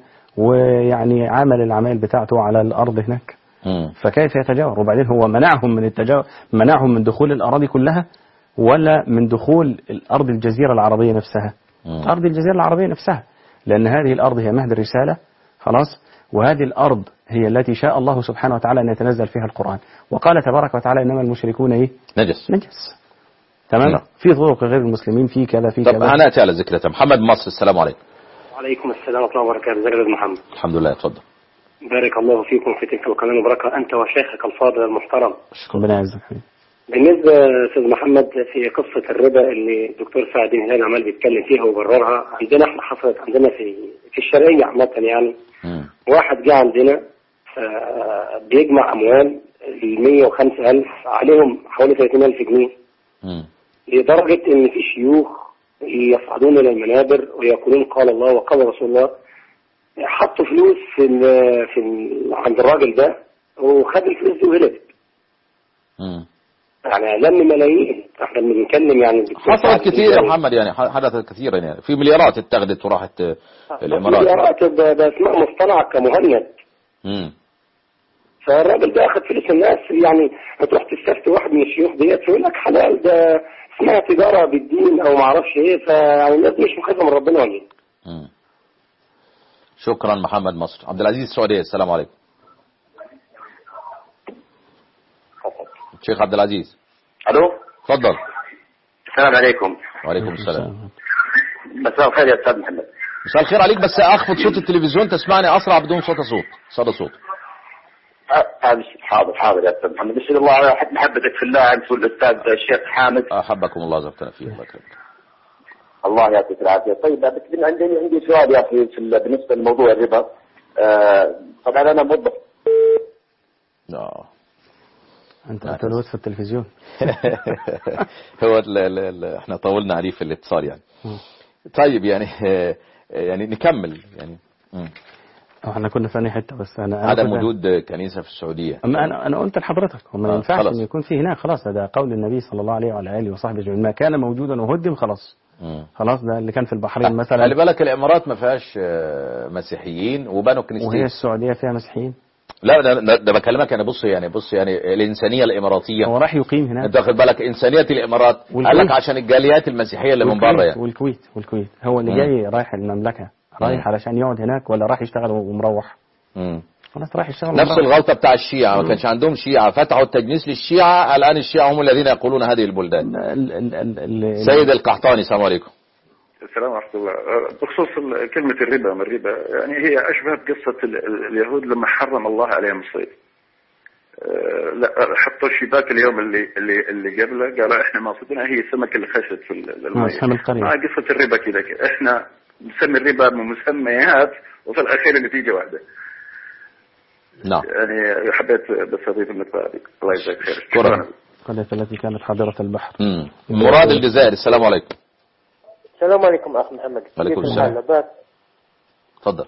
ويعني عمل العمل بتاعته على الأرض هناك مم. فكيف يتجاور وبعدين هو منعهم من التجاور منعهم من دخول الأراضي كلها ولا من دخول الأرض الجزيرة العربية نفسها مم. أرض الجزيرة العربية نفسها لأن هذه الأرض هي مهد الرسالة خلاص وهذه الأرض هي التي شاء الله سبحانه وتعالى أن يتنزل فيها القرآن وقال تبارك وتعالى إنما المشركون إيه نجس نجس تمام نعم. في طرق غير المسلمين في كذا في طب كذا هنأتي على ذكرتها محمد مصر السلام عليكم وعليكم السلام ورحمة الله وبركاته ازيك يا أستاذ محمد الحمد لله اتفضل بارك الله فيكم في تلك القناة المباركة أنت وشيخك الفاضل المحترم ربنا يعزك حبيبي. بالنسبة يا أستاذ محمد في قصة الربا اللي الدكتور سعد بن هلال عمال بيتكلم فيها وبررها عندنا احنا حصلت عندنا في في الشرقية عامة يعني مم. واحد جه عندنا آه، بيجمع أموال ال 105 ألف عليهم حوالي 30 ألف جنيه مم. لدرجة إن في شيوخ يصعدون إلى المنابر ويقولون قال الله وقال رسول الله حطوا فلوس في ال في ال عند الراجل ده وخد الفلوس دي وهرب مم. يعني لم ملايين احنا بنتكلم يعني الدكتور سعد حصلت بن كثير يا هلال. محمد يعني حدثت كثيرا يعني في مليارات اتخذت وراحت آه، الامارات مليارات ده ده اسماء مصطنعة كمهند مم. فالراجل ده اخد فلوس الناس يعني هتروح تستفتي واحد من الشيوخ ديت يقول لك حلال ده اسمها تجارة بالدين او معرفش ايه فيعني الناس دي مش مخافة من ربنا ولا ايه مم. شكرا محمد مصر عبد العزيز السعودية السلام عليكم شيخ عبد العزيز الو تفضل السلام عليكم وعليكم السلام مساء الخير يا استاذ محمد مساء الخير عليك بس اخفض صوت التلفزيون تسمعني اسرع بدون صوت صوت صدى صوت أ- أ- حاضر حاضر يا استاذ محمد نسال الله على حد محبتك في الله انت والاستاذ الشيخ حامد احبكم الله زرتنا فيه الله يكرمك الله يعطيك العافيه طيب بس بن- عندي عندي سؤال يا اخي في ال- بالنسبه لموضوع الربا آه، طبعا انا موظف آه. أنت أنت في التلفزيون هو ال ال ال احنا طولنا عليه في الاتصال يعني طيب يعني آه، يعني نكمل يعني مم. احنا كنا في أنهي حتة بس أنا أنا عدم كنت- وجود كنيسة في السعودية أما أنا أنا قلت لحضرتك هو ما آه، ينفعش خلاص. إن يكون في هناك خلاص ده قول النبي صلى الله عليه وعلى آله وصحبه أجمعين ما كان موجودا وهدم خلاص مم. خلاص ده اللي كان في البحرين مثلا خلي بالك الامارات ما فيهاش آه، مسيحيين وبنوا كنيستين وهي السعودية فيها مسيحيين لا ده, ده, ده بكلمك يعني بص يعني بص يعني الانسانيه الاماراتيه هو راح يقيم هناك انت واخد بالك انسانيه الامارات والكويت. قال لك عشان الجاليات المسيحيه اللي من والكويت- بره يعني والكويت والكويت هو اللي مم. جاي رايح المملكة رايح مم. علشان يقعد هناك ولا راح يشتغل ومروح مم. خلاص راح يشتغل نفس ومروح. الغلطه بتاع الشيعه ما كانش عندهم شيعه فتحوا التجنيس للشيعه الان الشيعه هم الذين يقولون هذه البلدان ال- ال- ال- ال- سيد القحطاني السلام عليكم السلام ورحمة الله أه، بخصوص ال- كلمة الربا ما الربا يعني هي أشبه بقصة ال- ال- اليهود لما حرم الله عليهم الصيد أه، لا حطوا الشباك اليوم اللي اللي اللي قبله قالوا احنا ما صدنا هي السمك اللي خشت في ال- نعم، الماء سهم القرية. مع قصة الربا كذا كده. احنا نسمي الربا مسميات وفي الاخير النتيجه واحده نعم يعني حبيت بس اضيف النقطه هذه الله يجزاك خير شكرا القرية التي كانت حاضرة البحر مم. مراد الجزائر السلام عليكم السلام عليكم أخ محمد وعليكم كيف السلام. الحال؟ لاباس؟ تفضل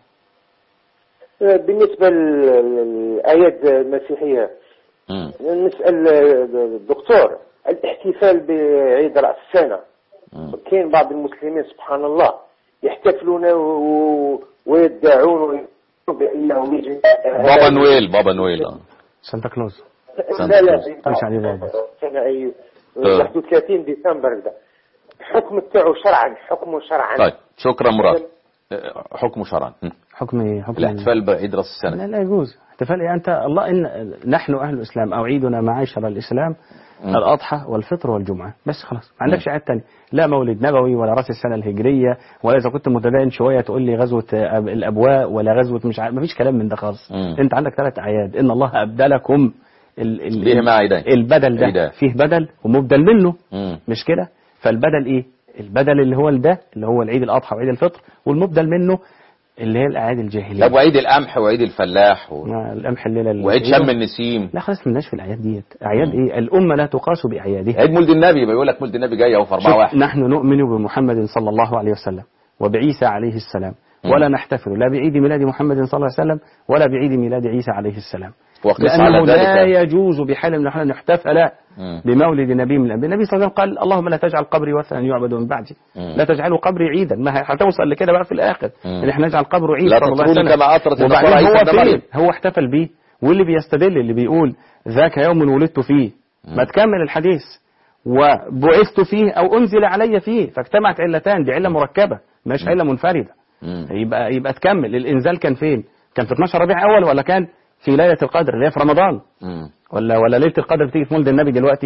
آه، بالنسبة للآيات المسيحية مم. نسأل الدكتور الاحتفال بعيد رأس السنة كاين بعض المسلمين سبحان الله يحتفلون و- ويدعون بأنهم يجي بابا نويل بابا نويل آه. سانتا كلوز لا لا مش عليه بابا سنة أي آه. 31 ديسمبر ده الحكم تاعو شرعا حكمه شرعا طيب شكرا مراد آه، حكم شرعا مم. حكم حكم الاحتفال بعيد راس السنة لا لا يجوز احتفال إيه أنت الله إن نحن أهل الإسلام أو عيدنا معاشر الإسلام مم. الأضحى والفطر والجمعة بس خلاص ما عندكش عيد تاني لا مولد نبوي ولا راس السنة الهجرية ولا إذا كنت متدين شوية تقول لي غزوة آه، الأبواء ولا غزوة مش عارف مفيش كلام من ده خالص مم. أنت عندك ثلاث أعياد إن الله أبدلكم ال ال بهما عيدين البدل ده عيدان. فيه بدل ومبدل منه مم. مش كده فالبدل ايه البدل اللي هو ده اللي هو العيد الاضحى وعيد الفطر والمبدل منه اللي هي الاعياد الجاهليه طب وعيد القمح وعيد الفلاح و... ما القمح الليله اللي وعيد شم النسيم لا خلاص ملناش في الاعياد ديت اعياد ايه الامه لا تقاس باعيادها عيد مولد النبي بيقول لك مولد النبي جاي اهو في 4 شوف 1 نحن نؤمن بمحمد صلى الله عليه وسلم وبعيسى عليه السلام مم. ولا نحتفل لا بعيد ميلاد محمد صلى الله عليه وسلم ولا بعيد ميلاد عيسى عليه السلام وقس لأنه على لا ذلك يجوز بحال من الأحوال أن نحتفل مم. بمولد نبي من الأنبياء النبي صلى الله عليه وسلم قال اللهم لا تجعل قبري وثنا يعبد من بعدي مم. لا تجعلوا قبري عيدا ما هي- هتوصل لكده بقى في الآخر مم. ان احنا نجعل قبره عيد لا صلى الله عليه تطروني وسلم كما أطرت وبعدين النصارى عيسى هو ابن مريم. فين هو احتفل بيه واللي بيستدل اللي بيقول ذاك يوم ولدت فيه ما تكمل الحديث وبعثت فيه أو أنزل علي فيه فاجتمعت علتان دي علة مركبة مش علة منفردة مم. يبقى يبقى تكمل الانزال كان فين؟ كان في 12 ربيع اول ولا كان في ليله القدر اللي هي في رمضان مم. ولا ولا ليله القدر بتيجي في مولد النبي دلوقتي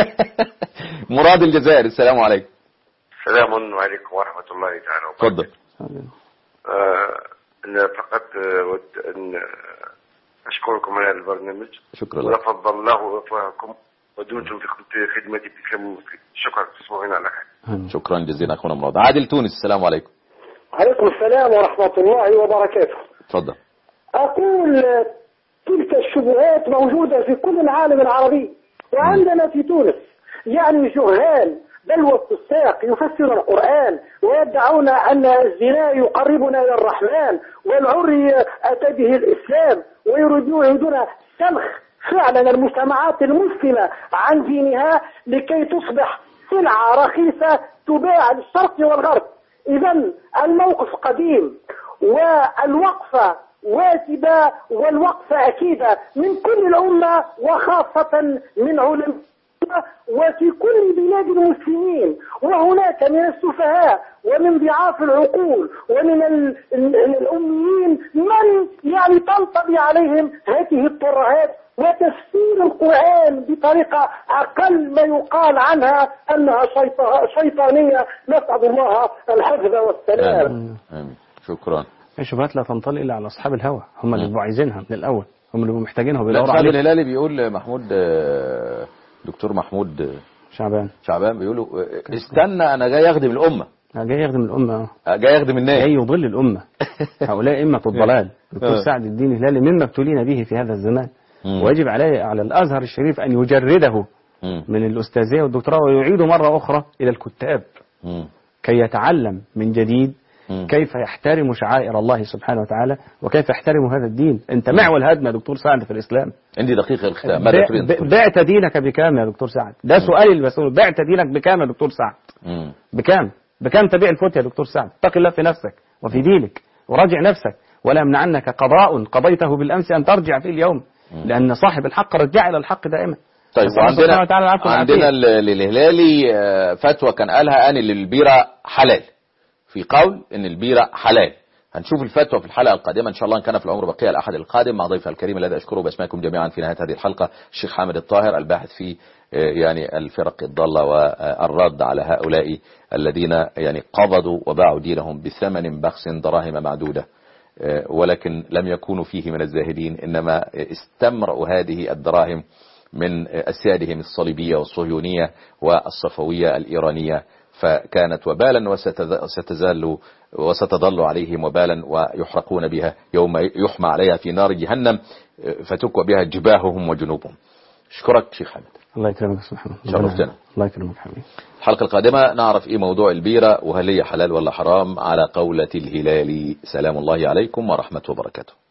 مراد الجزائر السلام عليكم السلام عليكم ورحمة الله تعالى وبركاته تفضل آه أنا فقط آه، ود أن أشكركم على البرنامج شكرا لك ولفضل الله وفاكم ودمتم في خد- خدمة الإسلام المسلم شكرا تصبحون على خير شكرا جزيلا اخونا مراد عادل تونس السلام عليكم عليكم السلام ورحمة الله وبركاته تفضل أقول آه، تلك الشبهات موجودة في كل العالم العربي وعندنا في تونس يعني جهال بل والفساق يفسر القرآن ويدعون أن الزنا يقربنا إلى الرحمن والعري أتى به الإسلام ويريدون يريدون سلخ فعلا المجتمعات المسلمة عن دينها لكي تصبح سلعة رخيصة تباع للشرق والغرب إذا الموقف قديم والوقفة واجبة والوقفة أكيدة من كل الأمة وخاصة من علماء وفي كل بلاد المسلمين وهناك من السفهاء ومن ضعاف العقول ومن ال- ال- الأميين من يعني تنطبي عليهم هذه الترهات وتفسير القرآن بطريقة أقل ما يقال عنها أنها شيطا- شيطانية نسأل الله الحفظ والسلام آمين. آمين. شكرا الشبهات لا تنطلي الا على اصحاب الهوى هم اللي بيبقوا عايزينها من الاول هم اللي بيبقوا محتاجينها لا وبيدوروا سعد عليها الهلالي بيقول محمود آه، دكتور محمود آه، شعبان شعبان بيقولوا آه، استنى انا جاي اخدم الامه جاي يخدم الامه آه، جاي اخدم الناس جاي يضل الامه هؤلاء ائمه الضلال دكتور آه. سعد الدين الهلالي مما ابتلينا به في هذا الزمان مم. ويجب عليه على الازهر الشريف ان يجرده مم. من الاستاذيه والدكتوراه ويعيده مره اخرى الى الكتاب مم. كي يتعلم من جديد مم. كيف يحترم شعائر الله سبحانه وتعالى وكيف يحترم هذا الدين انت معول هدم يا دكتور سعد في الاسلام عندي دقيق الختام ماذا بع- تريد بع- بعت دينك بكام يا دكتور سعد ده سؤالي اللي بسأله بعت دينك بكام يا دكتور سعد مم. بكام بكام تبيع الفوت يا دكتور سعد اتق الله في نفسك وفي دينك وراجع نفسك ولا يمنعنك قضاء قضيته بالامس ان ترجع فيه اليوم لان صاحب الحق رجع الى الحق دائما طيب نسأل الله سبحانه وتعالى وعندنا العفو عندنا والعافية. ال- للهلالي آه، فتوى كان قالها ان البيره حلال في قول ان البيره حلال هنشوف الفتوى في الحلقه القادمه ان شاء الله ان كان في العمر بقيه الاحد القادم مع ضيفها الكريم الذي اشكره باسمائكم جميعا في نهايه هذه الحلقه الشيخ حامد الطاهر الباحث في آه، يعني الفرق الضاله والرد على هؤلاء الذين يعني قبضوا وباعوا دينهم بثمن بخس دراهم معدوده آه، ولكن لم يكونوا فيه من الزاهدين انما استمرأوا هذه الدراهم من أسيادهم الصليبية والصهيونية والصفوية الإيرانية فكانت وبالا وستذ- وستزال وستظل عليهم وبالا ويحرقون بها يوم يحمى عليها في نار جهنم فتكوى بها جباههم وجنوبهم اشكرك شيخ حمد الله يكرمك استاذ محمد شرفتنا. الله يكرمك حبيبي الحلقة القادمة نعرف ايه موضوع البيرة وهل هي حلال ولا حرام على قولة الهلال سلام الله عليكم ورحمة وبركاته